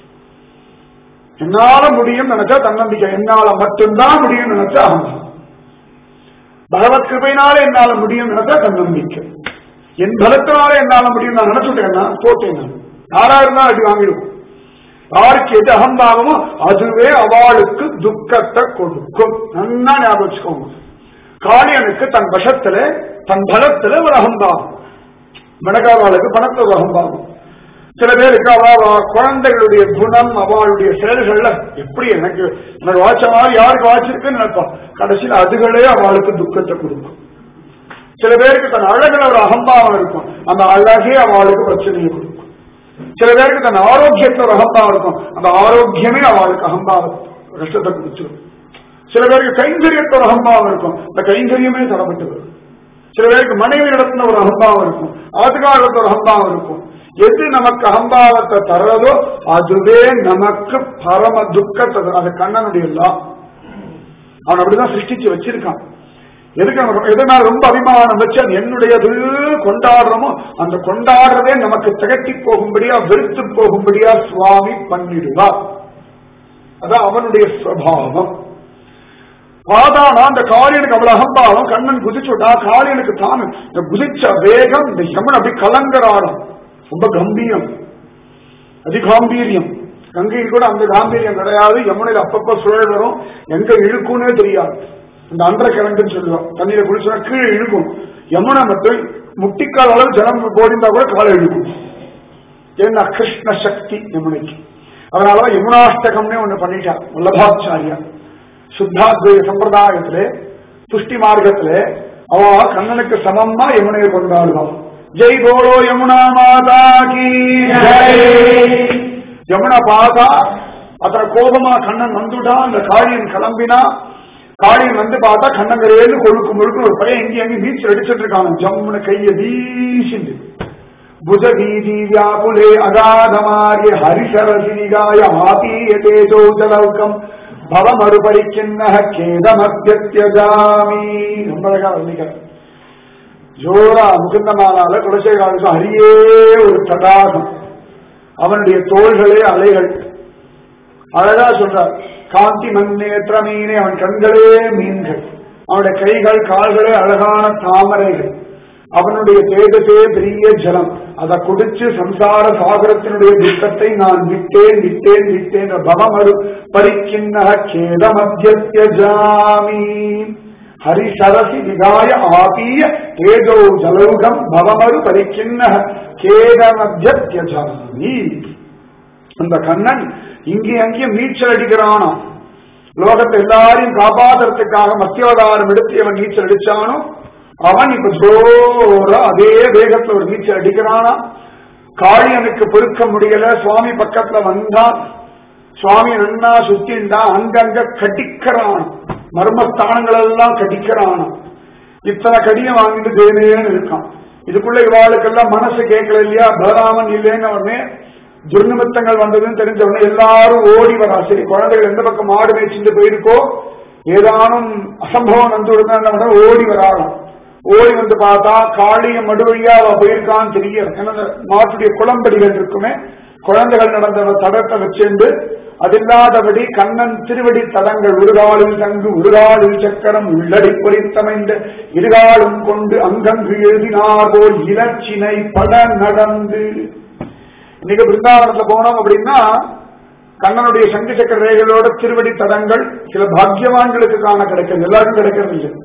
என்னால முடியும் நினைச்சா தன்னம்பிக்கை என்னால மட்டும்தான் முடியும் நினைச்சா அகம்பாவம் பகவத் கிருபையினால என்னால முடியும் நினைச்சா தன்னம்பிக்கை என் பலத்தினால என்னால முடியும் நான் நினைச்சுட்டேன்னா போட்டேன் நான் யாரா இருந்தா அடி வாங்கிடுவோம் யாருக்கு எது அகம்பாவமோ அதுவே அவளுக்கு துக்கத்தை கொடுக்கும் நல்லா ஞாபகம் வச்சுக்கோங்க காளியனுக்கு தன் வசத்துல தன் பலத்துல ஒரு அகம்பாவம் மனக்காவாளுக்கு பணத்துல ஒரு அகம்பாவம் சில பேருக்கு அவ அவ குழந்தைகளுடைய குணம் அவளுடைய செயல்கள்ல எப்படி எனக்கு எனக்கு வாய்ச்ச மாதிரி யாருக்கு வாய்ச்சிருக்குன்னு நினைப்பான் கடைசியில் அதுகளே அவளுக்கு துக்கத்தை கொடுக்கும் சில பேருக்கு தன் அழகுல ஒரு அகம்பாவம் இருக்கும் அந்த அழகே அவளுக்கு பிரச்சனையை கொடுக்கும் சில பேருக்கு தன் ஆரோக்கியத்துல ஒரு அகம்பாவம் இருக்கும் அந்த ஆரோக்கியமே அவளுக்கு அகம்பாவம் கஷ்டத்தை கொடுத்துரும் சில பேருக்கு கைங்கரியத்துல ஒரு அகம்பாவம் இருக்கும் அந்த கைங்கரியமே தடப்பட்டு வரும் சில பேருக்கு மனைவி இடத்துல ஒரு அகம்பாவம் இருக்கும் ஆத்துக்காரத்துல ஒரு அகம்பாவம் இருக்கும் எது நமக்கு அகம்பாவத்தை தர்றதோ அதுவே நமக்கு பரம துக்கத்தை தரும். அது கண்ணனுடைய லா அவன் அப்படிதான் சிருஷ்டிச்சு வச்சிருக்கான் எதுக்கு நம்ம எதனால ரொம்ப அபிமானம் வச்சு அது என்னுடையது கொண்டாடுறோமோ அந்த கொண்டாடுறதே நமக்கு திகட்டி போகும்படியா வெறுத்து போகும்படியா சுவாமி பண்ணிடுவார் அதான் அவனுடைய சுவாவம் பாதானா அந்த காளியனுக்கு அவ்வளவு அகம்பாவம் கண்ணன் குதிச்சுட்டா காளியனுக்கு தானு இந்த குதிச்ச வேகம் இந்த யமன் அப்படி கலங்கராடம் ரொம்ப கம்பீரம் அதிகாம்பீரியம் கங்கையில் கூட அந்த காம்பீரியம் கிடையாது யமுனையில் அப்பப்ப சுழல் வரும் எங்க இழுக்கும்னே தெரியாது இந்த அண்டர கரண்ட்னு சொல்லுவோம் தண்ணியில குளிச்சா கீழே இழுக்கும் யமுனை மட்டும் முட்டிக்கால் அளவு ஜலம் போடிந்தா கூட காலை இழுக்கும் ஏன்னா கிருஷ்ண சக்தி யமுனைக்கு அதனாலதான் யமுனாஷ்டகம்னே ஒண்ணு பண்ணிட்டார் வல்லபாச்சாரியா சுத்தாத்வய சம்பிரதாயத்திலே புஷ்டி மார்க்கத்திலே அவ கண்ணனுக்கு சமமா யமுனையை கொண்டாடுவான் ஜெய் போலோ யமுனா மாதா கி ஜெய். யமுனா பாதா அத்தனை கோபமா கண்ணன் வந்துட்டா அந்த காளியன் கிளம்பினா காளியன் வந்து பார்த்தா கண்ணங்கரையில கொழுக்கு முழுக்கு ஒரு பையன் எங்கேயும் அங்கேயும் நீச்சல் அடிச்சிட்டு இருக்கான் ஜம்முன கைய வீசிண்டு ಭುಜ ಬೀದಿ ವ್ಯಾಪುಲೆ ಅಗಾಧಮಾರ್ಯ ಹರಿಶರಸಿನಿಗಾಯ ಆಪೀಯ ತೇಜೋಜಲೌಕಂ ಭವ ಮರುಪರಿಚಿನ್ನ ಖೇದಮತ್ಯತ್ಯಜಾಮಿ ரொம்ப அழகா வர்ணிக்கிறார் ஜோரா முகுந்தமானால குலசேகராவுக்கு ஹரியே ஒரு தடாகம் அவனுடைய தோள்களே அலைகள் அழகா சொல்றார் காந்தி மண்ணேற்ற மீனே அவன் கண்களே மீன்கள் அவனுடைய கைகள் கால்களே அழகான தாமரைகள் அவனுடைய தேஜசே பெரிய ஜலம் அதை குடிச்சு சம்சார சாகரத்தினுடைய துக்கத்தை நான் விட்டேன் விட்டேன் விட்டேன் பவமரு பரிக்கிண்ண கேதமத்தியஜாமி ஹரிசரசி விகாய ஆபீய தேஜோ ஜலௌகம் பவமரு பரிக்கிண்ண கேதமத்தியஜாமி அந்த கண்ணன் இங்கே அங்கேயும் நீச்சல் அடிக்கிறானா லோகத்தை எல்லாரையும் காப்பாத்துறதுக்காக மத்தியவதாரம் எடுத்து அவன் நீச்சல் அடிச்சானோ அவன் இப்ப ஜோரா அதே வேகத்துல ஒரு நீச்சல் அடிக்கிறானா காளியனுக்கு பொறுக்க முடியல சுவாமி பக்கத்துல வந்தான் சுவாமி நன்னா சுத்திண்டா அங்கங்க கடிக்கிறான் மர்மஸ்தானங்கள் எல்லாம் கடிக்கிறான் இத்தனை கடியை வாங்கிட்டு தேனேன்னு இருக்கான் இதுக்குள்ள இவாளுக்கெல்லாம் மனசு கேட்கல இல்லையா பலராமன் இல்லைன்னு உடனே துர்நிமித்தங்கள் வந்ததுன்னு தெரிஞ்ச உடனே எல்லாரும் ஓடி வரா சரி குழந்தைகள் எந்த பக்கம் மாடு மேய்ச்சிட்டு போயிருக்கோ ஏதானும் அசம்பவம் வந்து விடுங்க ஓடி வராளாம் ஓடி வந்து பார்த்தா காளிய மடுவழியா அவ போயிருக்கான்னு தெரிய ஏன்னா அந்த மாட்டுடைய குளம்படிகள் இருக்குமே குழந்தைகள் நடந்த தடத்தை வச்சிருந்து அதில்லாதபடி கண்ணன் திருவடி தடங்கள் உருகாலில் தங்கு உருகாலில் சக்கரம் உள்ளடி பொறித்தமைந்த இருகாலும் கொண்டு அங்கங்கு எழுதினார் போல் இலச்சினை பல நடந்து இன்னைக்கு பிருந்தாவனத்துல போனோம் அப்படின்னா கண்ணனுடைய சங்கு சக்கர ரேகைகளோட திருவடி தடங்கள் சில பாக்கியவான்களுக்கு காண கிடைக்கிறது எல்லாருக்கும் கிடைக்கிறது இல்லை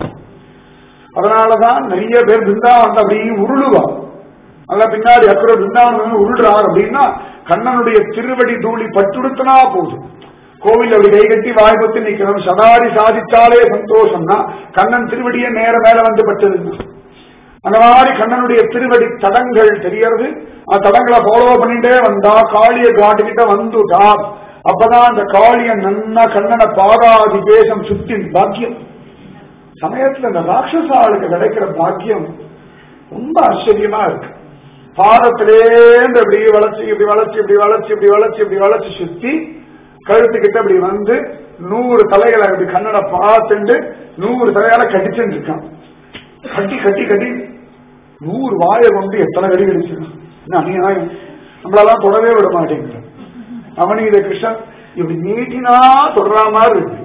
அதனாலதான் நிறைய பேர் பிருந்தாவனத்தை அப்படி உருளுவான் அல்ல பின்னாடி அக்கறை பிருந்தாவனம் வந்து உருள்றார் அப்படின்னா கண்ணனுடைய திருவடி தூளி பட்டுடுத்தினா போதும் கோவில் அப்படி கை கட்டி வாய்ப்பத்து நிக்கிறோம் சதாரி சாதிச்சாலே சந்தோஷம்னா கண்ணன் திருவடியே நேர மேல வந்து பட்டதுன்னா அந்த மாதிரி கண்ணனுடைய திருவடி தடங்கள் தெரியறது அந்த தடங்களை ஃபாலோ பண்ணிட்டே வந்தா காளிய காட்டுக்கிட்ட வந்துட்டா அப்பதான் அந்த காளிய நன்னா கண்ணனை பாதாதி தேசம் சுத்தி பாக்கியம் சமயத்துல இந்த ராட்சச ஆளுக்கு கிடைக்கிற பாக்கியம் ரொம்ப ஆச்சரியமா இருக்கு பாதத்திலேந்து இப்படி வளர்ச்சி இப்படி வளர்ச்சி இப்படி வளர்ச்சி இப்படி வளர்ச்சி இப்படி வளர்ச்சி சுத்தி கழுத்துக்கிட்ட இப்படி வந்து நூறு தலைகளை இப்படி கண்ணனை பார்த்துண்டு நூறு தலையால கடிச்சுட்டு இருக்கான் கட்டி கட்டி கட்டி நூறு வாயை கொண்டு எத்தனை கடி கடிச்சிருக்கான் என்ன அநியாயம் நம்மளெல்லாம் தொடவே விட மாட்டேங்குது அவனீத கிருஷ்ணன் இப்படி நீட்டினா தொடர மாதிரி இருக்கு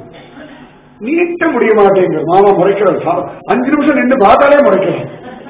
நீட்ட முடிய மாட்டேங்குது மாமா முறைக்கிறார் அஞ்சு நிமிஷம் நின்று பார்த்தாலே முறைக்கிறான்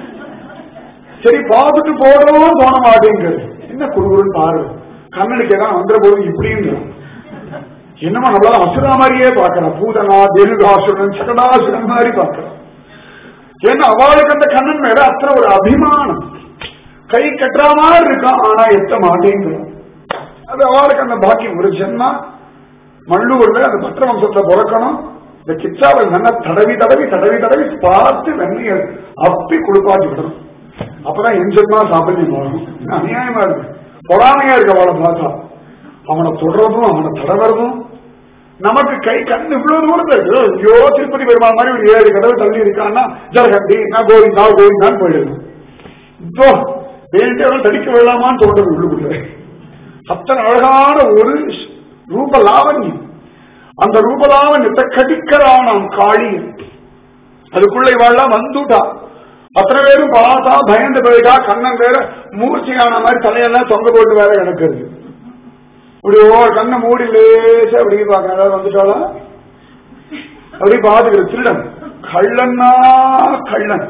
சரி பார்த்துட்டு போடவும் தோண மாட்டேங்குது என்ன குறுகுறுன்னு பாரு கண்ணனுக்கு ஏதாவது வந்துட போது இப்படின்னு என்னமா நம்மளால அசுரா மாதிரியே பார்க்கலாம் பூதனா தெலுகாசுரன் சகடாசுரன் மாதிரி பார்க்கலாம் ஏன்னா அவளுக்கு அந்த கண்ணன் மேல அத்தனை ஒரு அபிமானம் கை கட்டுற மாதிரி இருக்கான் ஆனா எத்த மாட்டேங்கிறான் அது அவளுக்கு அந்த பாக்கியம் ஒரு ஜென்மா மல்லூர்ல அந்த பத்திர வம்சத்துல பிறக்கணும் இந்த கிச்சாவை நல்லா தடவி தடவி தடவி தடவி பார்த்து வெண்ணைய அப்பி குளிப்பாட்டி விடணும் அப்பதான் என் ஜென்மா சாப்பிட்டு வரும் அநியாயமா இருக்கு பொறாமையா இருக்கு அவளை பார்த்தா அவனை தொடர்றதும் அவனை தடவறதும் நமக்கு கை கண் இவ்வளவு தூரத்துல இருக்கு ஐயோ திருப்பதி பெருமாள் மாதிரி ஒரு ஏழு கடவுள் தள்ளி இருக்கான்னா ஜலகண்டி நான் கோவிந்தா கோவிந்தான்னு போயிடணும் இப்போ வேண்டிய தடிக்க விடலாமான்னு தோன்றது உள்ளுக்குள்ள அத்தனை அழகான ஒரு ரூப லாவண்யம் அந்த ரூபலாவண்யத்தை கடிக்கிறானாம் காளி அதுக்குள்ள இவாள்லாம் வந்துட்டா அத்தனை பேரும் பார்த்தா பயந்து போயிட்டா கண்ணன் வேற மூர்ச்சையான மாதிரி தலையெல்லாம் தொங்க போட்டு வேற கிடக்குது இப்படி ஓ கண்ணை மூடி லேசா அப்படி பார்க்க அதாவது வந்துட்டாளா அப்படி பாத்துக்கிற திருடன் கள்ளன்னா கள்ளன்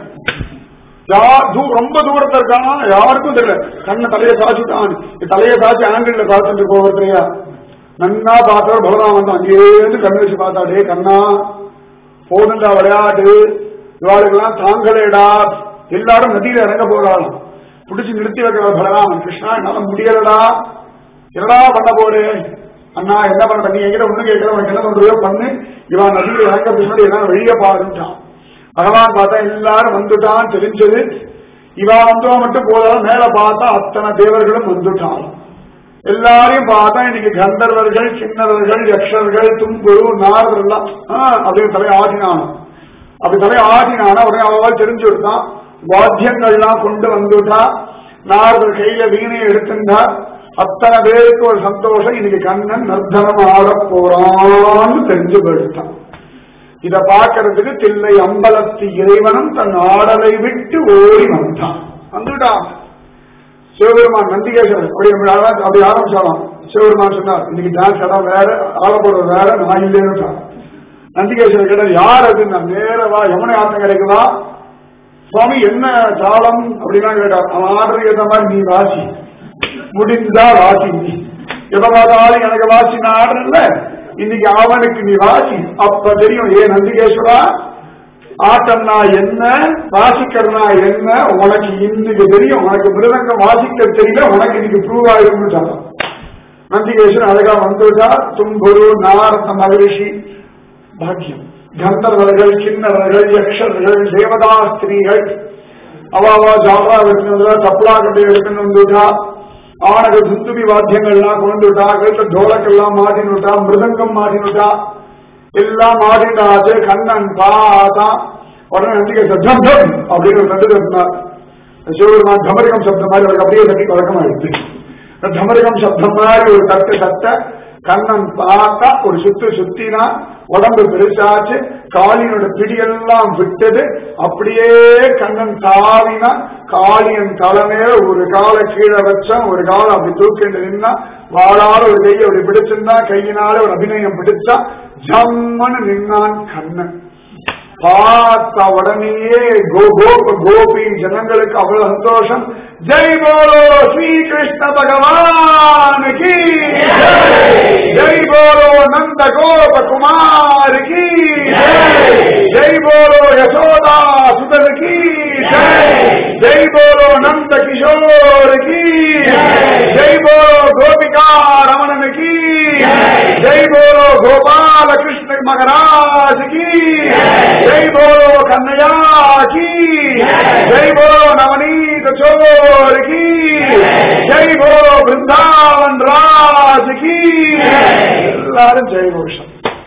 யார் தூ ரொம்ப தூரத்துல இருக்கானா யாருக்கும் தெரியல கண்ணை தலையை சாச்சுட்டான் தலையை சாச்சு ஆங்கிள் பார்த்துட்டு போகிறதையா நன்னா பார்த்தவர் பலராமன் தான் அங்கேருந்து கண்ணு வச்சு பார்த்தாடே கண்ணா போதுண்டா விளையாட்டு இவாளுக்கெல்லாம் தாங்களேடா எல்லாரும் நதியில இறங்க போறாளாம் பிடிச்சு நிறுத்தி வைக்கிற பலராமன் கிருஷ்ணா என்னால முடியலடா என்னடா பண்ண போறே அண்ணா என்ன பண்ண நீ என்கிட்ட ஒண்ணு கேட்கற உனக்கு என்ன பண்றியோ பண்ணு இவன் நதியில இறங்க பின்னாடி என்ன வெளிய பாருட்டான் பகவான் பார்த்தா எல்லாரும் வந்துட்டான் தெரிஞ்சது இவா வந்தவன் மட்டும் போதாலும் மேல பார்த்தா அத்தனை தேவர்களும் வந்துட்டான் எல்லாரையும் பார்த்தா இன்னைக்கு கந்தர்வர்கள் கிண்ணறர்கள் யக்ஷர்கள் தும்புரு நாரதர் எல்லாம் அப்படின்னு தலை ஆடினானோ அப்படி தலை ஆடினானா உடனே அவள் தெரிஞ்சு விட்டான் வாத்தியங்கள்லாம் கொண்டு வந்துட்டா நாரதர் கையில வீணையை எடுத்துட்டா அத்தனை பேருக்கு ஒரு சந்தோஷம் இன்னைக்கு கண்ணன் நர்த்தனம் ஆட போறான்னு தெரிஞ்சு போயிட்டான் இத பாக்கிறதுக்கு தில்லை அம்பலத்து இறைவனும் தன் ஆடலை விட்டு ஓடி வந்தான் வந்துட்டான் சிவபெருமான் நந்திகேஸ்வரர் அப்படி அப்படி ஆரம்பிச்சாலாம் சிவபெருமான் சொன்னார் இன்னைக்கு டான்ஸ் இடம் வேற ஆளப்படுறது வேற நான் இல்லைன்னு நந்திகேஸ்வரர் கேட்டார் யார் அது நான் நேரவா யமுனை ஆட்டம் கிடைக்குதா சுவாமி என்ன தாளம் அப்படின்னா கேட்டார் அவன் ஆடுறதுக்கு ஏற்ற மாதிரி நீ வாசி முடிந்தா வாசி நீ எப்ப பார்த்தாலும் எனக்கு வாசி நான் ஆடுறேன்ல இன்னைக்கு அவனுக்கு நீ வாசி அப்ப தெரியும் ஏ நந்திகேஸ்வரா ஆட்டம்னா என்ன வாசிக்கிறதுனா என்ன உனக்கு இன்னைக்கு தெரியும் உனக்கு மிருதங்கம் வாசிக்க தெரியல உனக்கு இன்னைக்கு ப்ரூவ் ஆயிருந்தாங்க நந்திகேஸ்வரன் அழகா வந்துட்டா தும்புரு நாரத மகரிஷி பாக்கியம் கந்தர்வர்கள் கிண்ணவர்கள் யக்ஷர்கள் தேவதா ஸ்திரீகள் அவாவா ஜாவா எடுத்துட்டு தப்பலா கட்டை எடுத்துன்னு வந்துட்டா ஆனக துந்துபி வாத்தியங்கள்லாம் கொண்டுட்டா கழுத்த டோலக்கெல்லாம் மாட்டினுட்டா மிருதங்கம் மாட்டினுட்டா எல்லாம் மாறினாச்சு கண்ணன் பார்த்தா உடனே நந்திகை சப்தம் அப்படின்னு ஒரு கண்டு தட்டினார் சிவபெருமான் தமரிகம் சப்தம் மாதிரி அவருக்கு அப்படியே தட்டி பழக்கமாயிடுச்சு தமரிகம் சப்தம் மாதிரி ஒரு தட்டு தட்ட கண்ணன் பார்த்தா ஒரு சுத்து சுத்தினா உடம்பு பெருசாச்சு காளியனோட பிடியெல்லாம் விட்டது அப்படியே கண்ணன் தாவினா காளியன் தலைமையில ஒரு காலை கீழே வச்சான் ஒரு காலை அப்படி தூக்கிட்டு நின்னா வாழால ஒரு கையை அப்படி பிடிச்சிருந்தா கையினால ஒரு அபிநயம் பிடிச்சா ஜம்மன்னு நின்னான் கண்ணன் பார்த்த உடனேயே கோ கோப கோபி ஜனங்களுக்கு அவ்வளவு சந்தோஷம் ஜெய் போலோ ஸ்ரீ கிருஷ்ண பகவான் கி ஜெய் போலோ நந்த கோப குமார் கி ஜெய் போலோ யசோதா சுதர் கி ஜெய் போலோ நந்த கிஷோர் கி ஜெய் போலோ கோபிகா ரமணன் கி ஜெய் போலோ கோபால கிருஷ்ண மகராஜ் கி ஜெய் போலோ கண்ணையா கி ஜெய் போலோ நவநீத சோர் கி ஜெய் போலோ பிருந்தாவன் ராஜ் கி எல்லாரும் ஜெய் கோஷம்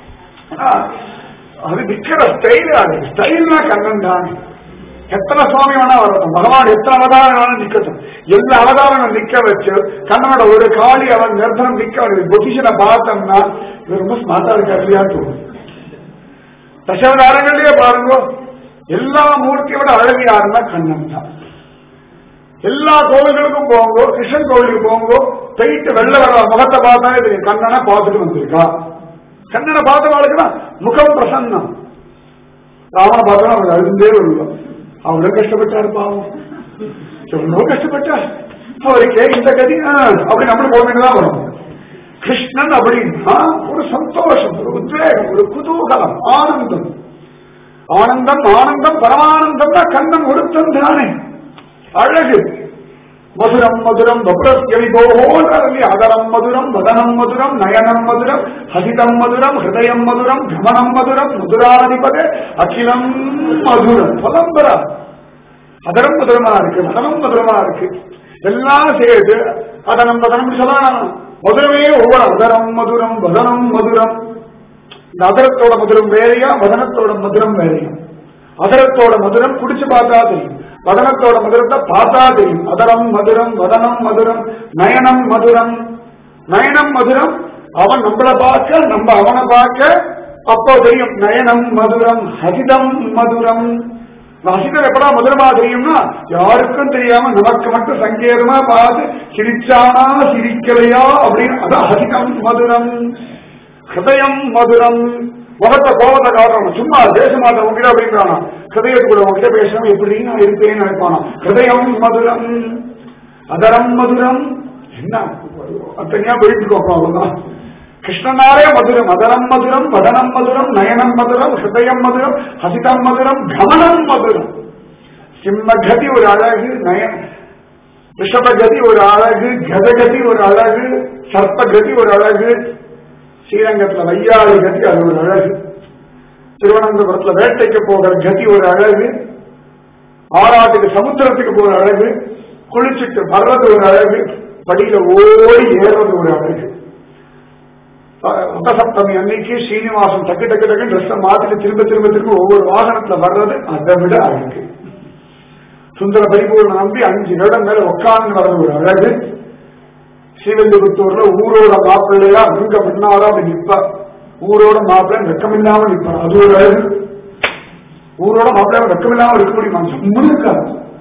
அது நிக்கிற ஸ்டைல் அது ஸ்டைல்னா கண்ணன் தான் எத்தனை சுவாமி வேணா வரட்டும் பகவான் எத்தனை அவதாரம் வேணாலும் நிக்கட்டும் எல்லா அவதாரங்களும் நிக்க வச்சு கண்ணனோட ஒரு காலி அவன் நிர்தனம் நிக்க வேண்டியது பொசிஷனை பார்த்தோம்னா இது ரொம்ப ஸ்மார்ட்டா இருக்கா இல்லையா தோணும் தசவதாரங்கள்லயே பாருங்க எல்லா மூர்த்தியோட அழகு யாருன்னா கண்ணன் தான் எல்லா கோவில்களுக்கும் போங்கோ கிருஷ்ணன் கோவிலுக்கு போங்கோ போயிட்டு வெள்ள வர முகத்தை பார்த்தாலே தெரியும் கண்ணனை பார்த்துட்டு வந்திருக்கா கண்ணனை பார்த்தவாளுக்குன்னா முகம் பிரசன்னம் ராவண பார்த்தா அவர் அழுந்தே வருவான் அவ்வளவு கஷ்டப்பட்டாரு பாவம் எவ்வளவு கஷ்டப்பட்டார் அவருக்கே இந்த கதி ஆ, அப்படி நம்மளுக்கு போனீங்கன்னா வரும் கிருஷ்ணன் அப்படின்னா ஒரு சந்தோஷம் ஒரு உத்வேகம் ஒரு குதூகலம் ஆனந்தம் ஆனந்தம் ஆனந்தம் பரமானந்தம் தான் கண்ணன் ஒருத்தன் தானே அழகு மதுரம் மதுரம் வபுரஸ்ய விபோகோன்றி அதரம் மதுரம் வதனம் மதுரம் நயனம் மதுரம் ஹசிதம் மதுரம் ஹிருதயம் மதுரம் கமனம் மதுரம் மதுராதிபதே அகிலம் மதுரம் பலம்பரா அதரம் மதுரமா இருக்கு வதனம் மதுரமா இருக்கு எல்லாம் சேர்த்து அதனம் வதனம் சொல்லலாம் மதுரமே ஒவ்வொரு அதரம் மதுரம் வதனம் மதுரம் இந்த அதரத்தோட மதுரம் வேறையா வதனத்தோட மதுரம் வேறையா அதரத்தோட மதுரம் குடிச்சு பார்த்தா தெரியும் வதனத்தோட மதுரத்தை பார்த்தா தெரியும் அதரம் மதுரம் வதனம் மதுரம் நயனம் மதுரம் நயனம் மதுரம் அவன் நம்மள பார்க்க நம்ம அவனை பார்க்க அப்போ தெரியும் நயனம் மதுரம் ஹசிதம் மதுரம் ஹசிதம் எப்படா மதுரமா தெரியும்னா யாருக்கும் தெரியாம நமக்கு மட்டும் சங்கேதமா பார்த்து சிரிச்சானா சிரிக்கலையா அப்படின்னு அதான் ஹசிதம் மதுரம் ஹிருதயம் மதுரம் முகத்தை கோபத்தை காட்டணும் சும்மா பேச மாட்டேன் உங்ககிட்ட அப்படின்றானா ஹிருதயத்துக்குள்ள உங்ககிட்ட பேசணும் எப்படி நான் இருப்பேன்னு நினைப்பானா ஹிருதயம் மதுரம் அதரம் மதுரம் என்ன அத்தனையா போயிட்டு இருக்கோம் அப்புறம் அவ்வளவுதான் கிருஷ்ணனாரே மதுரம் அதரம் மதுரம் வதனம் மதுரம் நயனம் மதுரம் ஹிருதயம் மதுரம் ஹசிதம் மதுரம் கமனம் மதுரம் சிம்மகதி ஒரு அழகு நய ரிஷபகதி ஒரு அழகு கதகதி ஒரு அழகு சர்ப்பகதி ஒரு அழகு ஸ்ரீரங்கத்துல வையாளி கதி அது ஒரு அழகு திருவனந்தபுரத்துல வேட்டைக்கு போகிற கதி ஒரு அழகு ஆறாட்டுக்கு சமுத்திரத்துக்கு போற அழகு குளிச்சுட்டு வர்றது ஒரு அழகு படியில ஓடி ஏறது ஒரு அழகு உபசப்தமி அன்னைக்கு ஸ்ரீனிவாசன் டக்கு டக்கு டக்கு ட்ரெஸ் மாத்திட்டு திரும்ப திரும்ப திரும்ப ஒவ்வொரு வாகனத்துல வர்றது அதை விட அழகு சுந்தர பரிபூர்ண நம்பி அஞ்சு வருடம் மேல உட்கார்ந்து வர்றது ஒரு அழகு ஸ்ரீவில்லிபுத்தூர்ல ஊரோட மாப்பிள்ளையா அங்க முன்னாரா அப்படி நிப்பா ஊரோட மாப்பிள்ளை வெக்கமில்லாம நிப்பான் அது ஒரு அழகு ஊரோட மாப்பிள்ளையா வெக்கமில்லாம இருக்க முடியுமா சும்மா இருக்காது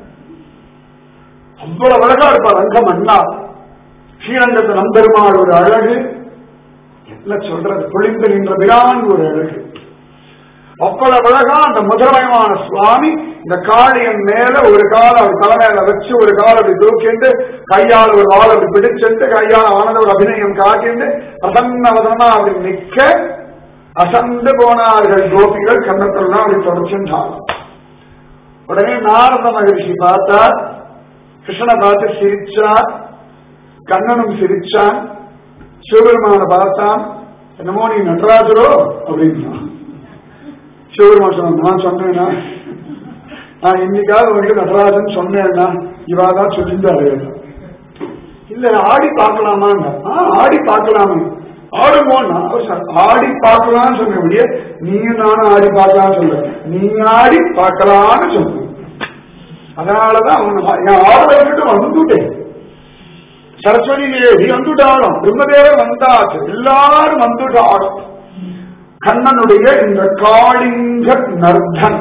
அவ்வளவு அழகா இருப்பார் அங்கம் அண்ணா ஸ்ரீரங்கத்து நம்பெருமாள் ஒரு அழகு என்ன சொல்றது பொழிந்து நின்ற பிரான் ஒரு அழகு அவ்வளவு அழகா அந்த மதுரமயமான சுவாமி இந்த காளியன் மேல ஒரு கால அவர் தலைமையில வச்சு ஒரு கால அப்படி தூக்கிண்டு கையால் ஒரு வாள் அப்படி பிடிச்சிட்டு கையால் ஆனந்த ஒரு அபிநயம் காட்டிண்டு பிரசன்னவதனமா அப்படி நிக்க அசந்து போனார்கள் கோபிகள் கண்ணத்தில் அப்படி தொடர்ச்சின்றாங்க உடனே நாரத மகிழ்ச்சி பார்த்தார் கிருஷ்ணனை பார்த்து சிரிச்சார் கண்ணனும் சிரிச்சான் சிவபெருமான பார்த்தான் என்னமோ நீ நடராஜரோ அப்படின்னா சிவபெருமான் சொன்ன நான் சொன்னேன்னா நான் இன்னைக்காவது உனக்கு நடராஜன் சொன்னேன்னா இவாதான் சொல்லியிருந்தாரு இல்ல ஆடி பார்க்கலாமா ஆடி பார்க்கலாமே ஆடுமோன்னா ஆடி பார்க்கலாம்னு சொன்ன நீயும் நானும் ஆடி பார்க்கலாம்னு சொல்ற நீ ஆடி பார்க்கலாம்னு சொன்ன அதனாலதான் அவன் என் ஆட வச்சுட்டு வந்துட்டேன் சரஸ்வதி தேவி வந்துட்டாலும் பிரம்மதேவர் வந்தாச்சு எல்லாரும் வந்துட்டாலும் கண்ணனுடைய இந்த காளிங்க நர்தன்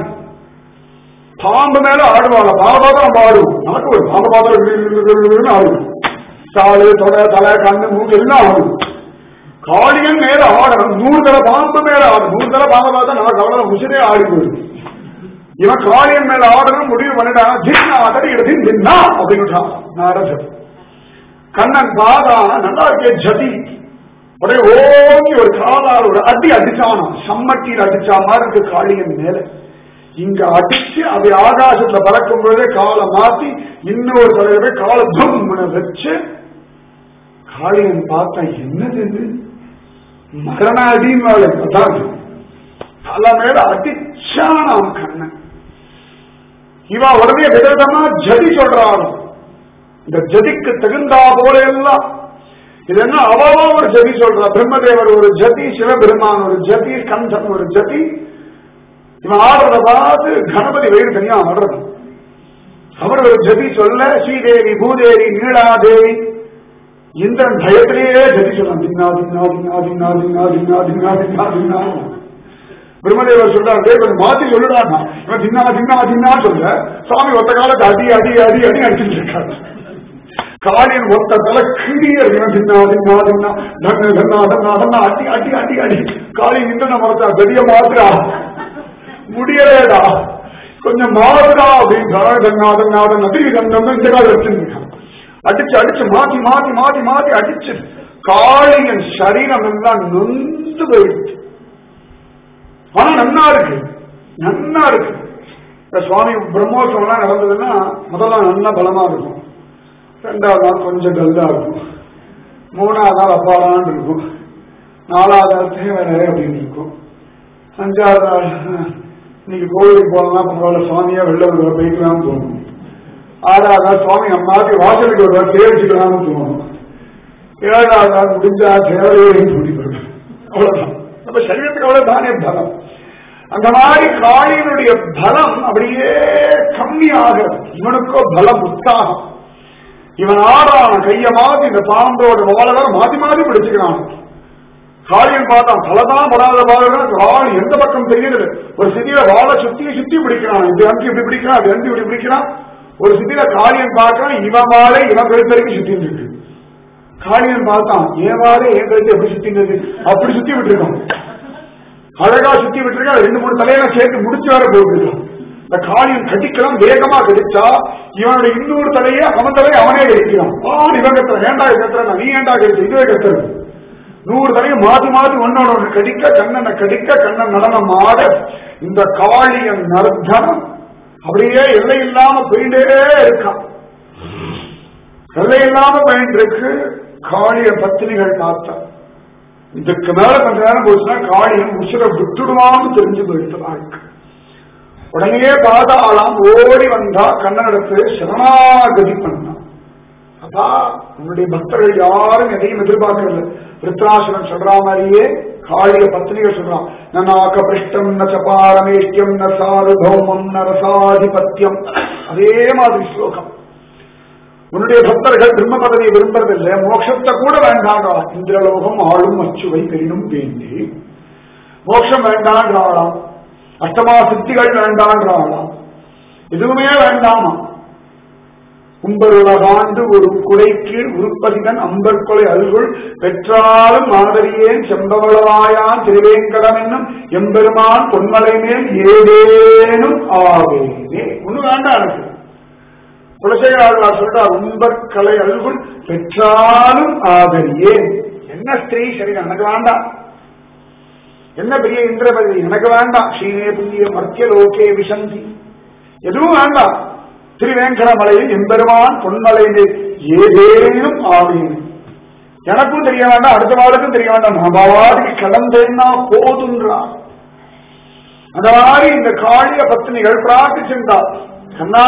பாம்பு மேல ஆடுவாங்க பாபாதான் நம்ம ஆடுவோம் நமக்கு ஒரு பாம்பு பாத்திரம் ஆடுவோம் காலு தொட தலை கண்ணு மூக்கு எல்லாம் ஆடும் காளியன் மேல ஆடணும் நூறு தலை பாம்பு மேல ஆடும் நூறு தலை பாம்பு பார்த்தா நமக்கு அவ்வளவு உசிரே ஆடி போயிடும் இவன் காளியன் மேல ஆடணும் முடிவு பண்ணிட்டான் ஜின்னா அதடி எடுத்து ஜின்னா அப்படின்னு நாரசர் கண்ணன் பாதான நல்லா இருக்கே ஜதி உடனே ஓங்கி ஒரு காலால் ஒரு அடி அடிச்சானா சம்மட்டியில் அடிச்சா மாதிரி இருக்கு காளியன் மேல இங்க அடிச்சு அது ஆகாசத்துல பறக்கும் பொழுதே காலை மாத்தி இன்னொரு தலைவரை காலை தும்னு வச்சு காளியன் பார்த்தா என்னது இது மரண அடிமாலை அதான் தலை மேல அடிச்சானாம் கண்ணன் இவா உடனே விதவிதமா ஜதி சொல்றான் இந்த ஜதிக்கு தகுந்தா போல எல்லாம் இது என்ன அவாவா ஒரு ஜதி சொல்றா பிரம்மதேவர் ஒரு ஜதி சிவபெருமான் ஒரு ஜதி கந்தன் ஒரு ஜதி இவன் ஆடுறத பார்த்து கணபதி வயிறு தனியா ஆடுறது அவர் ஒரு ஜதி சொல்ல ஸ்ரீதேவி பூதேவி நீலாதேவி இந்திரன் பயத்திலேயே ஜதி சொல்ல தின்னா தின்னா தின்னா தின்னா தின்னா தின்னா தின்னா தின்னா தின்னா பிரம்மதேவர் சொல்றாரு கொஞ்சம் மாத்தி சொல்லுடான்னா இவன் தின்னா தின்னா தின்னா சொல்ல சுவாமி ஒத்த காலத்து அடி அடி அடி அடி அடிச்சுட்டு இருக்காரு காலின் ஒத்த தலை கிளியர் இவன் தின்னா தின்னா தின்னா தன்னு தன்னா தன்னா தன்னா அடி அடி அடி அடி காலி இந்திரனை மரத்தா பெரிய மாத்திரா முடியலேடா கொஞ்சம் மாறுடா அப்படின்னு தன்னா தன்னா தன்னா திரும்பி தந்தம் இந்த காலம் வச்சிருக்கான் அடிச்சு அடிச்சு மாத்தி மாத்தி மாத்தி மாத்தி அடிச்சு காளியின் சரீரம் எல்லாம் நொந்து போயிடுச்சு ஆனா நன்னா இருக்கு நன்னா இருக்கு இந்த சுவாமி பிரம்மோற்சவம் எல்லாம் நடந்ததுன்னா முதல்ல நல்லா பலமா இருக்கும் ரெண்டாவது நாள் கொஞ்சம் டல்லா இருக்கும் மூணாவது நாள் அப்பாடான்னு இருக்கும் நாலாவது நாள் தேவையான அப்படின்னு இருக்கும் அஞ்சாவது நாள் அஹ், இன்னைக்கு கோவிலுக்கு போகலாம் பரவாயில்ல சுவாமியா வெளில வருவார் போய்க்கலாம்னு தோணும் ஆறாவது நாள் சுவாமி அம்மாவுக்கு வாசலுக்கு வருவார் சேவிச்சுக்கலாம்னு தோணும் ஏழாவது நாள் முடிஞ்சா தேவையே முடிப்பது அவ்வளவுதான் நம்ம சரீரத்துக்கு அவ்வளவு தானே பலம் அந்த மாதிரி காளியனுடைய பலம் அப்படியே கம்மியாகிறது இவனுக்கோ பலம் உற்சாகம் இவன் ஆறான கைய மாத்தி இந்த பாம்போட வாழை மாத்தி மாத்தி பிடிச்சுக்கிறான் காளியன் பார்த்தான் தலைதான் படாத பாருங்க காளி எந்த பக்கம் தெரியுது ஒரு சிதியில வாழை சுத்தி சுத்தி பிடிக்கிறான் இது அஞ்சு இப்படி பிடிக்கிறான் அது அஞ்சு இப்படி பிடிக்கிறான் ஒரு சிதியில காளியன் பார்க்கறான் இவன் வாழை இவன் கழுத்தறிக்கு சுத்தின்னு இருக்கு காளியன் பார்த்தான் என் வாழை என் கழுத்து எப்படி சுத்தினது அப்படி சுத்தி விட்டுருக்கான் அழகா சுத்தி விட்டுருக்கா ரெண்டு மூணு தலையில சேர்த்து முடிச்சு வர போட்டுருக்கான் இந்த காளியன் கடிக்கலாம் வேகமா கடிச்சா இவனுடைய இன்னொரு தலையை அவன் தலையை அவனே கடிக்கிறான் ஆ இவன் கத்துற ஏண்டா கத்துற நீ ஏண்டா கடிச்ச இதுவே கத்துறது நூறு தலையை மாத்தி மாத்தி ஒன்னோட ஒன்று கடிக்க கண்ணனை கடிக்க கண்ணன் நடனம் ஆட இந்த காளியன் நர்த்தனம் அப்படியே எல்லை இல்லாம போயிட்டே இருக்கான் எல்லை இல்லாம போயிட்டு இருக்கு காளிய பத்தினிகள் பார்த்தா இதுக்கு மேல கொஞ்ச நேரம் போச்சுன்னா காளியன் உசுர விட்டுடுவான்னு தெரிஞ்சு போயிடுச்சு வாழ்க்கை உடனே பாதாளம் ஓடி வந்தா கண்ணனிடத்து சரணாகதி பண்ணான் அப்பா உன்னுடைய பக்தர்கள் யாரும் எதையும் எதிர்பார்க்கல விருத்தாசனம் சொல்ற மாதிரியே காளிய பத்னிகள் சொல்றான் நனாக்க பிருஷ்டம் ந சபாரமேஷ்யம் ந சார்பௌமம் ந ரசாதிபத்தியம் அதே மாதிரி ஸ்லோகம் உன்னுடைய பக்தர்கள் பிரம்ம பதவியை விரும்புறதில்லை மோட்சத்தை கூட வேண்டாண்டா இந்திரலோகம் ஆளும் அச்சுவை பெரினும் வேண்டி மோட்சம் வேண்டான்றாளாம் அஷ்டமா சித்திகள் வேண்டான்றாளாம் எதுவுமே வேண்டாமா உம்பருலகாண்டு ஒரு குடைக்கு உருப்பதிதன் அம்பர் கொலை அருகுள் பெற்றாலும் மாதரியேன் செம்பவளவாயான் திருவேங்கடம் என்னும் எம்பெருமான் பொன்மலை மேல் ஏதேனும் ஆவேனே ஒண்ணு வேண்டாம் எனக்கு குலசேகராழ்வார் சொல்றார் உம்பர் கலை அருகுள் பெற்றாலும் ஆதரியேன் என்ன ஸ்திரீ சரி எனக்கு வேண்டாம் என்ன பெரிய இந்திரபதி எனக்கு வேண்டாம் ஸ்ரீனே புண்ணிய மத்திய லோகே விசந்தி எதுவும் வேண்டாம் திருவேங்கடமலையில் எம்பெருமான் பொன்மலையில் ஏதேனும் ஆவேன் எனக்கும் தெரிய வேண்டாம் அடுத்த வாழ்க்கும் தெரிய வேண்டாம் மகாபாவாதிக்கு கடந்தேன்னா போதுன்றார் அந்த மாதிரி இந்த காளிய பத்தினிகள் பிரார்த்திச்சிருந்தார் கண்ணா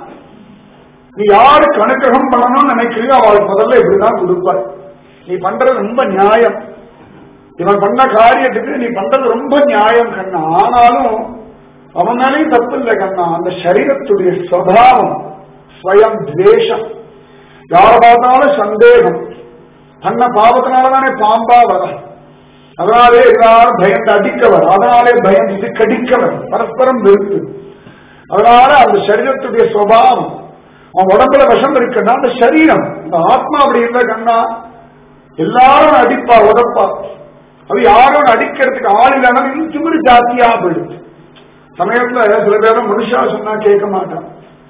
நீ யாருக்கு அனுகிரகம் பண்ணணும்னு நினைக்கிறியோ அவளுக்கு முதல்ல இப்படிதான் கொடுப்பாய் நீ பண்றது ரொம்ப நியாயம் இவன் பண்ண காரியத்துக்கு நீ பண்றது ரொம்ப நியாயம் கண்ணா ஆனாலும் அவன் மேலேயும் தப்பு இல்லை கண்ணா அந்த சரீரத்துடைய சுவாவம் ஸ்வயம் துவேஷம் யார பார்த்தாலும் சந்தேகம் பண்ண பாவத்தினாலதானே பாம்பா வர அதனாலே எல்லாரும் பயந்து அடிக்கவர் அதனாலே பயந்து கடிக்கவர் பரஸ்பரம் வெறுத்து அதனால அந்த சரீரத்துடைய சுவாவம் அவன் உடம்புல விஷம் இருக்குன்னா அந்த சரீரம் அந்த ஆத்மா அப்படி இல்லை கண்ணா எல்லாரும் அடிப்பா உதப்பா அது யாரும் அடிக்கிறதுக்கு ஆள் இல்லைன்னா இன்னும் திமிரு ஜாத்தியா போயிடுச்சு சமயத்துல சில பேரும் மனுஷா சொன்னா கேட்க மாட்டான்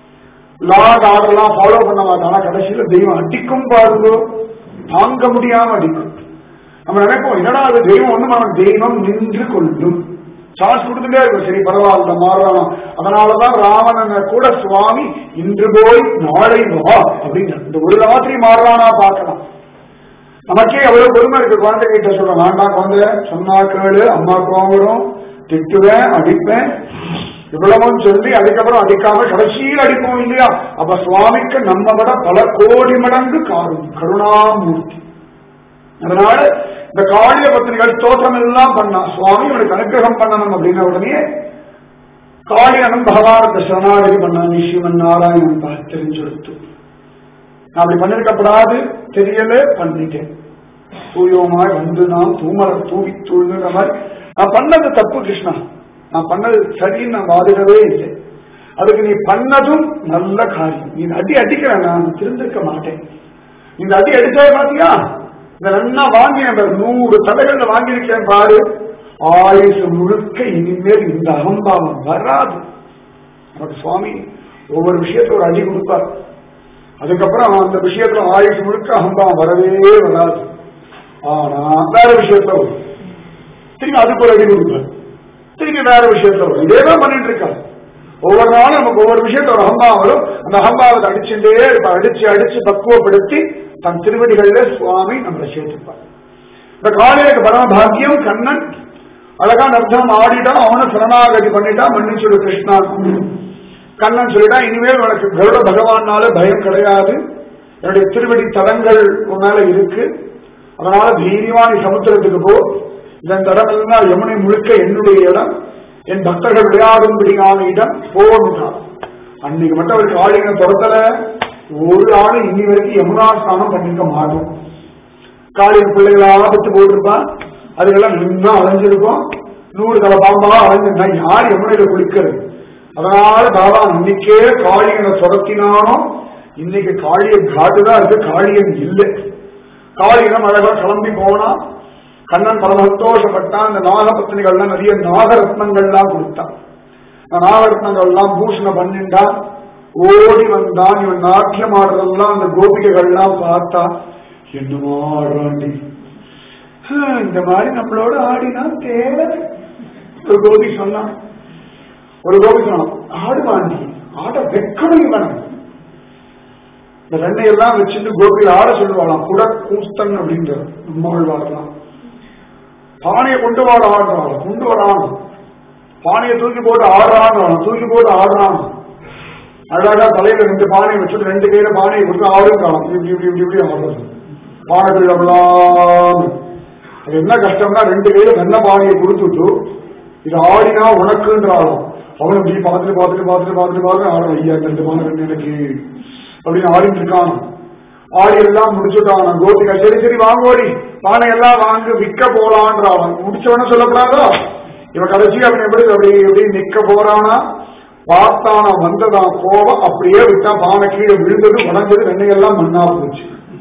லா ஆர்டர்லாம் ஃபாலோ பண்ண மாட்டான் ஆனா கடைசியில தெய்வம் அடிக்கும் பாருங்க தாங்க முடியாம அடிக்கும் நம்ம நினைப்போம் என்னடா அது தெய்வம் ஒண்ணு நம்ம தெய்வம் நின்று கொள்ளும் சான்ஸ் கொடுத்துட்டே இருக்கும் சரி பரவாயில்ல மாறலாம் அதனாலதான் ராவணனை கூட சுவாமி இன்று போய் நாளை வா அப்படின்னு இந்த ஒரு ராத்திரி மாறுறானா பார்க்கலாம் நமக்கே எவ்வளவு பொறுமை இருக்கு குழந்தை கிட்ட சொல்ற வேண்டாம் குழந்தை சொன்னா கேளு அம்மா கோவரும் திட்டுவேன் அடிப்பேன் இவ்வளவும் சொல்லி அதுக்கப்புறம் அடிக்காம கடைசியில் அடிப்போம் இல்லையா அப்ப சுவாமிக்கு நம்ம விட பல கோடி மடங்கு காரும் கருணாமூர்த்தி அதனால இந்த காளிய பத்திரிகள் தோற்றம் எல்லாம் பண்ணா சுவாமி இவனுக்கு அனுகிரகம் பண்ணணும் அப்படின்ன உடனே காளியனும் பகவானுக்கு சரணாகதி பண்ணா நிஷிவன் நாராயணன் பா தெரிஞ்செடுத்து நான் அப்படி பண்ணிருக்கப்படாது தெரியல பண்ணிட்டேன் தூயோமாய் வந்து நாம் தூமர தூவி தூள்ங்கிற மாதிரி நான் பண்ணது தப்பு கிருஷ்ணா நான் பண்ணது சரின்னு நான் வாதிடவே இல்லை அதுக்கு நீ பண்ணதும் நல்ல காரியம் நீ அடி அடிக்கிற நான் திருந்திருக்க மாட்டேன் இந்த அடி அடிச்சே பாத்தியா இந்த நன்னா வாங்கினேன் பாரு, நூறு தலைகள்ல வாங்கியிருக்கேன் பாரு ஆயுசு முழுக்க இனிமேல் இந்த அகம்பாவம் வராது நமக்கு சுவாமி ஒவ்வொரு விஷயத்துல ஒரு அடி கொடுப்பார் அதுக்கப்புறம் அந்த விஷயத்துல ஆயுசு முழுக்க அகம்பாவம் வரவே வராது ஆனா வேற விஷயத்துல வரும் திரும்பி அதுக்கு ஒரு அடி கொடுப்பார் திரும்பி வேற விஷயத்துல வரும் இதேதான் பண்ணிட்டு இருக்காரு ஒவ்வொரு நாளும் நமக்கு ஒவ்வொரு விஷயத்த ஒரு அகம்பாவம் வரும் அந்த அகம்பாவத்தை அடிச்சுட்டே இருப்பார் அடிச்சு அடிச்சு பக்குவப்படுத்தி தன் திருவடிகளிலே சுவாமி நம்மளை சேர்த்துப்பார் இந்த காலையில பரம பாக்கியம் கண்ணன் அழகா நர்த்தனம் ஆடிட்டான் அவனும் சரணாகதி பண்ணிட்டான் மன்னிச்சுடு கிருஷ்ணா கண்ணன் சொல்லிட்டான் இனிமேல் உனக்கு கருட பகவானால பயம் கிடையாது என்னுடைய திருவடி தலங்கள் உன் மேல இருக்கு அதனால தைரியமா நீ சமுத்திரத்துக்கு போ இதன் இடம் எல்லாம் யமுனை முழுக்க என்னுடைய இடம் என் பக்தர்கள் விளையாடும்படியான இடம் போகணும்தான் அன்னைக்கு மட்டும் அவருக்கு ஆளுங்க துரத்தல ஒரு ஆளு இன்னி வரைக்கும் யமுனா ஸ்நானம் பண்ணிருக்க மாட்டோம் காலையில் பிள்ளைகளா ஆபத்து போட்டிருப்பான் அதுக்கெல்லாம் நின்னா அலைஞ்சிருக்கும் நூறு தலை பாம்பா அலைஞ்சிருந்தா யார் யமுனையில குளிக்கிறது அதனால பாபா இன்னைக்கே காளியனை துரத்தினானோ இன்னைக்கு காளியன் காட்டுதான் இருக்கு காளியன் இல்லை காளியனம் அழகா கிளம்பி போனா கண்ணன் பல சந்தோஷப்பட்டான் இந்த நாகபத்தினிகள்லாம் நிறைய நாகரத்னங்கள்லாம் கொடுத்தான் அந்த நாகரத்னங்கள்லாம் பூஷணம் பண்ணிண்டான் ஓடி வந்தான் இவன் நாட்டியம் ஆடுறதெல்லாம் அந்த கோபிகைகள்லாம் பார்த்தா என்னமோ ஆடுறாண்டி ஹம், இந்த மாதிரி நம்மளோட ஆடினா தேவை ஒரு கோபி சொன்னான் ஒரு கோபி சொன்னான் ஆடுவாண்டி ஆட வெக்கணும் இவன் இந்த ரெண்டையெல்லாம் வச்சுட்டு கோபியில் ஆட சொல்லுவாளாம் குட கூஸ்தன் அப்படின்ற நம்மாள் வாழலாம் பானையை கொண்டு வாட ஆடுறான் கொண்டு வரான் பானையை தூக்கி போட்டு ஆடுறான் தூக்கி போட்டு ஆடுறான் அழகா தலையில ரெண்டு பானையை வச்சுட்டு ரெண்டு கையில பானையை கொடுத்து ஆடும் காணும் இப்படி இப்படி இப்படி இப்படி ஆடுறது பானைகள் எவ்வளவு அது என்ன கஷ்டம்னா ரெண்டு கையில வெண்ண பானையை கொடுத்துட்டு இது ஆடினா உனக்குன்றாலும் அவன் இப்படி பார்த்துட்டு பார்த்துட்டு பார்த்துட்டு பார்த்துட்டு பார்த்து ஆடுறான் ஐயா இந்த ரெண்டு பானை ரெண்டு எனக்கு அப்படின்னு ஆடிட்டு இருக்கான் ஆடி எல்லாம் முடிச்சுட்டான் கோபிகா சரி சரி வாங்கோடி பானை எல்லாம் வாங்க விற்க போலான்ற அவன் முடிச்சவன சொல்லக்கூடாதோ இவன் கடைசி அவன் எப்படி அப்படி எப்படி நிக்க போறானா பார்த்தானா வந்ததான் கோபம் அப்படியே விட்டா பானை கீழே விழுந்தது உடஞ்சது வெண்ணையெல்லாம் மண்ணா போச்சு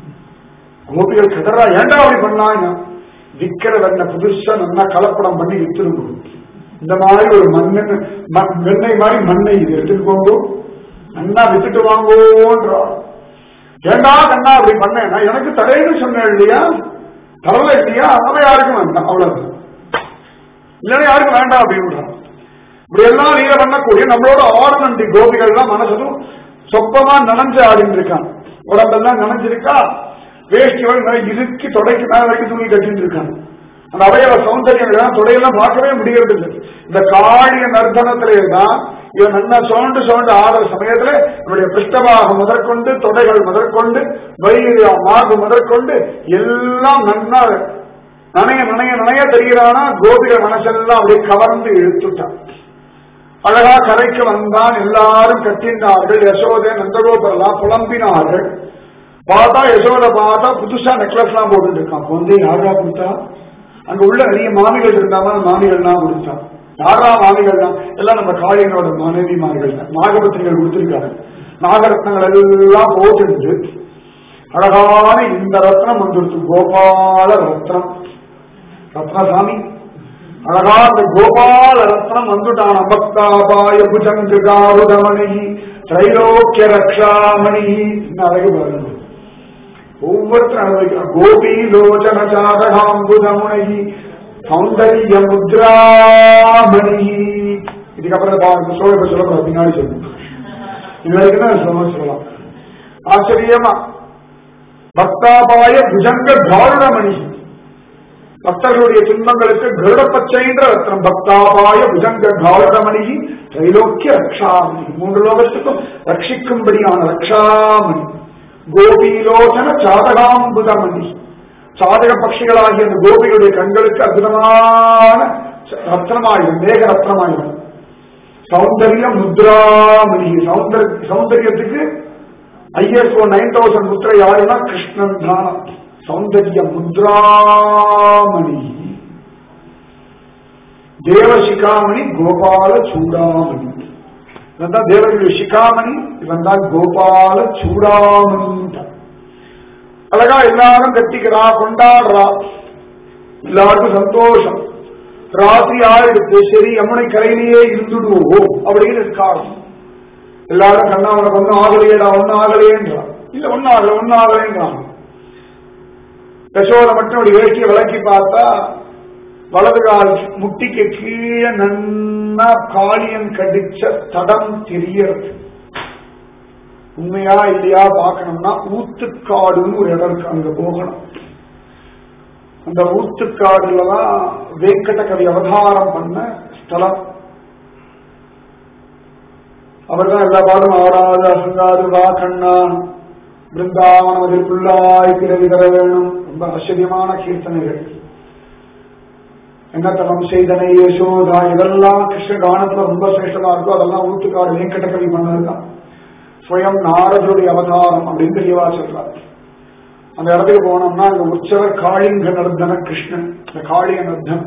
கோபிகள் கதறா ஏன்டா அப்படி பண்ணாங்க விக்கிற வெண்ணை புதுசா நல்லா கலப்படம் பண்ணி வித்துருக்கும் இந்த மாதிரி ஒரு மண்ணெண்ண மண்- வெண்ணெய் மாதிரி மண்ணை இது எடுத்துட்டு போங்க நல்லா வித்துட்டு வாங்கோன்றா ஏண்டா கண்ணா அப்படி பண்ணேன்னா எனக்கு தரேன்னு சொன்னேன் இல்லையா தரல இல்லையா அவன் யாருக்கும் வேண்டாம் அவ்வளவு இல்லைன்னா யாருக்கும் வேண்டாம் அப்படின்றான் இப்படி எல்லாம் நீங்க பண்ணக்கூடிய நம்மளோட ஆர்னமெண்ட் கோபிகள்லாம் மனசும் சொப்பமா நனைஞ்சு ஆடிட்டு இருக்கான் உடம்பெல்லாம் நனைஞ்சிருக்கா வேஷ்டிகள் மேல இறுக்கி தொடைக்கு மேல வரைக்கும் துணி கட்டிட்டு இருக்காங்க அந்த அவயவ சௌந்தரியம் எல்லாம் தொடையெல்லாம் பார்க்கவே முடியறது இல்லை இந்த காளிய நர்த்தனத்திலே தான் இவன் நல்லா சோண்டு சோண்டு ஆடுற சமயத்துல இவருடைய பிருஷ்டபாகம் முதற்கொண்டு தொடைகள் முதற்கொண்டு வயிறு மார்பு முதற்கொண்டு எல்லாம் நன்னா நனைய நனைய நனைய தெரிகிறானா கோபிகள் மனசெல்லாம் அப்படியே கவர்ந்து இழுத்துட்டான் அழகா கரைக்கு வந்தான் எல்லாரும் கட்டினார்கள் யசோதை நந்தகோபரெல்லாம் புலம்பினார்கள் பார்த்தா யசோதை பார்த்தா புதுசா நெக்லஸ் எல்லாம் போட்டுட்டு இருக்கான் குழந்தை யாரா கொடுத்தா அங்க உள்ள நிறைய மாமிகள் இருந்தாங்க மாமிகள்லாம் கொடுத்தான் யாரா மாமிகள்லாம் எல்லாம் நம்ம காளியனோட மனைவிமார்கள் தான் நாகபத்திரிகள் கொடுத்திருக்காங்க நாகரத்னங்கள் எல்லாம் போட்டு அழகான இந்த ரத்னம் வந்துருச்சு கோபால ரத்னம் ரத்னசாமி அழகா அந்த கோபால ரத்னம் வந்துட்டான் பக்தாபாய புஜங்க காருதமணி திரைலோக்கிய ரக்ஷாமணி இன்னும் அழகு பாருங்க ஒவ்வொருத்தரும் அனுபவிக்கிறான் கோபி லோச்சன சாதகாம்புதமுனி சௌந்தரிய முத்ராமணி இதுக்கப்புறம் பாருங்க சோழ சொல்ல பின்னாடி சொல்லுங்க இது வரைக்கும் தான் சொல்ல சொல்லலாம் ஆச்சரியமா பக்தாபாய புஜங்க காருடமணி பக்தர்களுடைய துன்பங்களுக்கு கருட பச்சைன்ற ரத்னம் பக்தாபாய புஜங்க காருடமணி திரைலோக்கிய ரக்ஷாமணி மூன்று லோகத்துக்கும் ரட்சிக்கும்படியான ரக்ஷாமணி கோபிலோசன சாதகாம்புதமணி சாதக பட்சிகளாகிய அந்த கோபிகளுடைய கண்களுக்கு அற்புதமான ரத்னமாயுதம் மேக ரத்னமாயுதம் சௌந்தரிய முத்ராமணி சௌந்தர சௌந்தரியத்துக்கு ஐஎஸ்ஓ நைன் தௌசண்ட் முத்திரை யாருன்னா கிருஷ்ணன் தான் சௌந்தர்ய முத்ராமணி தேவசிகாமணி கோபால சூடாமணி இவன் தான் தேவர்களுடைய சிகாமணி இவன் தான் கோபால சூடாமணி அழகா எல்லாரும் கட்டிக்கிறா கொண்டாடுறா எல்லாருக்கும் சந்தோஷம் ராத்திரி ஆயிடுத்து சரி யமுனை கரையிலேயே இருந்துடுவோம் அப்படின்னு இருக்காங்க எல்லாரும் கண்ணா உனக்கு ஒன்னும் ஆகலையேடா ஒன்னும் ஆகலையேன்றான் இல்ல ஒன்னும் ஆகல ஒன்னும் ஆகலைன்றான் யசோதை மட்டும் ஒரு வேஷ்டியை விளக்கி பார்த்தா வலது கால் முட்டிக்கு கீழே நன்னா நன்னா காளியன் கடிச்ச தடம் தெரியறது உண்மையா இல்லையா பார்க்கணும்னா ஊத்துக்காடுன்னு ஒரு இடம் இருக்கு அங்க போகணும் அந்த ஊத்துக்காடுல தான் வேங்கட கவி அவதாரம் பண்ண ஸ்தலம் அவர் தான் எல்லா பாடும் ஆடாது அசங்காது வா கண்ணா பிருந்தாவனம் அதில் புல்லாய் பிறவி தர வேணும் ரொம்ப ஆச்சரியமான கீர்த்தனைகள் என்ன தலம் செய்தனை யசோதா இதெல்லாம் கிருஷ்ண கானத்துல ரொம்ப சிரேஷ்டமா இருக்கும் அதெல்லாம் ஊத்துக்காடு வேங்கட கவி பண்ணதுதான் ஸ்வயம் நாரதருடைய அவதாரம் அப்படின்னு தெளிவா சொல்றார் அந்த இடத்துக்கு போனோம்னா அங்க உற்சவர் காளிங்க நர்தன கிருஷ்ணன் இந்த காளிய நர்தன்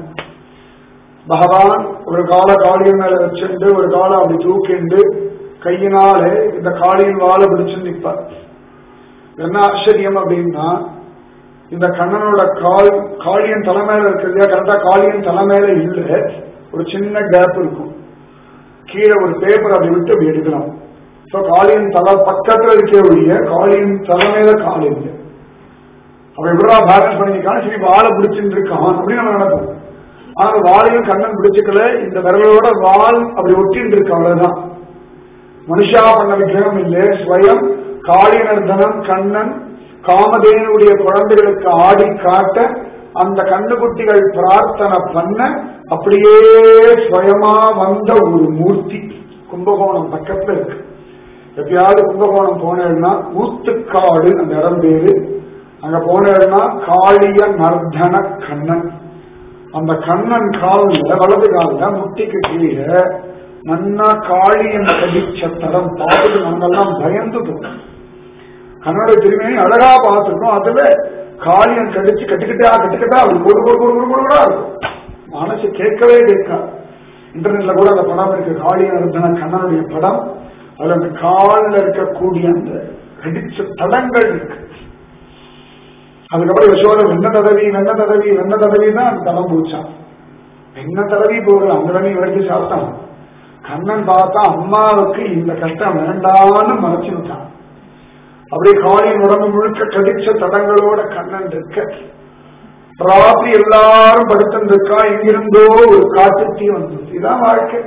பகவான் ஒரு கால காளியன் மேல வச்சுண்டு ஒரு காலை அப்படி தூக்கிண்டு கையினாலே இந்த காளியின் வாழை பிடிச்சு நிற்பார் என்ன ஆச்சரியம் அப்படின்னா இந்த கண்ணனோட கால் காளியன் தலைமையில இருக்கு இல்லையா கரெக்டா காளியன் தலைமையில இல்ல ஒரு சின்ன கேப் இருக்கும் கீழே ஒரு பேப்பர் அப்படி விட்டு அப்படி எடுக்கலாம் சோ காளியன் தலை பக்கத்துல இருக்க ஒழிய காளியன் தலைமையில கால் இல்லை அவன் எப்படா பேலன்ஸ் பண்ணிருக்கான் சரி வாழை பிடிச்சிட்டு இருக்கான் அப்படின்னு நம்ம நடக்கும் ஆனா வாழையும் கண்ணன் பிடிச்சுக்கல இந்த விரலோட வால் அப்படி ஒட்டின்னு இருக்கு அவ்வளவுதான் மனுஷா பண்ண விக்கிரகம் இல்லை ஸ்வயம் காளியனர்தனம் கண்ணன் காமதேனுடைய குழந்தைகளுக்கு ஆடி காட்ட அந்த கண்ணுக்குட்டிகள் பிரார்த்தனை பண்ண அப்படியே ஸ்வயமா வந்த ஒரு மூர்த்தி கும்பகோணம் பக்கத்துல இருக்கு எப்பயாவது கும்பகோணம் போனேன்னா ஊத்துக்காடு அந்த இடம் பேரு அங்க போனேன்னா காளிய நர்தன கண்ணன் அந்த கண்ணன் காலில் வலது காலில் முட்டிக்கு கீழே நன்னா காளியன் கடிச்ச தடம் பார்த்துட்டு நாங்கெல்லாம் பயந்து போனோம் கண்ணோட திரும்பியை அழகா பார்த்துருக்கோம் அதுல காளியன் கடிச்சு கட்டுக்கிட்டா கட்டுக்கிட்டா அப்படி கொடு கொடு கொடு கொடு கொடுடா இருக்கும் மனசு கேட்கவே கேட்காது இன்டர்நெட்ல கூட அந்த படம் இருக்கு காளியன் இருந்தன கண்ணனுடைய படம் அதுல அந்த காலில் இருக்கக்கூடிய அந்த கடிச்ச தடங்கள் இருக்கு அதுக்கப்புறம் யசோத வெண்ண தடவி வெண்ண தடவி வெண்ண தடவி தான் அந்த தடம் பூச்சான் வெண்ண தடவி போகல அந்த தண்ணி எடுத்து சாப்பிட்டான் கண்ணன் பார்த்தா அம்மாவுக்கு இந்த கஷ்டம் வேண்டான்னு மறைச்சு விட்டான் அப்படியே காளியின் உடம்பு முழுக்க கடிச்ச தடங்களோட கண்ணன் இருக்க ராத்திரி எல்லாரும் படுத்திருக்கா எங்கிருந்தோ ஒரு காட்டுத்தீ வந்தது இதான் வாழ்க்கை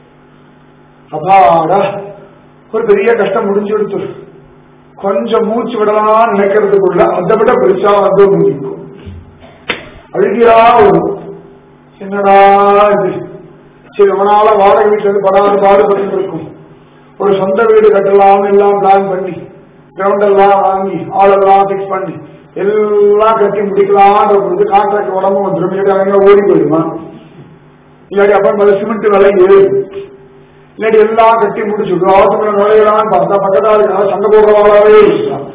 அப்பாடா ஒரு பெரிய கஷ்டம் முடிஞ்சு கொடுத்து கொஞ்சம் மூச்சு விடலாம் நினைக்கிறதுக்குள்ள அதை விட பெருசா வந்து முடிக்கும் அழுகியா வரும் என்னடா இது சரி அவனால வாடகை வீட்டுல இருந்து படாது பாடுபட்டு இருக்கும் ஒரு சொந்த வீடு கட்டலாம் எல்லாம் பிளான் பண்ணி கிரவுண்ட் எல்லாம் வாங்கி ஆளெல்லாம் பிக்ஸ் பண்ணி எல்லாம் கட்டி முடிக்கலான்ற பொழுது கான்ட்ராக்ட் உடம்பு வந்துடும் இல்லாட்டி அவங்க ஓடி போயிடுமா இல்லாட்டி அப்புறம் மேல சிமெண்ட் விலை ஏறும் இல்லாட்டி எல்லாம் கட்டி முடிச்சுடும் ஆத்துக்குள்ள நுழையலாம்னு பார்த்தா பக்கத்தால் இருக்காங்க சண்டை போடுறவாளாவே இருக்கலாம்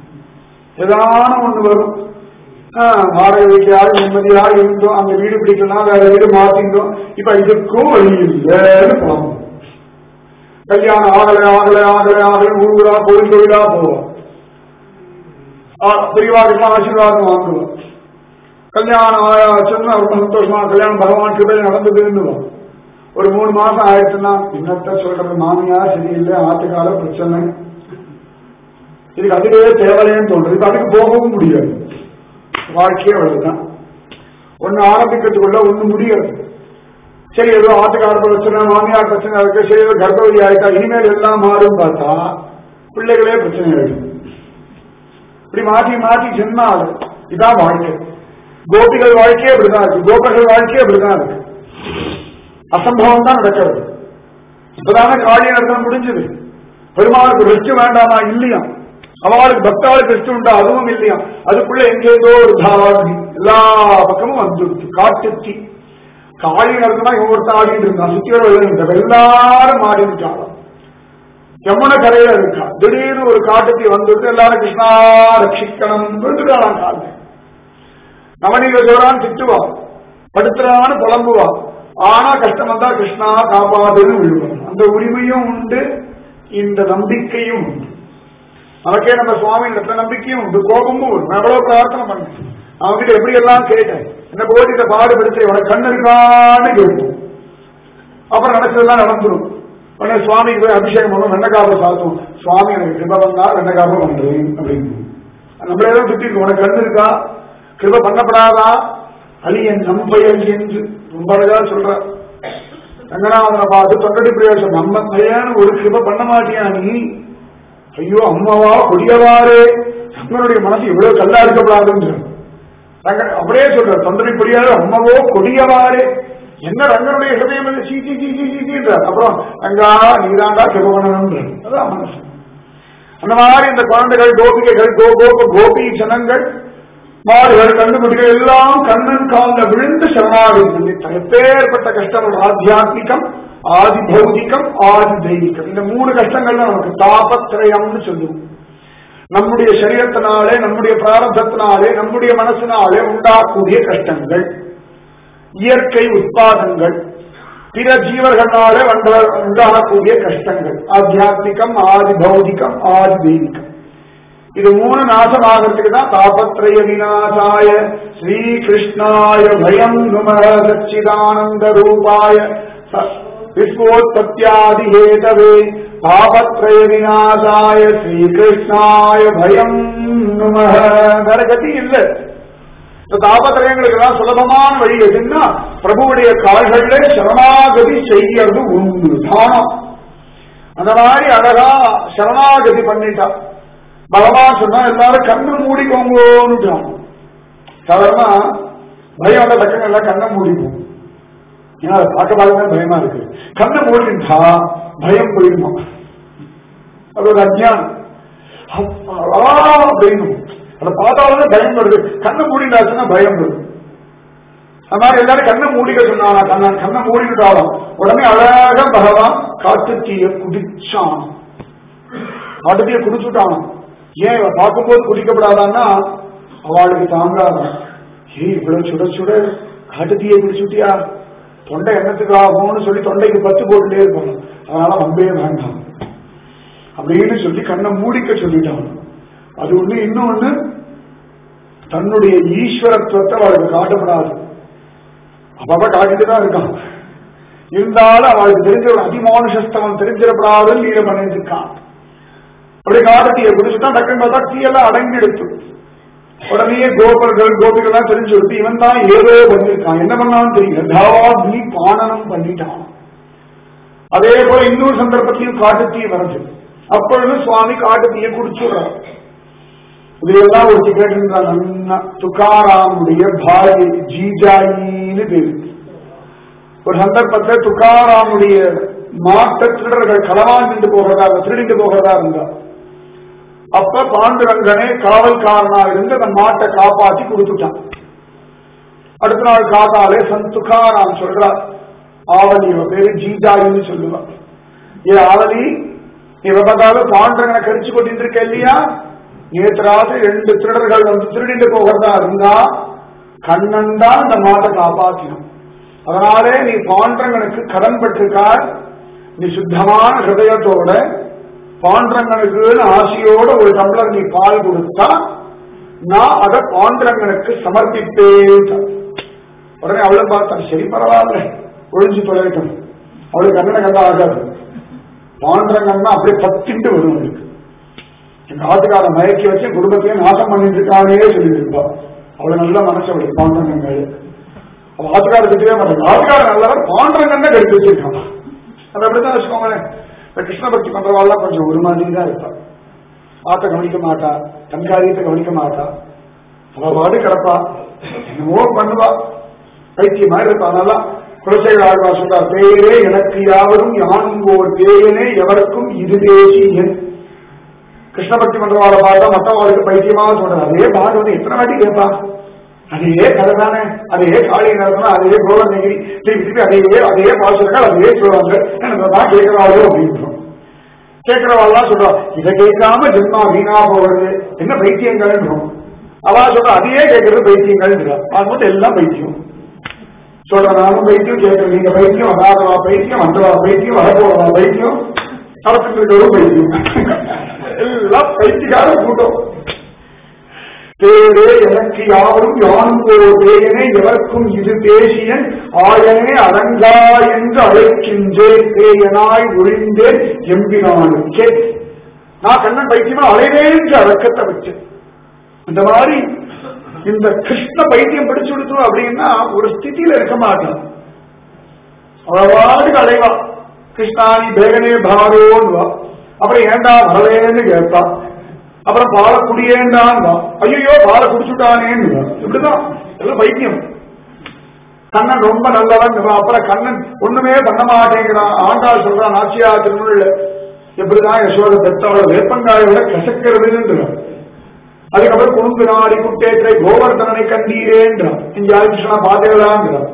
ஏதான ஒண்ணு வரும் ஆஹ், வாடகை வீட்லயாவது நிம்மதியா இருந்தோம் அந்த வீடு பிடிக்கலாம் வேற வீடு மாத்திட்டோம் இப்ப இதுக்கும் வழி இல்லைன்னு புலம்பும் கல்யாணம் ஆகலை ஆகலை ஆகலை ஆகலை ஊருடா கோயில் கோயிலா போவோம் பெரியவாருக்கெல்லாம் ஆசீர்வாதம் வாங்குவோம் கல்யாணம் ஆயாச்சுன்னா ரொம்ப சந்தோஷமா கல்யாணம் பகவான் கிருபை நடந்ததுன்னுவோம் ஒரு மூணு மாசம் ஆயிடுச்சுன்னா என்னத்த சொல்றது மாமியார் சரியில்லை ஆத்துக்கால பிரச்சனை இதுக்கு அதுவே தேவையில்லைன்னு தோன்றது இப்ப அதுக்கு போகவும் முடியாது வாழ்க்கையே அவ்வளவுதான் ஒண்ணு ஆரம்பிக்கிறதுக்குள்ள ஒண்ணு முடியாது சரி ஏதோ ஆத்துக்கார பிரச்சனை மாமியார் பிரச்சனை இருக்கு சரி ஏதோ கர்ப்பவதி ஆயிட்டா இனிமேல் எல்லாம் மாறும் பார்த்தா பிள்ளைகளே பிரச்சனை ஆயிடும் இப்படி மாற்றி மாற்றி சொன்னால் இதான் வாழ்க்கை கோபிகள் வாழ்க்கையே அப்படிதான் இருக்கு கோபர்கள் வாழ்க்கையே அப்படிதான் இருக்கு அசம்பவம் தான் நடக்கிறது இப்பதானே காளிய நடத்த முடிஞ்சது பெருமாளுக்கு ரெஸ்ட் வேண்டாமா இல்லையா அவளுக்கு பக்தாளுக்கு ரெஸ்ட் உண்டா அதுவும் இல்லையா அதுக்குள்ள எங்கேதோ ஒரு தாவாதி எல்லா பக்கமும் வந்துருச்சு காட்டுத்தி காளி நடத்தினா இவன் ஒருத்தன் ஆடிட்டு இருந்தான் சுத்தியோட எல்லாரும் மாறிட்டாங்க யமுன கரையில இருக்கா திடீர்னு ஒரு காட்டுத்தி வந்துட்டு எல்லாரும் கிருஷ்ணா ரட்சிக்கணும் விழுந்துட்டாளாம் கால நவநீத ஜோரான் திட்டுவா படுத்துறான்னு புலம்புவா ஆனா கஷ்டம் வந்தா கிருஷ்ணா காப்பாதுன்னு விழுவான் அந்த உரிமையும் உண்டு இந்த நம்பிக்கையும் உண்டு நமக்கே நம்ம சுவாமி இடத்துல நம்பிக்கையும் உண்டு கோபமும் உண்டு நான் எவ்வளவு பிரார்த்தனை பண்ணேன் அவன்கிட்ட எப்படி எல்லாம் கேட்டேன் என்ன கோடியில பாடுபடுத்த உனக்கு கண்ணு இருக்கான்னு கேட்போம் அப்புறம் நினைச்சதெல்லாம் நடந்துரும் உடனே சுவாமிக்கு போய் அபிஷேகம் பண்ணும் வெண்ணக்காப்ப சாத்தும் சுவாமி எனக்கு கிருப பண்ணா வெண்ணக்காப்ப பண்றேன் அப்படின்னு நம்மளே தான் சுத்தி உனக்கு கண்ணு இருக்கா கிருப பண்ணப்படாதா அழியன் நம்பயல் என்று ரொம்ப அழகா சொல்ற ரங்கநாதனை பார்த்து தொண்டடி பிரயோஜனம் நம்ம பையன் ஒரு கிருப பண்ண மாட்டியா நீ ஐயோ அம்மாவா கொடியவாரே ரங்கனுடைய மனசு இவ்வளவு கல்லா இருக்கப்படாதுன்னு ரங்க அப்படியே சொல்ற தொண்டடி புரியாது அம்மாவோ கொடியவாரே என்ன ரங்கனுடைய ஹிருதயம் வந்து சீ சீ சீ சீ சீன்றார் அப்புறம் ரங்கா நீதாண்டா கிருப பண்ணணும்ன்ற அதான் மனசு அந்த மாதிரி இந்த குழந்தைகள் கோபிகைகள் கோ கோப கோபி ஜனங்கள் மாடுகள் கண்டுபிடிகள் எல்லாம் கண்ணன் கால விழுந்து சரணாகதி பண்ணித்தான் எப்பேற்பட்ட கஷ்டம் ஒரு ஆத்தியாத்மிகம் ஆதி பௌதிகம் ஆதி தெய்வீகம் இந்த மூணு கஷ்டங்கள் தான் நமக்கு தாபத்திரயம்னு சொல்லுவோம் நம்முடைய சரீரத்தினாலே நம்முடைய பிராரத்தத்தினாலே நம்முடைய மனசினாலே உண்டாகக்கூடிய கஷ்டங்கள் இயற்கை உற்பாதங்கள் பிற ஜீவர்களாலே வந்த உண்டாகக்கூடிய கஷ்டங்கள் ஆத்தியாத்மிகம் ஆதி பௌதிகம் ஆதி தெய்வீகம் இது மூணு நாசமாகிறதுக்கு தான் தாபத்ரய விநாசாய ஸ்ரீ கிருஷ்ணாய பயம் நும சச்சிதானந்த ரூபாய விஸ்வோத்பத்தியாதி ஹேதவே தாபத்ரய விநாசாய ஸ்ரீ கிருஷ்ணாய பயம் நும வேற கதி இல்லை இந்த தாபத்திரயங்களுக்கு எல்லாம் சுலபமான வழி எதுன்னா பிரபுவுடைய கால்கள்ல சரணாகதி செய்யறது உண்டு தானம் அந்த மாதிரி அழகா சரணாகதி பண்ணிட்டா பகவான் சொன்னா எல்லாரும் கண்ணு மூடிக்கோங்கோன்னு சாதாரண பயம் வந்த பக்கம் எல்லாம் கண்ணை மூடிப்போம் ஏன்னா அதை பார்க்க பார்க்க பயமா இருக்கு கண்ணை மூடிட்டா பயம் போயிடுமா அது ஒரு அஜ்ஞானம் அப்படின்னு அதை பார்த்தாலும் பயம் வருது கண்ணை மூடிட்டாச்சுன்னா பயம் வருது அந்த மாதிரி எல்லாரும் கண்ணை மூடிக்க சொன்னானா கண்ணன் கண்ணை மூடிட்டாலும் உடனே அழகாக பகவான் காட்டுத்தீய குடிச்சான் காட்டுத்தீய குடிச்சுட்டான் ஏன் இவ பார்க்கும்போது குடிக்கப்படாதான்னா அவளுக்கு தாங்காத ஏய் இவ்வளவு சுட சுட காட்டுத்தீய குடிச்சுட்டியா தொண்டை எண்ணத்துக்கு ஆகும்னு சொல்லி தொண்டைக்கு பத்து போட்டுட்டே இருப்பாங்க அதனால வம்பே வேண்டாம் அப்படின்னு சொல்லி கண்ணை மூடிக்க சொல்லிட்டான் அது ஒண்ணு இன்னொன்னு தன்னுடைய ஈஸ்வரத்துவத்தை அவளுக்கு காட்டப்படாது அப்பப்ப காட்டிட்டு தான் இருக்கான் இருந்தாலும் அவளுக்கு தெரிஞ்ச ஒரு அதிமானுஷஸ்தவன் தெரிஞ்சிடப்படாதுன்னு நீல பண்ணிட்டு இருக்கான் அப்படி காட்டத்தீயை குடிச்சுட்டான் டக்குன்னு பார்த்தா தீயெல்லாம் அடங்கி எடுத்து உடனே கோபர்கள் கோபிகள் எல்லாம் தெரிஞ்சு கொடுத்து இவன் தான் ஏதோ பண்ணிருக்கான் என்ன பண்ணாலும் தெரியல தாவாக்னி பானனம் பண்ணிட்டான் அதே போல இன்னொரு சந்தர்ப்பத்தையும் காட்டுத்தீ வருது அப்பொழுது சுவாமி காட்டுத்தீயை குடிச்சுடுறார் இதையெல்லாம் ஒரு கேட்டிருந்தா நன்னா துக்காராமுடைய பாரிய ஜீஜாயின்னு பேரு ஒரு சந்தர்ப்பத்தில் துக்காராமுடைய மாட்ட திருடர்கள் களவாண்டிட்டு போகிறதா திருடிட்டு போகிறதா இருந்தா அப்ப பாண்டுரங்கனே காவல்காரனா இருந்து அந்த மாட்டை காப்பாத்தி கொடுத்துட்டான் அடுத்த நாள் காத்தாலே சந்துகாராம் சொல்றார் ஆவலி இவ பேரு ஜீஜாயின்னு சொல்லுவான் ஏ ஆவலி இவ பார்த்தாலும் பாண்டரங்கனை கரிச்சு கொட்டிட்டு இருக்க இல்லையா நேற்று ராத்திரி ரெண்டு திருடர்கள் வந்து திருடிட்டு போகிறதா இருந்தா கண்ணன் தான் அந்த மாட்டை காப்பாற்றினான் அதனாலே நீ பாண்டரங்கனுக்கு கடன் பட்டிருக்கார் நீ சுத்தமான ஹிருதயத்தோட பாண்டரங்கனுக்குன்னு ஆசையோட ஒரு டம்ளர் நீ பால் கொடுத்தா நான் அதை பாண்டரங்கனுக்கு சமர்ப்பிப்பேன் உடனே அவளும் பார்த்தா சரி பரவாயில்ல ஒழிஞ்சு தொலைவிட்டோம் அவளுக்கு கண்ணனை கண்டா ஆகாது பாண்டரங்கன்னா அப்படியே பத்திட்டு வரும் அவளுக்கு எங்க ஆத்துக்கார மயக்கி வச்சு குடும்பத்தையும் நாசம் பண்ணிட்டு இருக்கானே சொல்லிட்டு இருப்பா அவளை நல்ல மனசு அவளுக்கு பாண்டரங்கள் அவ ஆத்துக்கார திட்டவே மாட்டாங்க ஆத்துக்கார நல்லவர் பாண்டரங்கன்னு கெடுத்து வச்சிருக்கான் அது அப்படிதான் வச்சுக்கோங்களேன் இந்த கிருஷ்ண பக்தி பண்றவாள்லாம் கொஞ்சம் ஒரு மாதிரி தான் இருப்பா ஆத்த கவனிக்க மாட்டா தன் காரியத்தை கவனிக்க மாட்டா அவ பாடு கிடப்பா என்னமோ பண்ணுவா பைத்தியமா இருப்பா அதனால குலசேகர ஆழ்வா சொல்றார் பேரே எனக்கு யாவரும் யானுங்கோர் பேயனே எவருக்கும் இது தேசியன் கிருஷ்ண பக்தி பண்றவாளை பார்த்தா மற்றவாளுக்கு பைத்தியமா சொல்றாரு அதே பாகவதம் எத்தனை வாட்டி கேட்பா அதே கதை தானே அதே காளி நடத்தினா அதே கோவநகிரி திருப்பி அதே அதே பாசுரங்கள் அதே சொல்றாங்க எனக்கு தான் கேட்கிறாளோ அப்படின்னு கேட்கிறவாள்லாம் சொல்றா இதை கேட்காம ஜென்மா வீணா போகிறது என்ன பைத்தியங்கள் அவா சொல்ற அதையே கேட்கறது பைத்தியங்கள் அது மட்டும் எல்லாம் பைத்தியம் சொல்ற நானும் பைத்தியம் கேட்கற நீங்க பைத்தியம் வராதவா பைத்தியம் வந்தவா பைத்தியம் வரப்போறவா பைத்தியம் நடத்திட்டு இருக்கிறவரும் பைத்தியம் எல்லாம் பைத்தியக்கார கூட்டம் பேரே எனக்கு யாரும் யானுங்கோ பேயனே எவர்க்கும் இது பேசியன் ஆயனே அடங்கா என்று அழைக்கின்றேன் பேயனாய் ஒழிந்தேன் எம்பினானுக்கே நான் கண்ணன் பைத்தியமா அலைவேன் என்று அடக்கத்தை வச்சேன் இந்த மாதிரி இந்த கிருஷ்ண பைத்தியம் பிடிச்சு கொடுத்தோம் அப்படின்னா ஒரு ஸ்திதியில இருக்க மாட்டான் அவளுக்கு அலைவா கிருஷ்ணாணி பேகனே பாரோன்வா அப்புறம் ஏண்டா வரலேன்னு கேட்பா அப்புறம் பால குடியேண்டான் வா ஐயோ பால குடிச்சுட்டானேன்னு வா. இப்படிதான் எல்லாம் பைத்தியம் கண்ணன் ரொம்ப நல்லவன் இவன் அப்புறம் கண்ணன் ஒண்ணுமே பண்ண மாட்டேங்கிறான் ஆண்டாள் சொல்றான் நாச்சியா திருநூல்ல எப்படிதான் யசோத பெத்தவள வேப்பங்காயை விட கசக்கிறதுன்றான் அதுக்கப்புறம் குறும்பு நாடி குட்டேற்றை கோவர்தனனை கண்டீரேன்றான் இங்க ஆதிகிருஷ்ணா பாத்தீங்களான்றான்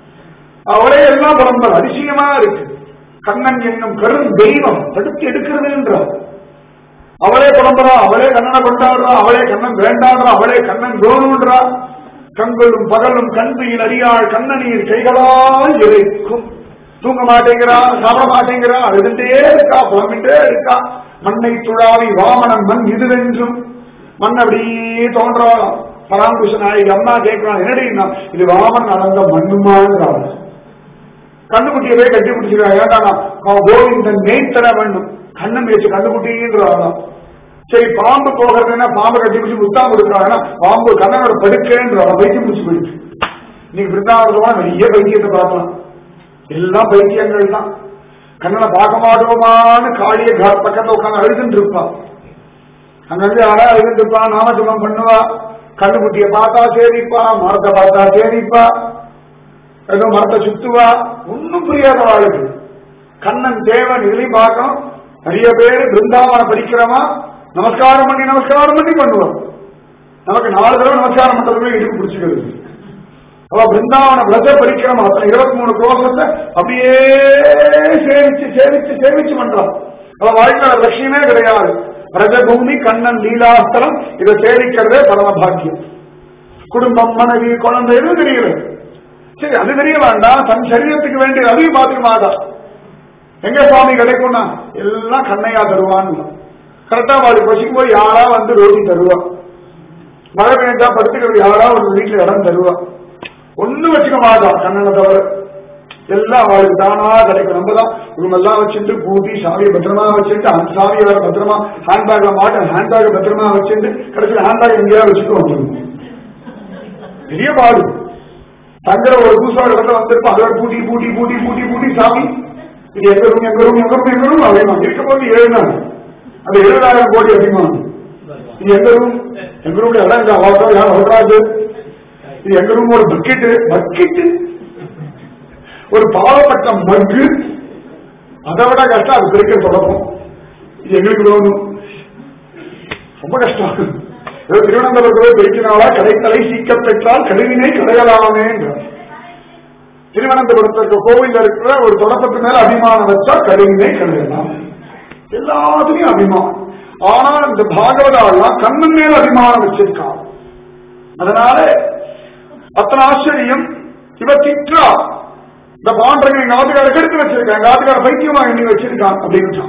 அவளே எல்லாம் புலம்பல் அதிசயமா இருக்கு கண்ணன் என்னும் கரும் தெய்வம் தடுத்து எடுக்கிறதுன்றான் அவளே புலம்புறா அவளே கண்ணனை கொண்டாடுறா அவளே கண்ணன் வேண்டாடுறா அவளே கண்ணன் வேணுன்றா கண்களும் பகலும் கண்பியில் அறியாள் கண்ணநீர் கைகளால் இறைக்கும் தூங்க மாட்டேங்கிறா சாப்பிட மாட்டேங்கிறா அழுதுட்டே இருக்கா புலம்பிட்டே இருக்கா மண்ணை துழாவி வாமனன் மண் இதுவென்றும் மண் அப்படியே தோன்றாளாம் பராங்குஷ நாயகி அம்மா கேட்கிறான் என்னடின்னா இது வாமன் அளந்த மண்ணுமாங்கிறாள் கண்ணுக்குட்டியவே கட்டி பிடிச்சிருக்கா ஏண்டானா கோவிந்தன் மேய்த்தர வேண்டும் கண்ணன் வச்சு கண்ணுக்குட்டின்றாளாம் சரி பாம்பு போகிறதுன்னா பாம்பு கட்டி பிடிச்சி முத்தாம் கொடுக்குறாங்கன்னா பாம்பு கண்ணனோட படுக்கேன்றாங்க பைத்தியம் பிடிச்சி போயிடுச்சு நீங்க பிருந்தாவனமா நிறைய பைத்தியத்தை பார்க்கலாம் எல்லாம் பைத்தியங்கள் தான் கண்ணனை பார்க்க மாட்டோமான்னு காளிய கா- பக்கத்துல உட்காந்து அழுதுன்னு இருப்பா அங்கிருந்து யாரா அழுதுட்டு இருப்பா நாமஜபம் பண்ணுவா கண்ணுக்குட்டிய பார்த்தா சேரிப்பா மரத்தை பார்த்தா சேரிப்பா ஏதோ மரத்தை சுத்துவா ஒன்னும் புரியாத ஆளுக்கு கண்ணன் தேவன் இதுலயும் பார்க்கணும் நிறைய பேர் பிருந்தாவன படிக்கிறவா நமஸ்காரம் பண்ணி நமஸ்காரம் பண்ணி பண்ணுவோம் நமக்கு நாலு தடவை நமஸ்காரம் பண்றதுமே இடுப்பு பிடிச்சிக்கிறது அவ பிருந்தாவன விரத பரிக்கிரம அத்தனை இருபத்தி மூணு கோஷத்தை அப்படியே சேவிச்சு சேவிச்சு சேவிச்சு பண்றான் அவ வாழ்க்கையில லட்சியமே கிடையாது ரஜபூமி கண்ணன் லீலாஸ்தலம் இதை சேவிக்கிறதே பரமபாக்கியம் குடும்பம் மனைவி குழந்தை எதுவும் தெரியல சரி அது தெரிய வேண்டாம் தன் சரீரத்துக்கு வேண்டிய அதையும் பார்த்துக்க மாட்டா எங்க சுவாமி கிடைக்கும்னா எல்லாம் கண்ணையா தருவான்னு கரெக்டா வாடி பசிக்கும் போய் யாரா வந்து ரோட்டி தருவா மழை பெஞ்சா படுத்துக்கிறது யாரா ஒரு வீட்டுல இடம் தருவா ஒண்ணும் வச்சுக்க மாட்டா கண்ணனை தவிர எல்லாம் அவளுக்கு தானா கிடைக்கும் நம்ம தான் ரூமெல்லாம் வச்சுட்டு பூட்டி சாவியை பத்திரமா வச்சுட்டு அந்த சாவியை வேற பத்திரமா ஹேண்ட்பேக்ல மாட்டேன் ஹேண்ட்பேக் பத்திரமா வச்சுட்டு கடைசியில் ஹேண்ட்பேக் எங்கேயாவது வச்சுட்டு வந்துடும் பெரிய பாடு தங்குற ஒரு பூசாடு இடத்துல வந்திருப்பா அதோட பூட்டி பூட்டி பூட்டி பூட்டி பூட்டி சாமி இது எங்க ரூம் எங்க ரூம் எங்க ரூம் எங்க ரூம் அப்படிமா இருக்க போது ஏழு நாள் அந்த எழுபதாயிரம் கோடி அதிகமா இது எங்க ரூம் எங்க ரூம்ல இடம் இல்ல அவ்வளோ யாரும் வரக்கூடாது இது எங்க ரூம் ஒரு பக்கெட்டு பக்கெட்டு ஒரு பாவப்பட்ட மக்கு அதை விட கஷ்டம் அது பிரிக்க தொடரும் இது எங்களுக்கு வேணும் ரொம்ப கஷ்டம் ஏதோ திருவனந்தபுரத்துல பெருக்கினாலா கடைத்தலை சீக்க பெற்றால் கழுவினை கடையலாமே திருவனந்தபுரத்திற்கு கோவில் இருக்கிற ஒரு தொடக்கத்து மேல அபிமானம் வச்சா கழுவினை கடையலாம் எல்லாத்துலயும் அபிமானம் ஆனா இந்த பாகவதாலாம் கண்ணன் மேல அபிமானம் வச்சிருக்கான் அதனால அத்தனை ஆச்சரியம் இவ திட்டா இந்த பாண்டங்க எங்க ஆத்துக்கார கெடுத்து வச்சிருக்காங்க எங்க ஆத்துக்கார பைத்தியமா எண்ணி வச்சிருக்கான் அப்படின்னு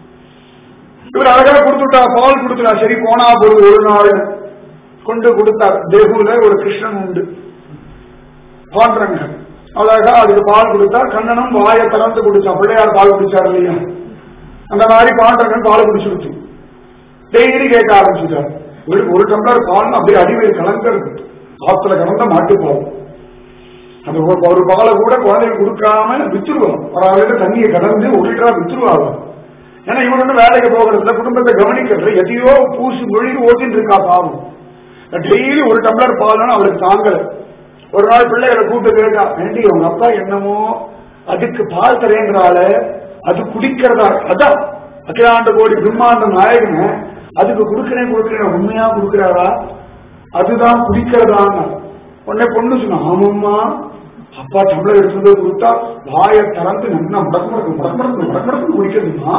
இவர் அழகா கொடுத்துட்டா பால் கொடுத்துட்டா சரி போனா பொழுது ஒரு நாள் கொண்டு கொடுத்தார் தேகுல ஒரு கிருஷ்ணன் உண்டு பாண்டரங்க அழகா அதுக்கு பால் கொடுத்தா கண்ணனும் வாயை திறந்து குடிச்சா பிள்ளையார் பால் குடிச்சார் இல்லையா அந்த மாதிரி பாண்டரங்கன் பால் குடிச்சுடுச்சு டெய்லி கேட்க ஆரம்பிச்சுட்டார் இவருக்கு ஒரு டம்ளர் பால் அப்படியே அடிவேர் கலங்கிறது ஆத்துல கலந்த மாட்டுப்பால் அந்த ஒரு- ஒரு பாலை கூட குழந்தைக்கு கொடுக்காம வித்துருவோம் ஒரு ஆளுக்கு தண்ணியை கலந்து ஒரு லிட்டரா வித்துருவாங்க ஏன்னா இவன் ஒன்றும் வேலைக்கு போகிறதுல குடும்பத்தை கவனிக்கிறதுல எதையோ பூசி மொழி ஓட்டின்னு இருக்கா பாவம் டெய்லி ஒரு டம்ளர் பால்னா அவளுக்கு தாங்கல ஒரு நாள் பிள்ளைகளை கூப்பிட்டு கேட்டா ஏண்டி உங்க அப்பா என்னமோ அதுக்கு பால் தரேங்கிறால அது குடிக்கிறதா அதான் அகிலாண்ட கோடி பிரம்மாண்ட நாயகன அதுக்கு கொடுக்கிறேன் கொடுக்கிறேன் உண்மையா கொடுக்கிறாரா அதுதான் குடிக்கிறதாங்க உடனே பொண்ணு சொன்னா ஆமாம்மா அப்பா டம்ளர் எடுத்து போய் கொடுத்தா வாயை திறந்து நல்லா முடக்கு முடக்கு முடக்கு முடக்கு முடக்கு முடக்கு குடிக்கிறதுமா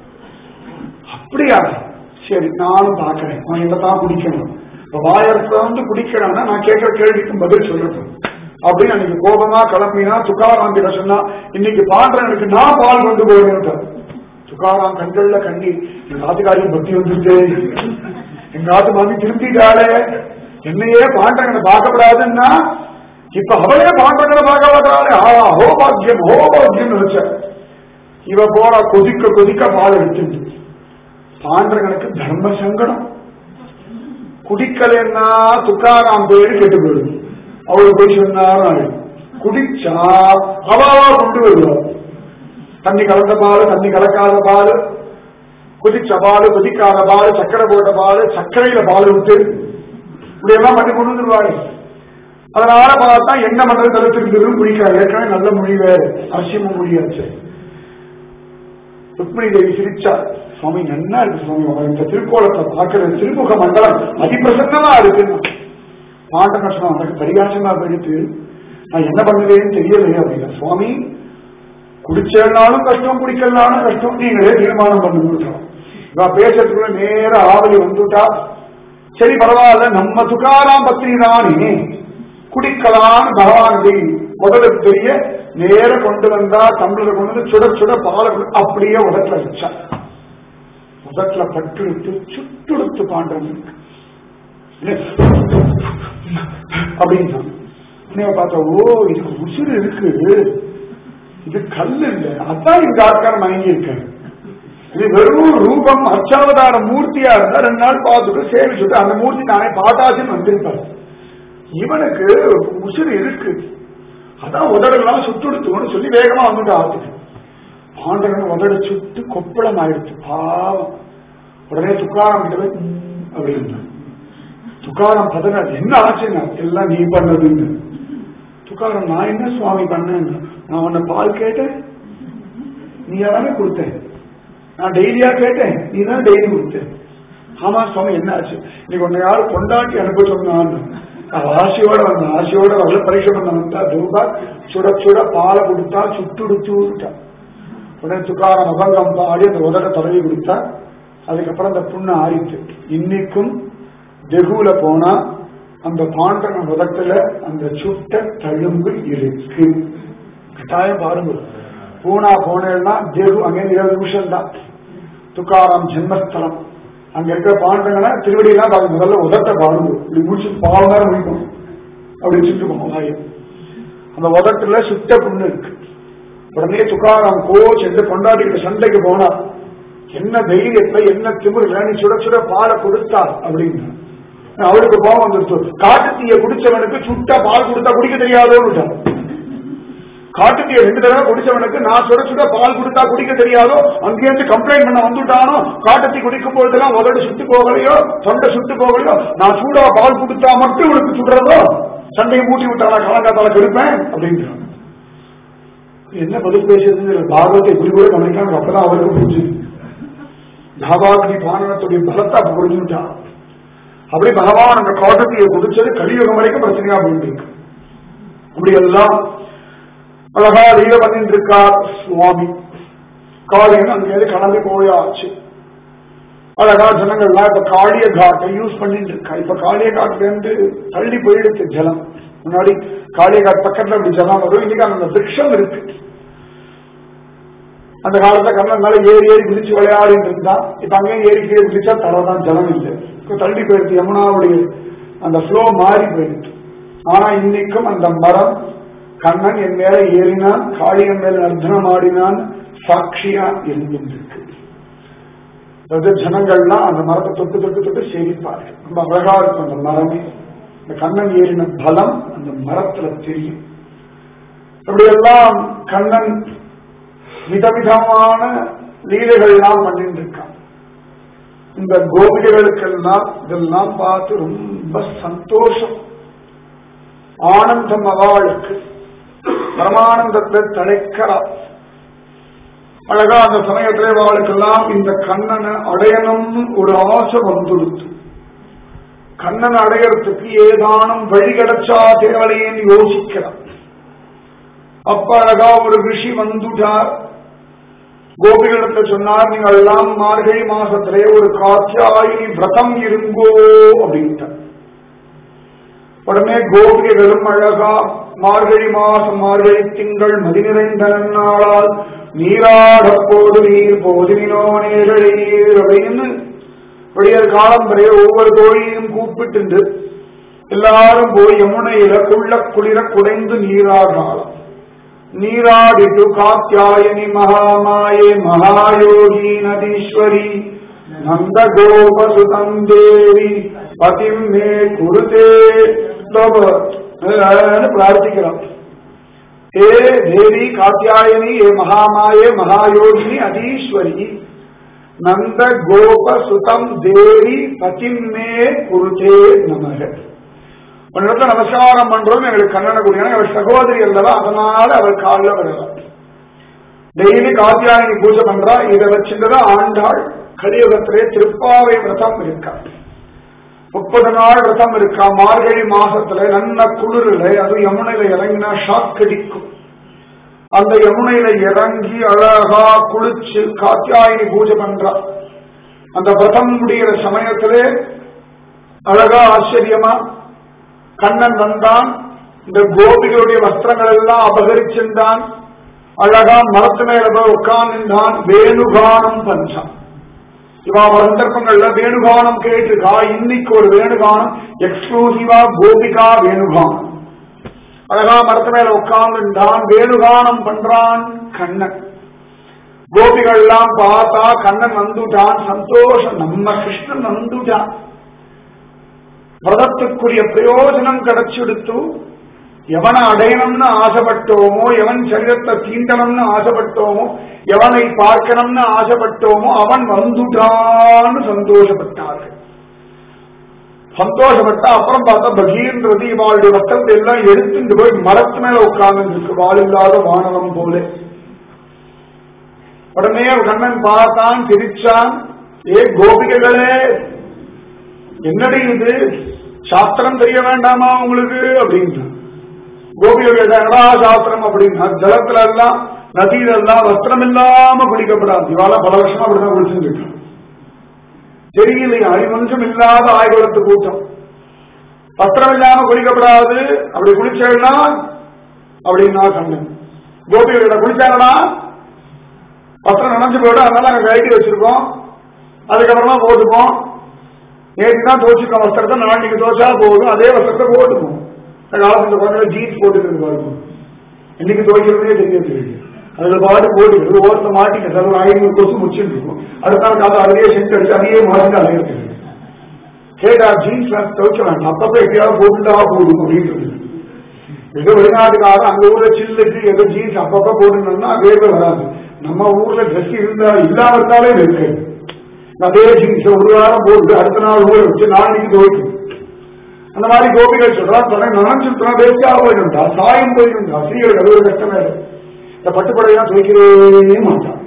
அப்படியா சரி நானும் பாக்குறேன் அவன் என்ன தான் குடிக்கணும் இப்ப வாயத்தை வந்து குடிக்கணும்னா நான் கேட்கிற கேள்விக்கு பதில் சொல்லட்டும் அப்படின்னு அன்னைக்கு கோபமா கிளம்பினா துக்காராம் கிட்ட சொன்னா இன்னைக்கு பாண்டவனுக்கு நான் பால் கொண்டு போறேன் துக்காராம் கண்கள்ல கண்ணி எங்க ஆத்துக்காரியும் பக்தி வந்துட்டு எங்க ஆத்து மாமி திரும்பிட்டாளே என்னையே பாண்டவனை பார்க்கப்படாதுன்னா இப்ப அவளே பாண்டவனை பார்க்க மாட்டாளே ஆ ஹோ பாக்கியம் ஹோ பாக்கியம் வச்ச இவ போற கொதிக்க கொதிக்க பால் எடுத்துட்டு பாண்டவனுக்கு தர்ம சங்கடம் குடிக்கலைன்னா துக்காராம் பேரு கெட்டு போயிடும் அவரு போய் சொன்னாரும் குடிச்சா அவாவா கொண்டு வருவோம் தண்ணி கலந்த பால் தண்ணி கலக்காத பால் கொதிச்ச பால் கொதிக்காத பால் சக்கரை போட்ட பால் சர்க்கரையில பால் விட்டு இப்படி எல்லாம் பண்ணி கொண்டு வந்துருவாங்க அதனால பார்த்தா என்ன பண்றது தடுத்திருந்ததும் குடிக்காது ஏற்கனவே நல்ல மொழி வேறு அவசியமும் மொழியாச்சு ருக்மிணி தேவி சிரிச்சார் சுவாமி நன்னா இருக்கு சுவாமி உங்க இந்த திருக்கோலத்தை பார்க்கறது திருமுக மண்டலம் அதிபிரசன்னமா இருக்குன்னு பாண்ட கஷ்டம் எனக்கு பரிகாசமா போயிட்டு நான் என்ன பண்ணுறேன்னு தெரியலையே அப்படின்னா சுவாமி குடிச்சேனாலும் கஷ்டம் குடிக்கலனாலும் கஷ்டம் நீங்களே தீர்மானம் பண்ணி கொடுத்தோம் இவ பேசுறதுக்குள்ள நேர ஆவலி வந்துட்டா சரி பரவாயில்ல நம்ம துகாராம் பத்திரி தானே குடிக்கலான்னு பகவானுக்கு முதல்ல தெரிய நேர கொண்டு வந்தா டம்ளரை கொண்டு வந்து சுட சுட பாலை கொண்டு அப்படியே உதட்டுல வச்சா உதட்டுல பட்டுடுத்து சுட்டுடுத்து பாண்டவன் அப்படின்னா உடனே பார்த்தா ஓ இதுக்கு உசுறு இருக்கு இது கல் இல்ல அதான் இந்த ஆட்காரம் மயங்கி இருக்கேன் இது வெறும் ரூபம் அச்சாவதார மூர்த்தியா இருந்தா ரெண்டு நாள் பார்த்துட்டு சேவிச்சுட்டு அந்த மூர்த்தி நானே பாட்டாச்சுன்னு வந்திருப்பாரு இவனுக்கு உசுறு இருக்கு அதான் உதடெல்லாம் சுட்டுடுத்துக்கணும்னு சொல்லி வேகமா வந்துட்டு ஆத்துக்கு பாண்டவன் உதட சுட்டு கொப்பளம் ஆயிடுச்சு பாவம் உடனே துக்காரம் கிட்ட போய் "ம்" அப்படின்னா துக்காரம் பதினாறு என்ன ஆச்சுன்னா எல்லாம் நீ பண்ணதுன்னு துக்காரம் நான் என்ன சுவாமி பண்ணேன் நான் உன்னை பால் கேட்டேன் நீ எல்லாமே கொடுத்தேன் நான் டெய்லியா கேட்டேன் நீ தான் டெய்லி கொடுத்த ஆமா சுவாமி என்ன ஆச்சு இன்னைக்கு உன்னை யாரும் கொண்டாட்டி அனுப்ப சொன்னான்னு அவ ஆசையோட வந்த ஆசையோட வரல பரீட்சை பண்ண வந்தா தூபா சுட சுட பாலை கொடுத்தா சுட்டுடுத்து விட்டா உடனே துக்காரம் அபங்கம் பாடி அந்த உதட தடவி கொடுத்தா அதுக்கப்புறம் அந்த புண்ணு ஆறிட்டு இன்னைக்கும் தெகுல போனா அந்த பாண்டன உதட்டுல அந்த சுட்ட தழும்பு இருக்கு கட்டாயம் பாருங்க பூனா போனேன்னா தேகு அங்கே இருபது நிமிஷம் தான் துக்காராம் ஜென்மஸ்தலம் அங்க இருக்கிற பாண்டங்களை திருவடியெல்லாம் பாருங்க முதல்ல உதட்ட பாருங்க இப்படி முடிச்சு பாவம் நேரம் முடிக்கும் அப்படி சுட்டுக்கணும் வாயும் அந்த உதட்டுல சுட்ட புண்ணு இருக்கு உடனே துக்காராம் கோச் என்று கொண்டாடிக்கிட்டு சண்டைக்கு போனா என்ன தைரியத்துல என்ன திமிர்ல நீ சுட சுட பாலை கொடுத்தா அப்படின்னு அவளுக்கு கோபம் வந்துருச்சு காட்டு தீய குடிச்சவனுக்கு சுட்ட பால் கொடுத்தா குடிக்க தெரியாதோன்னு காட்டுத்தீய ரெண்டு தடவை குடிச்சவனுக்கு நான் சுட சுட பால் கொடுத்தா குடிக்க தெரியாதோ அங்கேயிருந்து கம்ப்ளைண்ட் பண்ண வந்துட்டானோ காட்டுத்தீ குடிக்கும் பொழுதெல்லாம் உதடு சுட்டு போகலையோ தொண்டை சுட்டு போகலையோ நான் சூடா பால் கொடுத்தா மட்டும் உனக்கு சுடுறதோ சண்டையை மூட்டி விட்டானா கலங்காத்தால கெடுப்பேன் அப்படின்றான் என்ன பதில் பேசுறது பாகவத்தை இப்படி கூட கவனிக்கலாம் அப்பதான் அவருக்கு புரிஞ்சு பாபாக்னி பானனத்துடைய பலத்தை அப்ப புரிஞ்சுட்டான் அப்படி பகவான் அந்த காட்டத்தையை குடிச்சது கலியுகம் வரைக்கும் பிரச்சனையா போயிட்டு இருக்கு அப்படி எல்லாம் அழகா லீல பண்ணிட்டு இருக்கார் சுவாமி காளியன் அங்கேயிருந்து கிளம்பி போயாச்சு அழகா ஜனங்கள்லாம் இப்ப காளிய காட்டை யூஸ் பண்ணிட்டு இருக்கா இப்ப காளிய காட்டுல இருந்து தள்ளி போயிடுச்சு ஜலம் முன்னாடி காளிய காட் பக்கத்துல அப்படி ஜலம் வரும் இன்னைக்கு அந்த விருட்சம் இருக்கு அந்த காலத்துல கண்ணன் மேல ஏறி ஏறி குதிச்சு விளையாடிட்டு இருந்தா இப்ப அங்கேயும் ஏறி கீழே குதிச்சா தரதான் ஜலம் இல்லை இப்ப தள்ளி போயிடுச்சு யமுனாவுடைய அந்த ஃப்ளோ மாறி போயிடுச்சு ஆனா இன்னைக்கும் அந்த மரம் கண்ணன் என் மேல ஏறினான் காளியன் மேல நர்த்தனம் ஆடினான் சாட்சியா இருந்திருக்கு அதாவது ஜனங்கள்லாம் அந்த மரத்தை தொட்டு தொட்டு தொட்டு சேவிப்பார்கள் ரொம்ப அழகா இருக்கும் அந்த மரமே இந்த கண்ணன் ஏறின பலம் அந்த மரத்துல தெரியும் அப்படியெல்லாம் கண்ணன் விதவிதமான லீலைகள்லாம் பண்ணிட்டு இருக்கான் இந்த கோபிகைகளுக்கெல்லாம் இதெல்லாம் பார்த்து ரொம்ப சந்தோஷம் ஆனந்தம் அவளுக்கு பரமானந்தத்தை தலைக்கிறார் அழகா அந்த சமயத்திலே அவளுக்கெல்லாம் இந்த கண்ணனை அடையணும்னு ஒரு ஆசை வந்துடுத்து கண்ணனை அடையறதுக்கு ஏதானும் வழி கிடைச்சா தேவலையேன்னு யோசிக்கிறார் அப்ப அழகா ஒரு ரிஷி வந்துட்டார் கோபிகளிடத்துல சொன்னார் நீங்கள் எல்லாம் மார்கழி மாசத்திலே ஒரு காத்தியாயினி விரதம் இருங்கோ அப்படின்ட்டார் உடனே கோபிகைகளும் அழகா மார்கழி மாசம் மார்கழி திங்கள் மதி நிறைந்த நன்னாளால் நீராட போது நீர் போதினோ நீரழீர் அப்படின்னு விடியற் காலம் வரை ஒவ்வொரு தோழியையும் கூப்பிட்டு எல்லாரும் போய் யமுனையில குள்ள குளிர குடைந்து நீராடினாலும் நீராடிட்டு காத்தியாயனி மகாமாயே மகாயோகி நதீஸ்வரி நந்த கோபசுதம் தேவி பதிம் மே குருதே பிரார்த்திக்கலாம் ஹே தேவி காத்தியாயனி ஹே மகாமாயே மகாயோகினி அதீஸ்வரி நந்த கோப சுதம் தேவி பதின்மே குருதே நமக உன்னிடத்துல நமஸ்காரம் பண்றோம் எங்களுக்கு கண்ணன கூடிய அவர் சகோதரி அல்லவா அதனால அவர் காலில் விடலாம் டெய்லி காத்தியாயனி பூஜை பண்றா இதை வச்சுட்டுதான் ஆண்டாள் கலியுகத்திலே திருப்பாவை விரதம் இருக்கா முப்பது நாள் விரதம் இருக்கா மார்கழி மாசத்துல நல்ல குளிரில் அது யமுனையில இறங்கினா ஷாக் அடிக்கும் அந்த யமுனையில இறங்கி அழகா குளிச்சு காத்தியாயினி பூஜை பண்றா அந்த விரதம் முடிகிற சமயத்திலே அழகா ஆச்சரியமா கண்ணன் வந்தான் இந்த கோபிகளுடைய வஸ்திரங்கள் எல்லாம் அபகரிச்சிருந்தான் அழகா மரத்து மேல போய் உட்கார்ந்தான் வேணுகானம் பஞ்சான் இவா பல சந்தர்ப்பங்கள்ல வேணுகானம் கேட்டிருக்கா இன்னைக்கு ஒரு வேணுகானம் எக்ஸ்க்ளூசிவா கோபிகா வேணுகானம் அழகா மரத்து மேல உட்கார்ந்துட்டான் வேணுகானம் பண்றான் கண்ணன் கோபிகள் எல்லாம் பார்த்தா கண்ணன் வந்துட்டான் சந்தோஷம் நம்ம கிருஷ்ணன் வந்துட்டான் விரதத்துக்குரிய பிரயோஜனம் கிடைச்செடுத்து எவனை அடையணும்னு ஆசைப்பட்டோமோ எவன் சரீரத்தை தீண்டணும்னு ஆசைப்பட்டோமோ எவனை பார்க்கணும்னு ஆசைப்பட்டோமோ அவன் வந்துட்டான்னு சந்தோஷப்பட்டார்கள் சந்தோஷப்பட்டா அப்புறம் பார்த்தா பகீன்றது இவாளுடைய வஸ்திரத்தை எல்லாம் எடுத்துட்டு போய் மரத்து மேல உட்கார்ந்து இருக்கு வாழ் இல்லாத வானவம் போல உடனே கண்ணன் பார்த்தான் சிரிச்சான் ஏ கோபிகைகளே என்னடி இது சாஸ்திரம் தெரிய வேண்டாமா உங்களுக்கு அப்படின்னு கோபிகள் என்னடா சாஸ்திரம் அப்படின்னா ஜலத்துல எல்லாம் நதியில எல்லாம் வஸ்திரம் இல்லாம குளிக்கப்படாது இவால பல வருஷமா அப்படிதான் குளிச்சுட்டு இருக்கான் தெரியலையா அறிவஞ்சம் இல்லாத ஆய்வகத்து கூட்டம் வஸ்திரம் இல்லாம குளிக்கப்படாது அப்படி குளிச்சேன்னா அப்படின்னா கண்ணன் கோபிகளோட குளிச்சாங்கடா வஸ்திரம் நினைஞ்சு போயிடும் அதனால நாங்க கழட்டி வச்சிருக்கோம் அதுக்கப்புறமா போட்டுப்போம் நேற்று தான் துவச்சிருக்கோம் வஸ்திரத்தை நாளைக்கு துவச்சா போதும் அதே வஸ்திரத்தை போட்டுப்போம் காலத்துல குழந்தைங்க ஜீன்ஸ் போட்டுக்கிறது பாருங்க இன்னைக்கு துவைக்கிறதே தெரிய தெரியுது அதுல பாட்டு போட்டுக்கிறது ஓரத்தை மாட்டிக்கிறது அது ஒரு ஐநூறு கொசு முடிச்சுட்டு இருக்கும் அடுத்த நாள் காலம் அதையே செஞ்சு அடிச்சு அதையே மாற்றி அதையே தெரியுது கேட்டா ஜீன்ஸ் துவைக்க வேண்டாம் அப்பப்ப எப்பயாவது போட்டுட்டா போதும் அப்படின்றது ஏதோ வெளிநாட்டுக்காக அந்த ஊர்ல சில்லுக்கு ஏதோ ஜீன்ஸ் அப்பப்ப போட்டுனோம்னா வேர்வை வராது நம்ம ஊர்ல ட்ரெஸ் இருந்தா இல்லாம இருந்தாலே இருக்கு அதே ஜீன்ஸ் ஒரு வாரம் போட்டு அடுத்த நாள் ஊற வச்சு நாளைக்கு துவைக்கும் அந்த மாதிரி கோபிகள் சொல்றா சொன்ன நினைச்சுட்டா வேஸ்டா போயிடும்டா சாயம் போயிடும்டா ஸ்ரீகளுக்கு அது ஒரு கஷ்டமே இல்லை இந்த பட்டுப்படையெல்லாம் துவைக்கவே மாட்டான்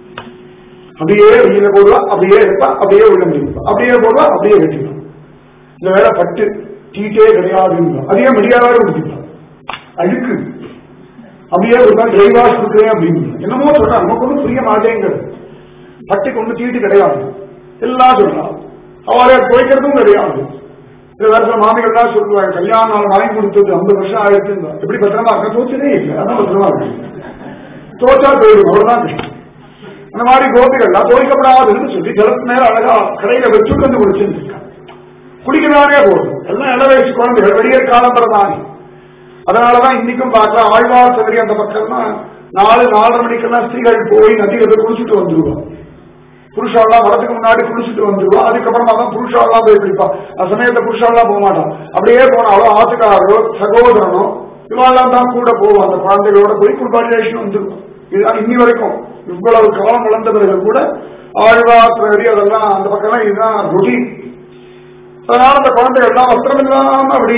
அப்படியே வெளியில போடுவா அப்படியே இருப்பா அப்படியே உள்ள முடிப்பா அப்படியே போடுவா அப்படியே வெட்டிப்பான் இந்த வேலை பட்டு டீட்டே கிடையாது அதே முடியாத முடிப்பான் அழுக்கு அப்படியே ஒரு நாள் ட்ரை வாஷ் கொடுக்குறேன் அப்படின்னு என்னமோ சொல்றான் நமக்கு ஒன்றும் புரிய மாட்டேங்கிறது பட்டுக்கு ஒன்றும் தீட்டு கிடையாது எல்லாம் சொல்றான் அவரை துவைக்கிறதும் கிடையாது சில வருஷம் மாமிகள்லாம் சொல்லுவாங்க கல்யாணம் நாள் வாங்கி கொடுத்தது ஐம்பது வருஷம் ஆயிடுச்சு எப்படி பத்திரமா இருக்க தோச்சதே இல்லை அதான் பத்திரமா இருக்கு தோச்சா போயிடும் அவ்வளவுதான் கஷ்டம் அந்த மாதிரி கோபிகள்லாம் துவைக்கப்படாதுன்னு சொல்லி ஜலத்து மேல அழகா கடையில வச்சுட்டு வந்து குடிச்சுட்டு குடிக்கிறானே போதும் எல்லாம் இள வயசு குழந்தைகள் வெளியேற் காலம் பிறந்தானே அதனாலதான் இன்னைக்கும் பார்க்கலாம் ஆழ்வார் சதுரி அந்த பக்கம்னா நாலு நாலரை மணிக்கெல்லாம் ஸ்திரீகள் போய் நதியில போய் குளிச்சுட்டு வந்துருவான் புருஷாலாம் வரதுக்கு முன்னாடி குளிச்சுட்டு வந்துருவா அதுக்கப்புறமா தான் புருஷாலாம் போய் குளிப்பா அந்த சமயத்துல புருஷாலாம் போக மாட்டான் அப்படியே போனாலும் ஆத்துக்காரரோ சகோதரனோ இவெல்லாம் தான் கூட போவோம் அந்த குழந்தைகளோட போய் குளிப்பாட்டினேஷன் வந்துருக்கும் இதுதான் இன்னி வரைக்கும் இவ்வளவு காலம் வளர்ந்த பிறகு கூட ஆழ்வாத்திரி அதெல்லாம் அந்த பக்கம் இதுதான் ரொட்டீன் அதனால அந்த குழந்தைகள்லாம் வஸ்திரம் இல்லாம அப்படி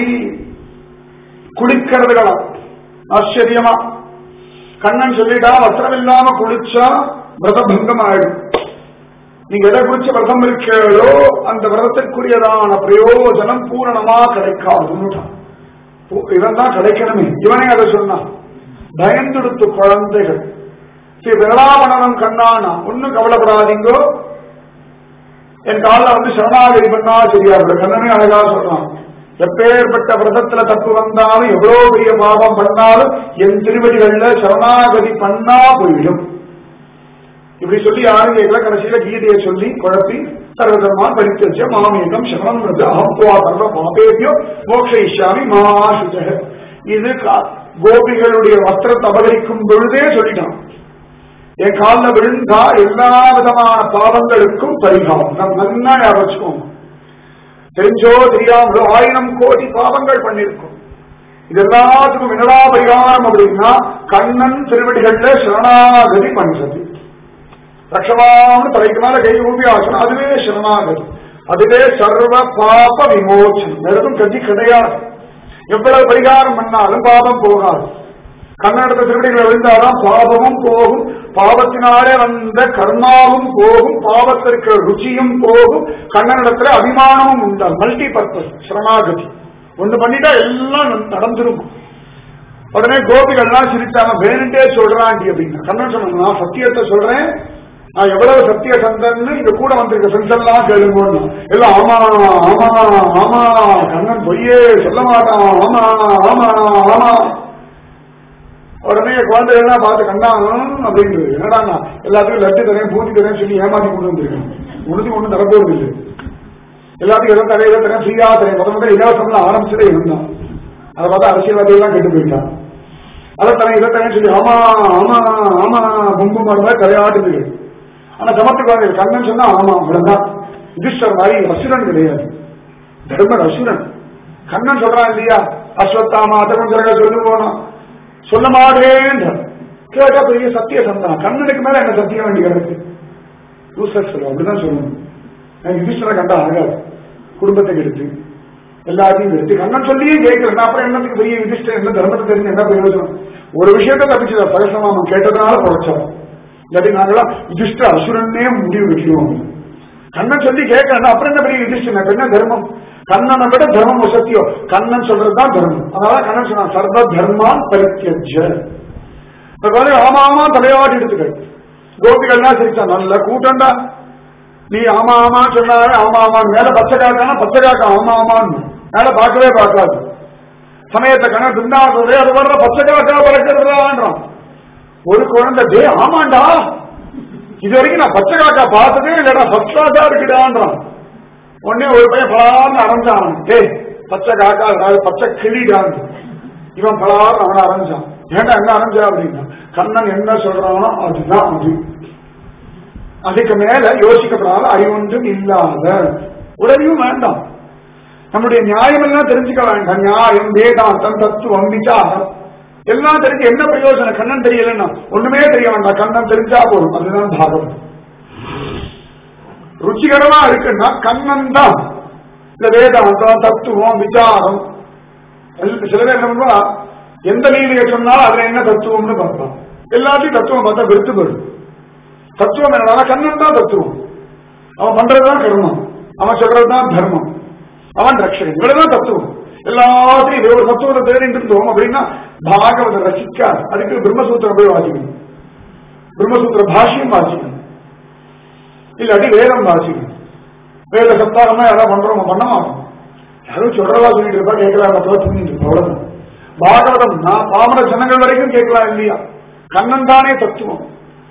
குளிக்கிறதுகளாம் ஆச்சரியமா கண்ணன் சொல்லிட்டா வஸ்திரம் இல்லாம குளிச்சா விரதபங்கம் ஆயிடும் நீங்க எதை குறிச்சு விரதம் இருக்கீங்களோ அந்த விரதத்திற்குரியதான பிரயோஜனம் பூரணமா கிடைக்காதுன்னு இவன் தான் கிடைக்கணுமே இவனே அதை சொன்னான் பயந்துடுத்து குழந்தைகள் ஸ்ரீ விரலாமணனம் கண்ணானா ஒன்னும் கவலைப்படாதீங்கோ என் காலில் வந்து சரணாகதி பண்ணா சரியா இருக்கு கண்ணனே அழகா சொல்றான் எப்பேற்பட்ட விரதத்துல தப்பு வந்தாலும் எவ்வளவு பெரிய பாவம் பண்ணாலும் என் திருவடிகள்ல சரணாகதி பண்ணா போயிடும் இப்படி சொல்லி யாரும் கேட்கல கடைசியில கீதையை சொல்லி குழப்பி சர்வதர்மா பரித்தச்ச மாமேகம் சரணம் வந்து அஹம்வா சர்வ பாபேபியோ மோக்ஷயிஷாமி மாசுஜ இது கா- கோபிகளுடைய வஸ்திரத்தை அபகரிக்கும் பொழுதே சொல்லிட்டான் என் காலில் விழுந்தா எல்லா விதமான பாவங்களுக்கும் பரிகாரம் நம்ம நன்னா ஞாபகம் வச்சுக்கோங்க தெரிஞ்சோ தெரியாமலோ ஆயிரம் கோடி பாவங்கள் பண்ணிருக்கோம் இது எல்லாத்துக்கும் என்னடா பரிகாரம் அப்படின்னா கண்ணன் திருவடிகள்ல சரணாகதி பண்றது ரக்ஷமான்னு தலைக்கு மேல கை ஊப்பி ஆசனம் அதுவே சரணாகதி அதுவே சர்வ பாப விமோச்சனம் வேற எதுவும் கதி கிடையாது எவ்வளவு பரிகாரம் பண்ணாலும் பாபம் போகாது கண்ணடத்த திருவடிகளை விழுந்தாதான் பாபமும் போகும் பாவத்தினாலே வந்த கர்மாவும் போகும் பாவத்திற்கு ருச்சியும் போகும் கண்ணனிடத்துல அபிமானமும் உண்டால் மல்டி பர்பஸ் சரணாகதி ஒண்ணு பண்ணிட்டா எல்லாம் நடந்துரும் உடனே கோபிகள்லாம் சிரிச்சாங்க வேணுண்டே சொல்றாண்டி அப்படின்னு கண்ணன் சொன்னாங்க நான் சத்தியத்தை சொல்றேன் நான் எவ்வளவு சத்திய சந்தன்னு இங்க கூட வந்திருக்க ஃப்ரெண்ட்ஸ் எல்லாம் கேளுங்கன்னு எல்லாம் ஆமா ஆமா ஆமா கண்ணன் பொய்யே சொல்ல மாட்டான் ஆமா ஆமா ஆமா உடனே குழந்தைகள்லாம் பார்த்து கண்ணா அப்படின்றது என்னடா எல்லாத்துக்கும் லட்டு தரேன் பூதி தரேன் சொல்லி ஏமாத்தி கொண்டு வந்திருக்கேன் முடிஞ்சு ஒன்றும் தரப்போறது இல்லை எல்லாத்துக்கும் எதோ தரையில தரேன் ஃப்ரீயா தரேன் முத முதல்ல இலவசம்லாம் ஆரம்பிச்சதே இருந்தான் அதை பார்த்தா அரசியல்வாதி எல்லாம் கெட்டு போயிட்டான் அதை தரேன் இதை தரேன் சொல்லி ஆமா ஆமா ஆமா பொம்பு மாதிரி கரையாடுது ஆனா சமத்து குழந்தைகள் கண்ணன் சொன்னா ஆமா அவ்வளவுதான் யுதிஷ்டர் மாதிரி அசுரன் கிடையாது தர்மர் அசுரன் கண்ணன் சொல்றான் இல்லையா அஸ்வத்தாமா அதர்மன் சொல்லு போனோம் சொல்ல மாட்டேன் கேட்டா பெரிய சத்திய சந்தனம் கண்ணனுக்கு மேல என்ன சத்தியம் வேண்டி கிடக்கு யூசர் சொல்லுவோம் அப்படிதான் சொல்லணும் நான் யுதிஷ்டரை கண்டா ஆகாது குடும்பத்தை கெடுத்து எல்லாத்தையும் எடுத்து கண்ணன் சொல்லியே கேட்கல அப்புறம் என்னத்துக்கு பெரிய யுதிஷ்டர் என்ன தர்மத்தை தெரிஞ்சு என்ன பிரயோஜனம் ஒரு விஷயத்த தப்பிச்சதா பரசமாமன் கேட்டதுனால பழச்சோம் இல்லாட்டி நாங்களாம் யுதிஷ்ட அசுரன்னே முடிவு வைக்கிறோம் கண்ணன் சொல்லி கேட்கணும் அப்புறம் என்ன பெரிய யுதிஷ்டன் என்ன தர்மம் கண்ணனை விட தர்மம் வசத்தியோ கண்ணன் சொல்றதுதான் தர்மம் அதனால கண்ணன் சொன்னான் சர்வ தர்மான் பரித்தியஜ ஆமா ஆமா தலையாடி எடுத்துக்கள் கோபிகள்லாம் சிரிச்சா நல்ல கூட்டம்டா நீ ஆமா ஆமா சொன்னாலே ஆமா ஆமா மேல பச்சை காக்கானா பச்சை காக்கா ஆமா ஆமான்னு மேல பார்க்கவே பார்க்காது சமயத்தை கண்ணன் பிருந்தாவதே அது வர்ற பச்சை காக்கா பறக்கிறதான்றான் ஒரு குழந்தை டே ஆமாண்டா இது வரைக்கும் நான் பச்சை காக்கா பார்த்ததே இல்லடா ஃபர்ஸ்ட் கிளாஸா இருக்குடான்றான் உடனே ஒரு பையன் பலார்னு அரைஞ்சான் டேய் பச்சை காக்கா அதாவது பச்சை கிளிடான் இவன் பலார்னு அவனை அரைஞ்சான் ஏன்டா என்ன அரைஞ்சா அப்படின்னா கண்ணன் என்ன சொல்றானோ அதுதான் அது அதுக்கு மேல யோசிக்கப்படாத அறிவொன்றும் இல்லாத உடனேயும் வேண்டாம் நம்முடைய நியாயம் எல்லாம் தெரிஞ்சுக்க வேண்டாம் நியாயம் வேதாந்தம் தத்துவம் விசாரம் எல்லாம் தெரிஞ்சு என்ன பிரயோஜனம் கண்ணன் தெரியலன்னா ஒண்ணுமே தெரிய வேண்டாம் கண்ணன் தெரிஞ்சா போதும் அதுதான் பாகவதம் ருச்சிகரமா இருக்குன்னா கண்ணன் தான் இந்த வேதாந்தம் தத்துவம் விசாரம் எல்~ சில பேர் என்ன பண்ணுவா எந்த லீலையை சொன்னாலும் அதுல என்ன தத்துவம்னு பார்ப்பான் எல்லாத்தையும் தத்துவம் பார்த்தா வெறுத்து போயிடும் தத்துவம் என்னன்னா கண்ணன் தான் தத்துவம் அவன் பண்றதுதான் கர்மம் அவன் சொல்றதுதான் தர்மம் அவன் ரட்சகன் இவ்வளவுதான் தத்துவம் எல்லாத்தையும் இது ஒரு தத்துவத்தை தேடிட்டு இருந்தோம் அப்படின்னா பாகவத ரசிக்காது அதுக்கு பிரம்மசூத்திரம் போய் வாசிக்கணும் பிரம்மசூத்திர பாஷ்யம் வாசிக்கணும் இல்லாட்டி வேதம் வாசிக்கணும் வேத சப்தாகமா யாராவது பண்றோம் பண்ண மாட்டோம் யாரும் சொல்றதா சொல்லிட்டு இருப்பா கேட்கலாம் தோற்றிட்டு இருப்பா அவ்வளவுதான் பாகவதம் நான் பாமர ஜனங்கள் வரைக்கும் கேட்கலாம் இல்லையா கண்ணன் தானே தத்துவம்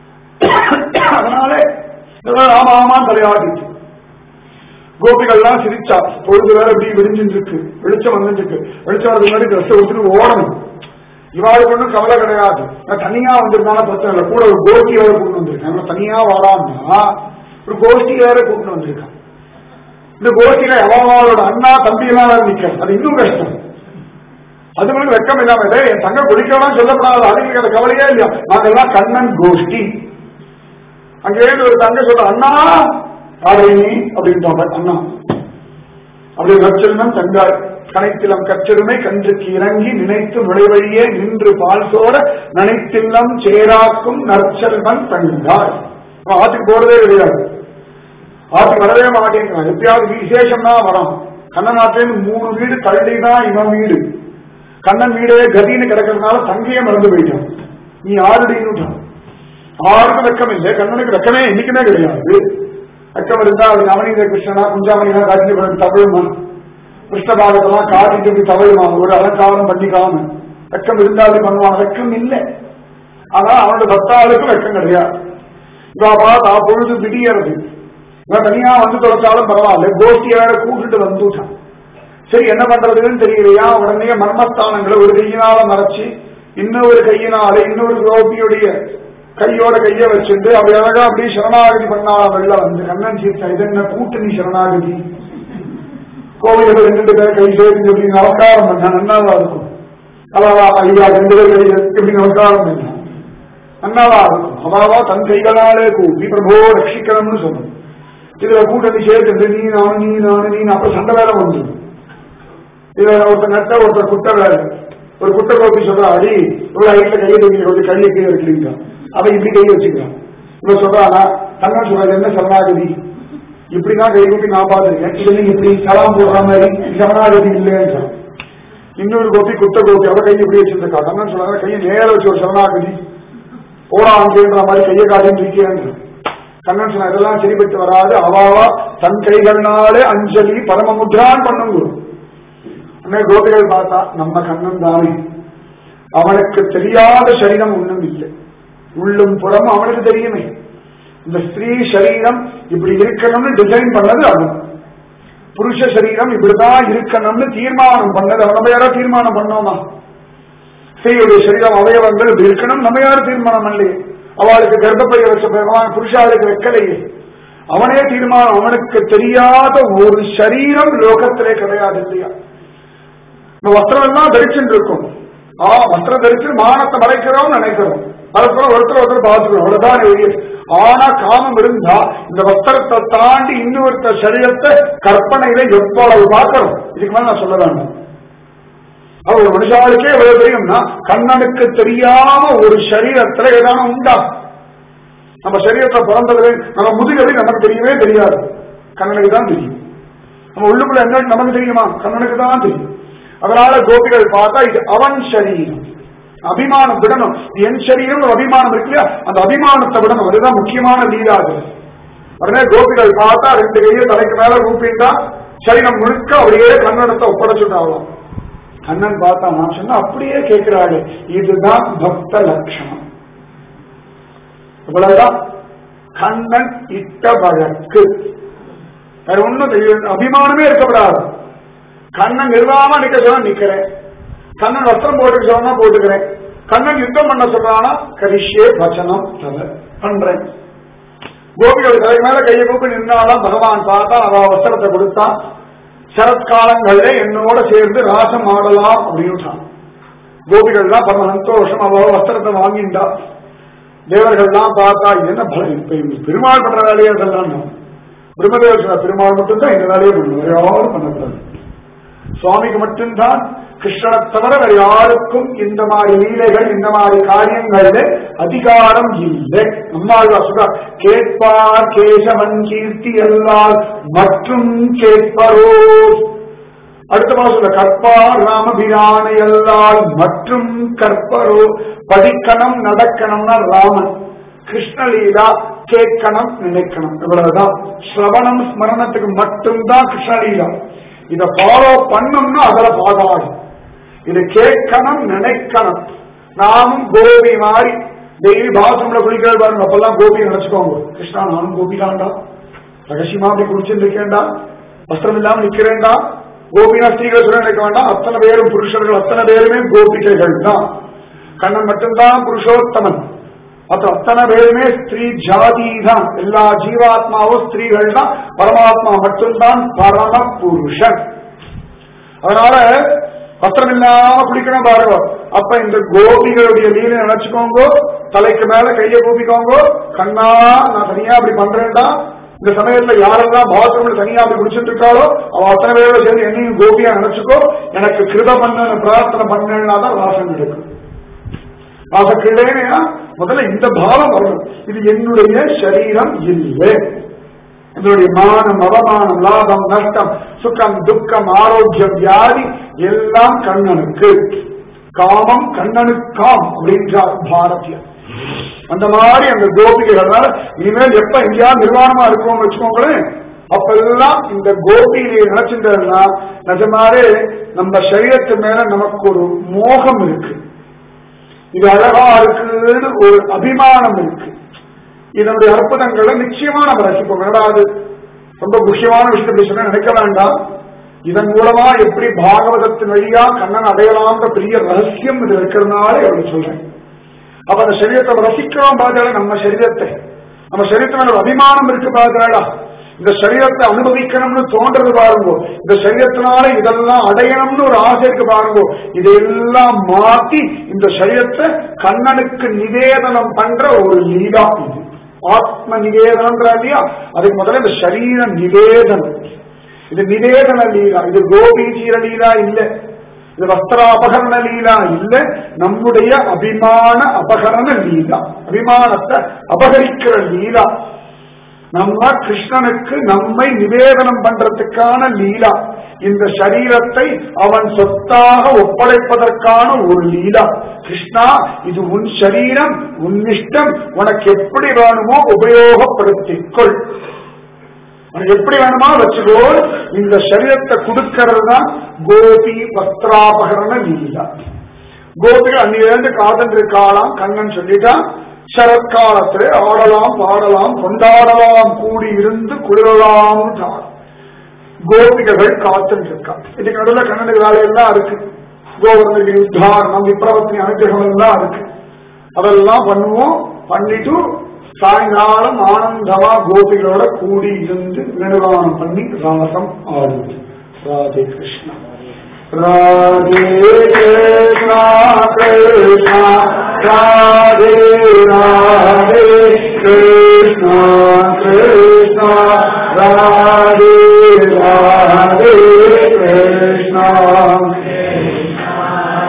அதனால ஆமா ஆமான்னு தலையாடிச்சு கோபிகள்லாம் சிரிச்சா பொழுது வேற இப்படி விரிஞ்சுட்டு இருக்கு வெளிச்சம் வந்துட்டு இருக்கு வெளிச்சம் வரதுக்கு முன்னாடி ட்ரெஸ் விட்டுட்டு ஓடணும் இவாளுக்கு ஒன்றும் கவலை கிடையாது நான் தனியா வந்திருந்தாலும் பிரச்சனை இல்லை கூட ஒரு கோஷ்டி வேற கூட்டு வந்திருக்கேன் நான் தனியா வரான்னா ஒரு கோஷ்டி வேற கூட்டு வந்திருக்கான் இந்த கோஷ்டியில அவங்களோட அண்ணா தம்பி எல்லாம் வேற நிக்க அது இன்னும் கஷ்டம் அது மாதிரி வெக்கம் இல்லாம இல்லை என் தங்க குடிக்கலாம் சொல்லப்படாது அதுக்கு அந்த கவலையே இல்லையா நாங்கெல்லாம் கண்ணன் கோஷ்டி அங்கேயிருந்து ஒரு தங்க சொல்ற அண்ணா யாரை நீ அப்படின்றாங்க அண்ணா அப்படி நற்செல்வம் தங்காய் கனைத்திலம் கற்றெருமை கன்றுக்கு இறங்கி நினைத்து நுழைவழியே நின்று பால் சோட நனைத்தில்லம் சேராக்கும் நற்செல்வன் தங்காய் அவன் ஆத்துக்கு போறதே கிடையாது ஆத்துக்கு வரவே மாட்டேங்கிறான் எப்பயாவது விசேஷம்னா வரான் கண்ணன் ஆற்றிலிருந்து மூணு வீடு தள்ளிதான் இவன் வீடு கண்ணன் வீடே கதின்னு கிடக்கிறதுனால தங்கையே மறந்து போயிட்டான் நீ ஆறுடின்னுட்டான் ஆருக்கும் வெக்கம் இல்லை கண்ணனுக்கு வெக்கமே என்னைக்குமே கிடையாது வெக்கம் இருந்தா அது நவநீத கிருஷ்ணனா குஞ்சாமணினா காட்சி தமிழ்மா கிருஷ்ணபாகத்தெல்லாம் காட்டிட்டு இப்படி தவழுமா ஒரு அலங்காரம் பண்ணிக்காம வெக்கம் இருந்தா அது பண்ணுவான் வெக்கம் இல்லை ஆனா அவனோட பக்தாளுக்கும் வெக்கம் கிடையாது இவா பார்த்தா பொழுது விடியறது இவன் தனியா வந்து தொலைச்சாலும் பரவாயில்ல கோஷ்டியை வேற கூட்டிட்டு வந்துட்டான் சரி என்ன பண்றதுன்னு தெரியலையா உடனே மர்மஸ்தானங்களை ஒரு கையினால மறைச்சு இன்னொரு கையினால இன்னொரு கோபியுடைய கையோட கைய வச்சுட்டு அப்படி அழகா அப்படியே சரணாகதி பண்ணாலும் வெளில வந்து கண்ணன் சீர்த்தா இது என்ன கூட்டணி சரணாகதி கோவிலுக்கு ரெண்டு பேர் கை சேர்ந்து அப்படி நமஸ்காரம் பண்ண நன்னாதான் இருக்கும் அவாவா ஐயா ரெண்டு பேர் கைகள் இப்படி நமஸ்காரம் பண்ணலாம் அண்ணாவா இருக்கும் அவாவா தன் கைகளாலே கூப்பி பிரபோ ரட்சிக்கணும்னு சொல்லணும் இதுல கூட்டணி சேர்த்து நீ நான் நீ நான் நீ அப்புறம் சண்டை வேலை வந்துடும் இதுல ஒருத்தர் நட்ட ஒருத்தர் குட்ட வேலை ஒரு குட்ட கோப்பி சொல்றா அடி இவ்வளவு ஹைட்ல கையை தூக்கி கொஞ்சம் கையை கீழே வச்சுக்கிறான் அவன் இப்படி கையை வச்சுக்கிறான் இவன் சொல்றானா தங்கம் சொல்றது என்ன சரணாகதி இப்படிதான் கை கூப்பி நான் பார்த்திருக்கேன் இது நீங்க இப்படி சலாம் போடுற மாதிரி சரணாகதி இல்லைன்னு இன்னொரு கோப்பி குத்த கோப்பி அவ கையை இப்படி வச்சிருக்கா தங்கம் சொல்றாங்க கையை நேர வச்சு ஒரு சரணாகதி போடா அங்கேன்ற மாதிரி கையை காட்டின்னு இருக்கேன் கண்ணன் சொன்ன இதெல்லாம் சரிபட்டு வராது அவாவா தன் கைகள்னாலே அஞ்சலி பரமமுத்ரான் பண்ணுங்க உடனே கோபிகள் பார்த்தா நம்ம கண்ணன் தானே அவனுக்கு தெரியாத சரீரம் ஒண்ணும் இல்லை உள்ளும் புறமும் அவனுக்கு தெரியுமே இந்த ஸ்திரீ சரீரம் இப்படி இருக்கணும்னு டிசைன் பண்ணது அவன் புருஷ சரீரம் இப்படிதான் இருக்கணும்னு தீர்மானம் பண்ணது அவன் நம்ம யாரோ தீர்மானம் பண்ணோமா ஸ்திரீயுடைய சரீரம் அவயவங்கள் இப்படி இருக்கணும் நம்ம யாரும் தீர்மானம் பண்ணலையே அவளுக்கு கர்ப்பப்பைய வச்ச பகவான் புருஷாளுக்கு வைக்கலையே அவனே தீர்மானம் அவனுக்கு தெரியாத ஒரு சரீரம் லோகத்திலே கிடையாது இல்லையா இந்த வஸ்திரம் எல்லாம் தரிச்சுட்டு இருக்கும் ஆ வஸ்திரம் தரிச்சு மானத்தை மறைக்கிறோம் நினைக்கிறோம் அதுக்கப்புறம் ஒருத்தர் ஒருத்தர் பார்த்துக்கிறோம் அவ்வளவுதான் வெளியே ஆனா காமம் இருந்தா இந்த வஸ்திரத்தை தாண்டி இன்னொருத்தர் சரீரத்தை கற்பனையில எவ்வளவு பார்க்கிறோம் இதுக்கு மேல நான் சொல்ல வேண்டாம் அது ஒரு மனுஷாளுக்கே எவ்வளவு தெரியும்னா கண்ணனுக்கு தெரியாம ஒரு சரீரத்துல ஏதான உண்டா நம்ம சரீரத்துல பிறந்தது நம்ம முதுகலை நமக்கு தெரியவே தெரியாது கண்ணனுக்கு தான் தெரியும் நம்ம உள்ளுக்குள்ள என்ன நமக்கு தெரியுமா கண்ணனுக்கு தான் தெரியும் அதனால கோபிகள் பார்த்தா இது அவன் சரீரம் அபிமானம் விடணும் இது என் சரீரம் ஒரு அபிமானம் இருக்கு இல்லையா அந்த அபிமானத்தை விடணும் அதுதான் முக்கியமான லீலாது உடனே கோபிகள் பார்த்தா ரெண்டு கையை தலைக்கு மேல ஊப்பிட்டா சரீரம் முழுக்க அப்படியே கண்ணனத்தை ஒப்படைச்சுட்டாலும் கண்ணன் பார்த்தா நான் சொன்னா அப்படியே கேட்கிறாரு இதுதான் பக்த லட்சணம் இவ்வளவுதான் கண்ணன் இட்ட வழக்கு வேற ஒண்ணும் தெரியல. அபிமானமே இருக்கப்படாது கண்ணன் நிர்வாகமா நிக்க சொன்னா நிக்கிறேன் கண்ணன் வஸ்திரம் போட்டுக்க சொன்னா போட்டுக்கிறேன் கண்ணன் யுத்தம் பண்ண சொல்றானா கரிஷே வச்சனம் தவ பண்றேன் கோபிகள் தலைக்கு மேல கையை கூப்பி நின்னாலும் பகவான் பார்த்தா அவ வஸ்திரத்தை கொடுத்தான் சரத்காலங்கள்ல என்னோட சேர்ந்து ராசம் ஆடலாம் அப்படின்னு கோபிகள்லாம் பரம சந்தோஷம் அவ வஸ்திரத்தை வாங்கிண்டா தேவர்கள்லாம் பார்த்தா இது என்ன பலம் இப்ப இவங்க பெருமாள் பண்ற வேலையை அதெல்லாம் பிரம்மதேவர் சொன்ன பெருமாள் மட்டும்தான் இந்த வேலையை பண்ணுவோம் வேற யாரும் பண்ணக்கூடாது சுவாமிக்கு மட்டும்தான் கிருஷ்ணனை தவிர வேற யாருக்கும் இந்த மாதிரி லீலைகள் இந்த மாதிரி காரியங்கள்ல அதிகாரம் இல்லை நம்மாழ்வா சொல்ற கேட்பார் கேசவன் கீர்த்தி எல்லால் மற்றும் கேட்பரோ அடுத்த மாசம் கற்பார் ராமபிரானை எல்லால் மற்றும் கற்பரோ படிக்கணும் நடக்கணும்னா ராமன் கிருஷ்ணலீலா கேட்கணும் நினைக்கணும் இவ்வளவுதான் ஸ்ரவணம் ஸ்மரணத்துக்கு மட்டும்தான் கிருஷ்ணலீலா இத ஃபாலோ பண்ணணும்னா அதுல பாதாடும் இது கேட்கணும் நினைக்கணும் நாமும் கோபி மாதிரி டெய்லி பாத்ரூம்ல குளிக்கிற பாருங்க அப்பெல்லாம் கோபி நினைச்சுக்கோங்க கிருஷ்ணா நானும் கோபி தான்டா ரகசியமா அப்படி குடிச்சுட்டு இருக்கேன்டா வஸ்திரம் இல்லாம நிக்கிறேன்டா கோபினா ஸ்ரீகள் சொல்ல நினைக்க வேண்டாம் அத்தனை பேரும் புருஷர்கள் அத்தனை பேருமே கோபிகைகள் தான் கண்ணன் மட்டும்தான் புருஷோத்தமன் மற்ற அத்தனை பேருமே ஸ்திரீ ஜாதி தான் எல்லா ஜீவாத்மாவும் ஸ்திரீகள் தான் பரமாத்மா மட்டும்தான் பரம புருஷன் அதனால வஸ்திரம் இல்லாம குளிக்கணும் பாருங்க அப்ப இந்த கோபிகளுடைய லீலை நினைச்சுக்கோங்க தலைக்கு மேல கையை கூப்பிக்கோங்க கண்ணா நான் தனியா அப்படி பண்றேன்டா இந்த சமயத்துல யாரெல்லாம் பாத்ரூம்ல தனியா அப்படி குடிச்சிட்டு இருக்காளோ அவ அத்தனை பேரோட சேர்ந்து என்னையும் கோபியா நினைச்சுக்கோ எனக்கு கிருத பண்ண பிரார்த்தனை பண்ணா தான் வாசம் எடுக்கும் வாசக்கிடையா முதல்ல இந்த பாவம் வரணும் இது என்னுடைய சரீரம் இல்லை இதனுடைய மானம் அவமானம் லாபம் நஷ்டம் சுகம் துக்கம் ஆரோக்கியம் வியாதி எல்லாம் கண்ணனுக்கு காமம் கண்ணனுக்காம் அப்படின்றார் பாரதியர் அந்த மாதிரி அந்த கோபிகைகளால இனிமேல் எப்ப எங்கேயாவது நிர்வாணமா இருக்கோம்னு வச்சுக்கோங்களேன் அப்பெல்லாம் இந்த கோபியிலே நினைச்சிருந்ததுன்னா நிஜமாவே நம்ம சரீரத்து மேல நமக்கு ஒரு மோகம் இருக்கு இது அழகா இருக்குன்னு ஒரு அபிமானம் இருக்கு இதனுடைய அற்புதங்களை நிச்சயமா நம்ம ரசிப்போம் என்னடா அது ரொம்ப முக்கியமான விஷயத்தை சொன்ன நினைக்க வேண்டாம் இதன் மூலமா எப்படி பாகவதத்தின் வழியா கண்ணன் அடையலாம்ன்ற பெரிய ரகசியம் இது இருக்கிறதுனால அவருக்கு சொல்றேன் அப்ப அந்த சரீரத்தை ரசிக்கிறோம் பார்த்தால நம்ம சரீரத்தை நம்ம சரீரத்து மேல ஒரு அபிமானம் இருக்கு பார்த்தாடா இந்த சரீரத்தை அனுபவிக்கணும்னு தோன்றது பாருங்க இந்த சரீரத்தினால இதெல்லாம் அடையணும்னு ஒரு ஆசை இருக்கு பாருங்க இதையெல்லாம் மாத்தி இந்த சரீரத்தை கண்ணனுக்கு நிவேதனம் பண்ற ஒரு லீலா இது ஆத்ம நிவேதனம்ன்ற இல்லையா அதுக்கு முதல்ல இந்த சரீர நிவேதனம் இது நிவேதன லீலா இது கோபீஜீர லீலா இல்ல இது வஸ்திராபகரண லீலா இல்ல நம்முடைய அபிமான அபகரண லீலா அபிமானத்தை அபகரிக்கிற லீலா நம்ம கிருஷ்ணனுக்கு நம்மை நிவேதனம் பண்றதுக்கான லீலா இந்த சரீரத்தை அவன் சொத்தாக ஒப்படைப்பதற்கான ஒரு லீலா கிருஷ்ணா இது உன் சரீரம் உன் இஷ்டம் உனக்கு எப்படி வேணுமோ உபயோகப்படுத்திக்கொள் உனக்கு எப்படி வேணுமா வச்சுக்கோ இந்த சரீரத்தை கொடுக்கிறது தான் கோபி வஸ்திராபகரண லீலா கோபிகள் அன்னிலிருந்து காதல் இருக்காளாம் கண்ணன் சொல்லிட்டான் சரத்காலத்திலே ஆடலாம் பாடலாம் கொண்டாடலாம் கூடி இருந்து குளிரலாம் கோபிகைகள் காத்தல் இருக்கா இதுக்கு நடுவில் கண்ணனுக்கு வேலையெல்லாம் இருக்கு கோவர்ணகிரி உத்தாரணம் விப்ரவத்தினி அனுகிரகம் எல்லாம் இருக்கு அதெல்லாம் பண்ணுவோம் பண்ணிட்டு சாயங்காலம் ஆனந்தமா கோபிகளோட கூடி இருந்து நிர்வாணம் பண்ணி ராசம் ஆடுது ராதே கிருஷ்ணா ராதே கிருஷ்ணா கிருஷ்ணா ராதே ராதே கிருஷ்ணா கிருஷ்ணா ராதே ராதே கிருஷ்ணா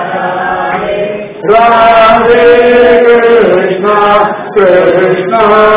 ராதே கிருஷ்ணா கிருஷ்ணா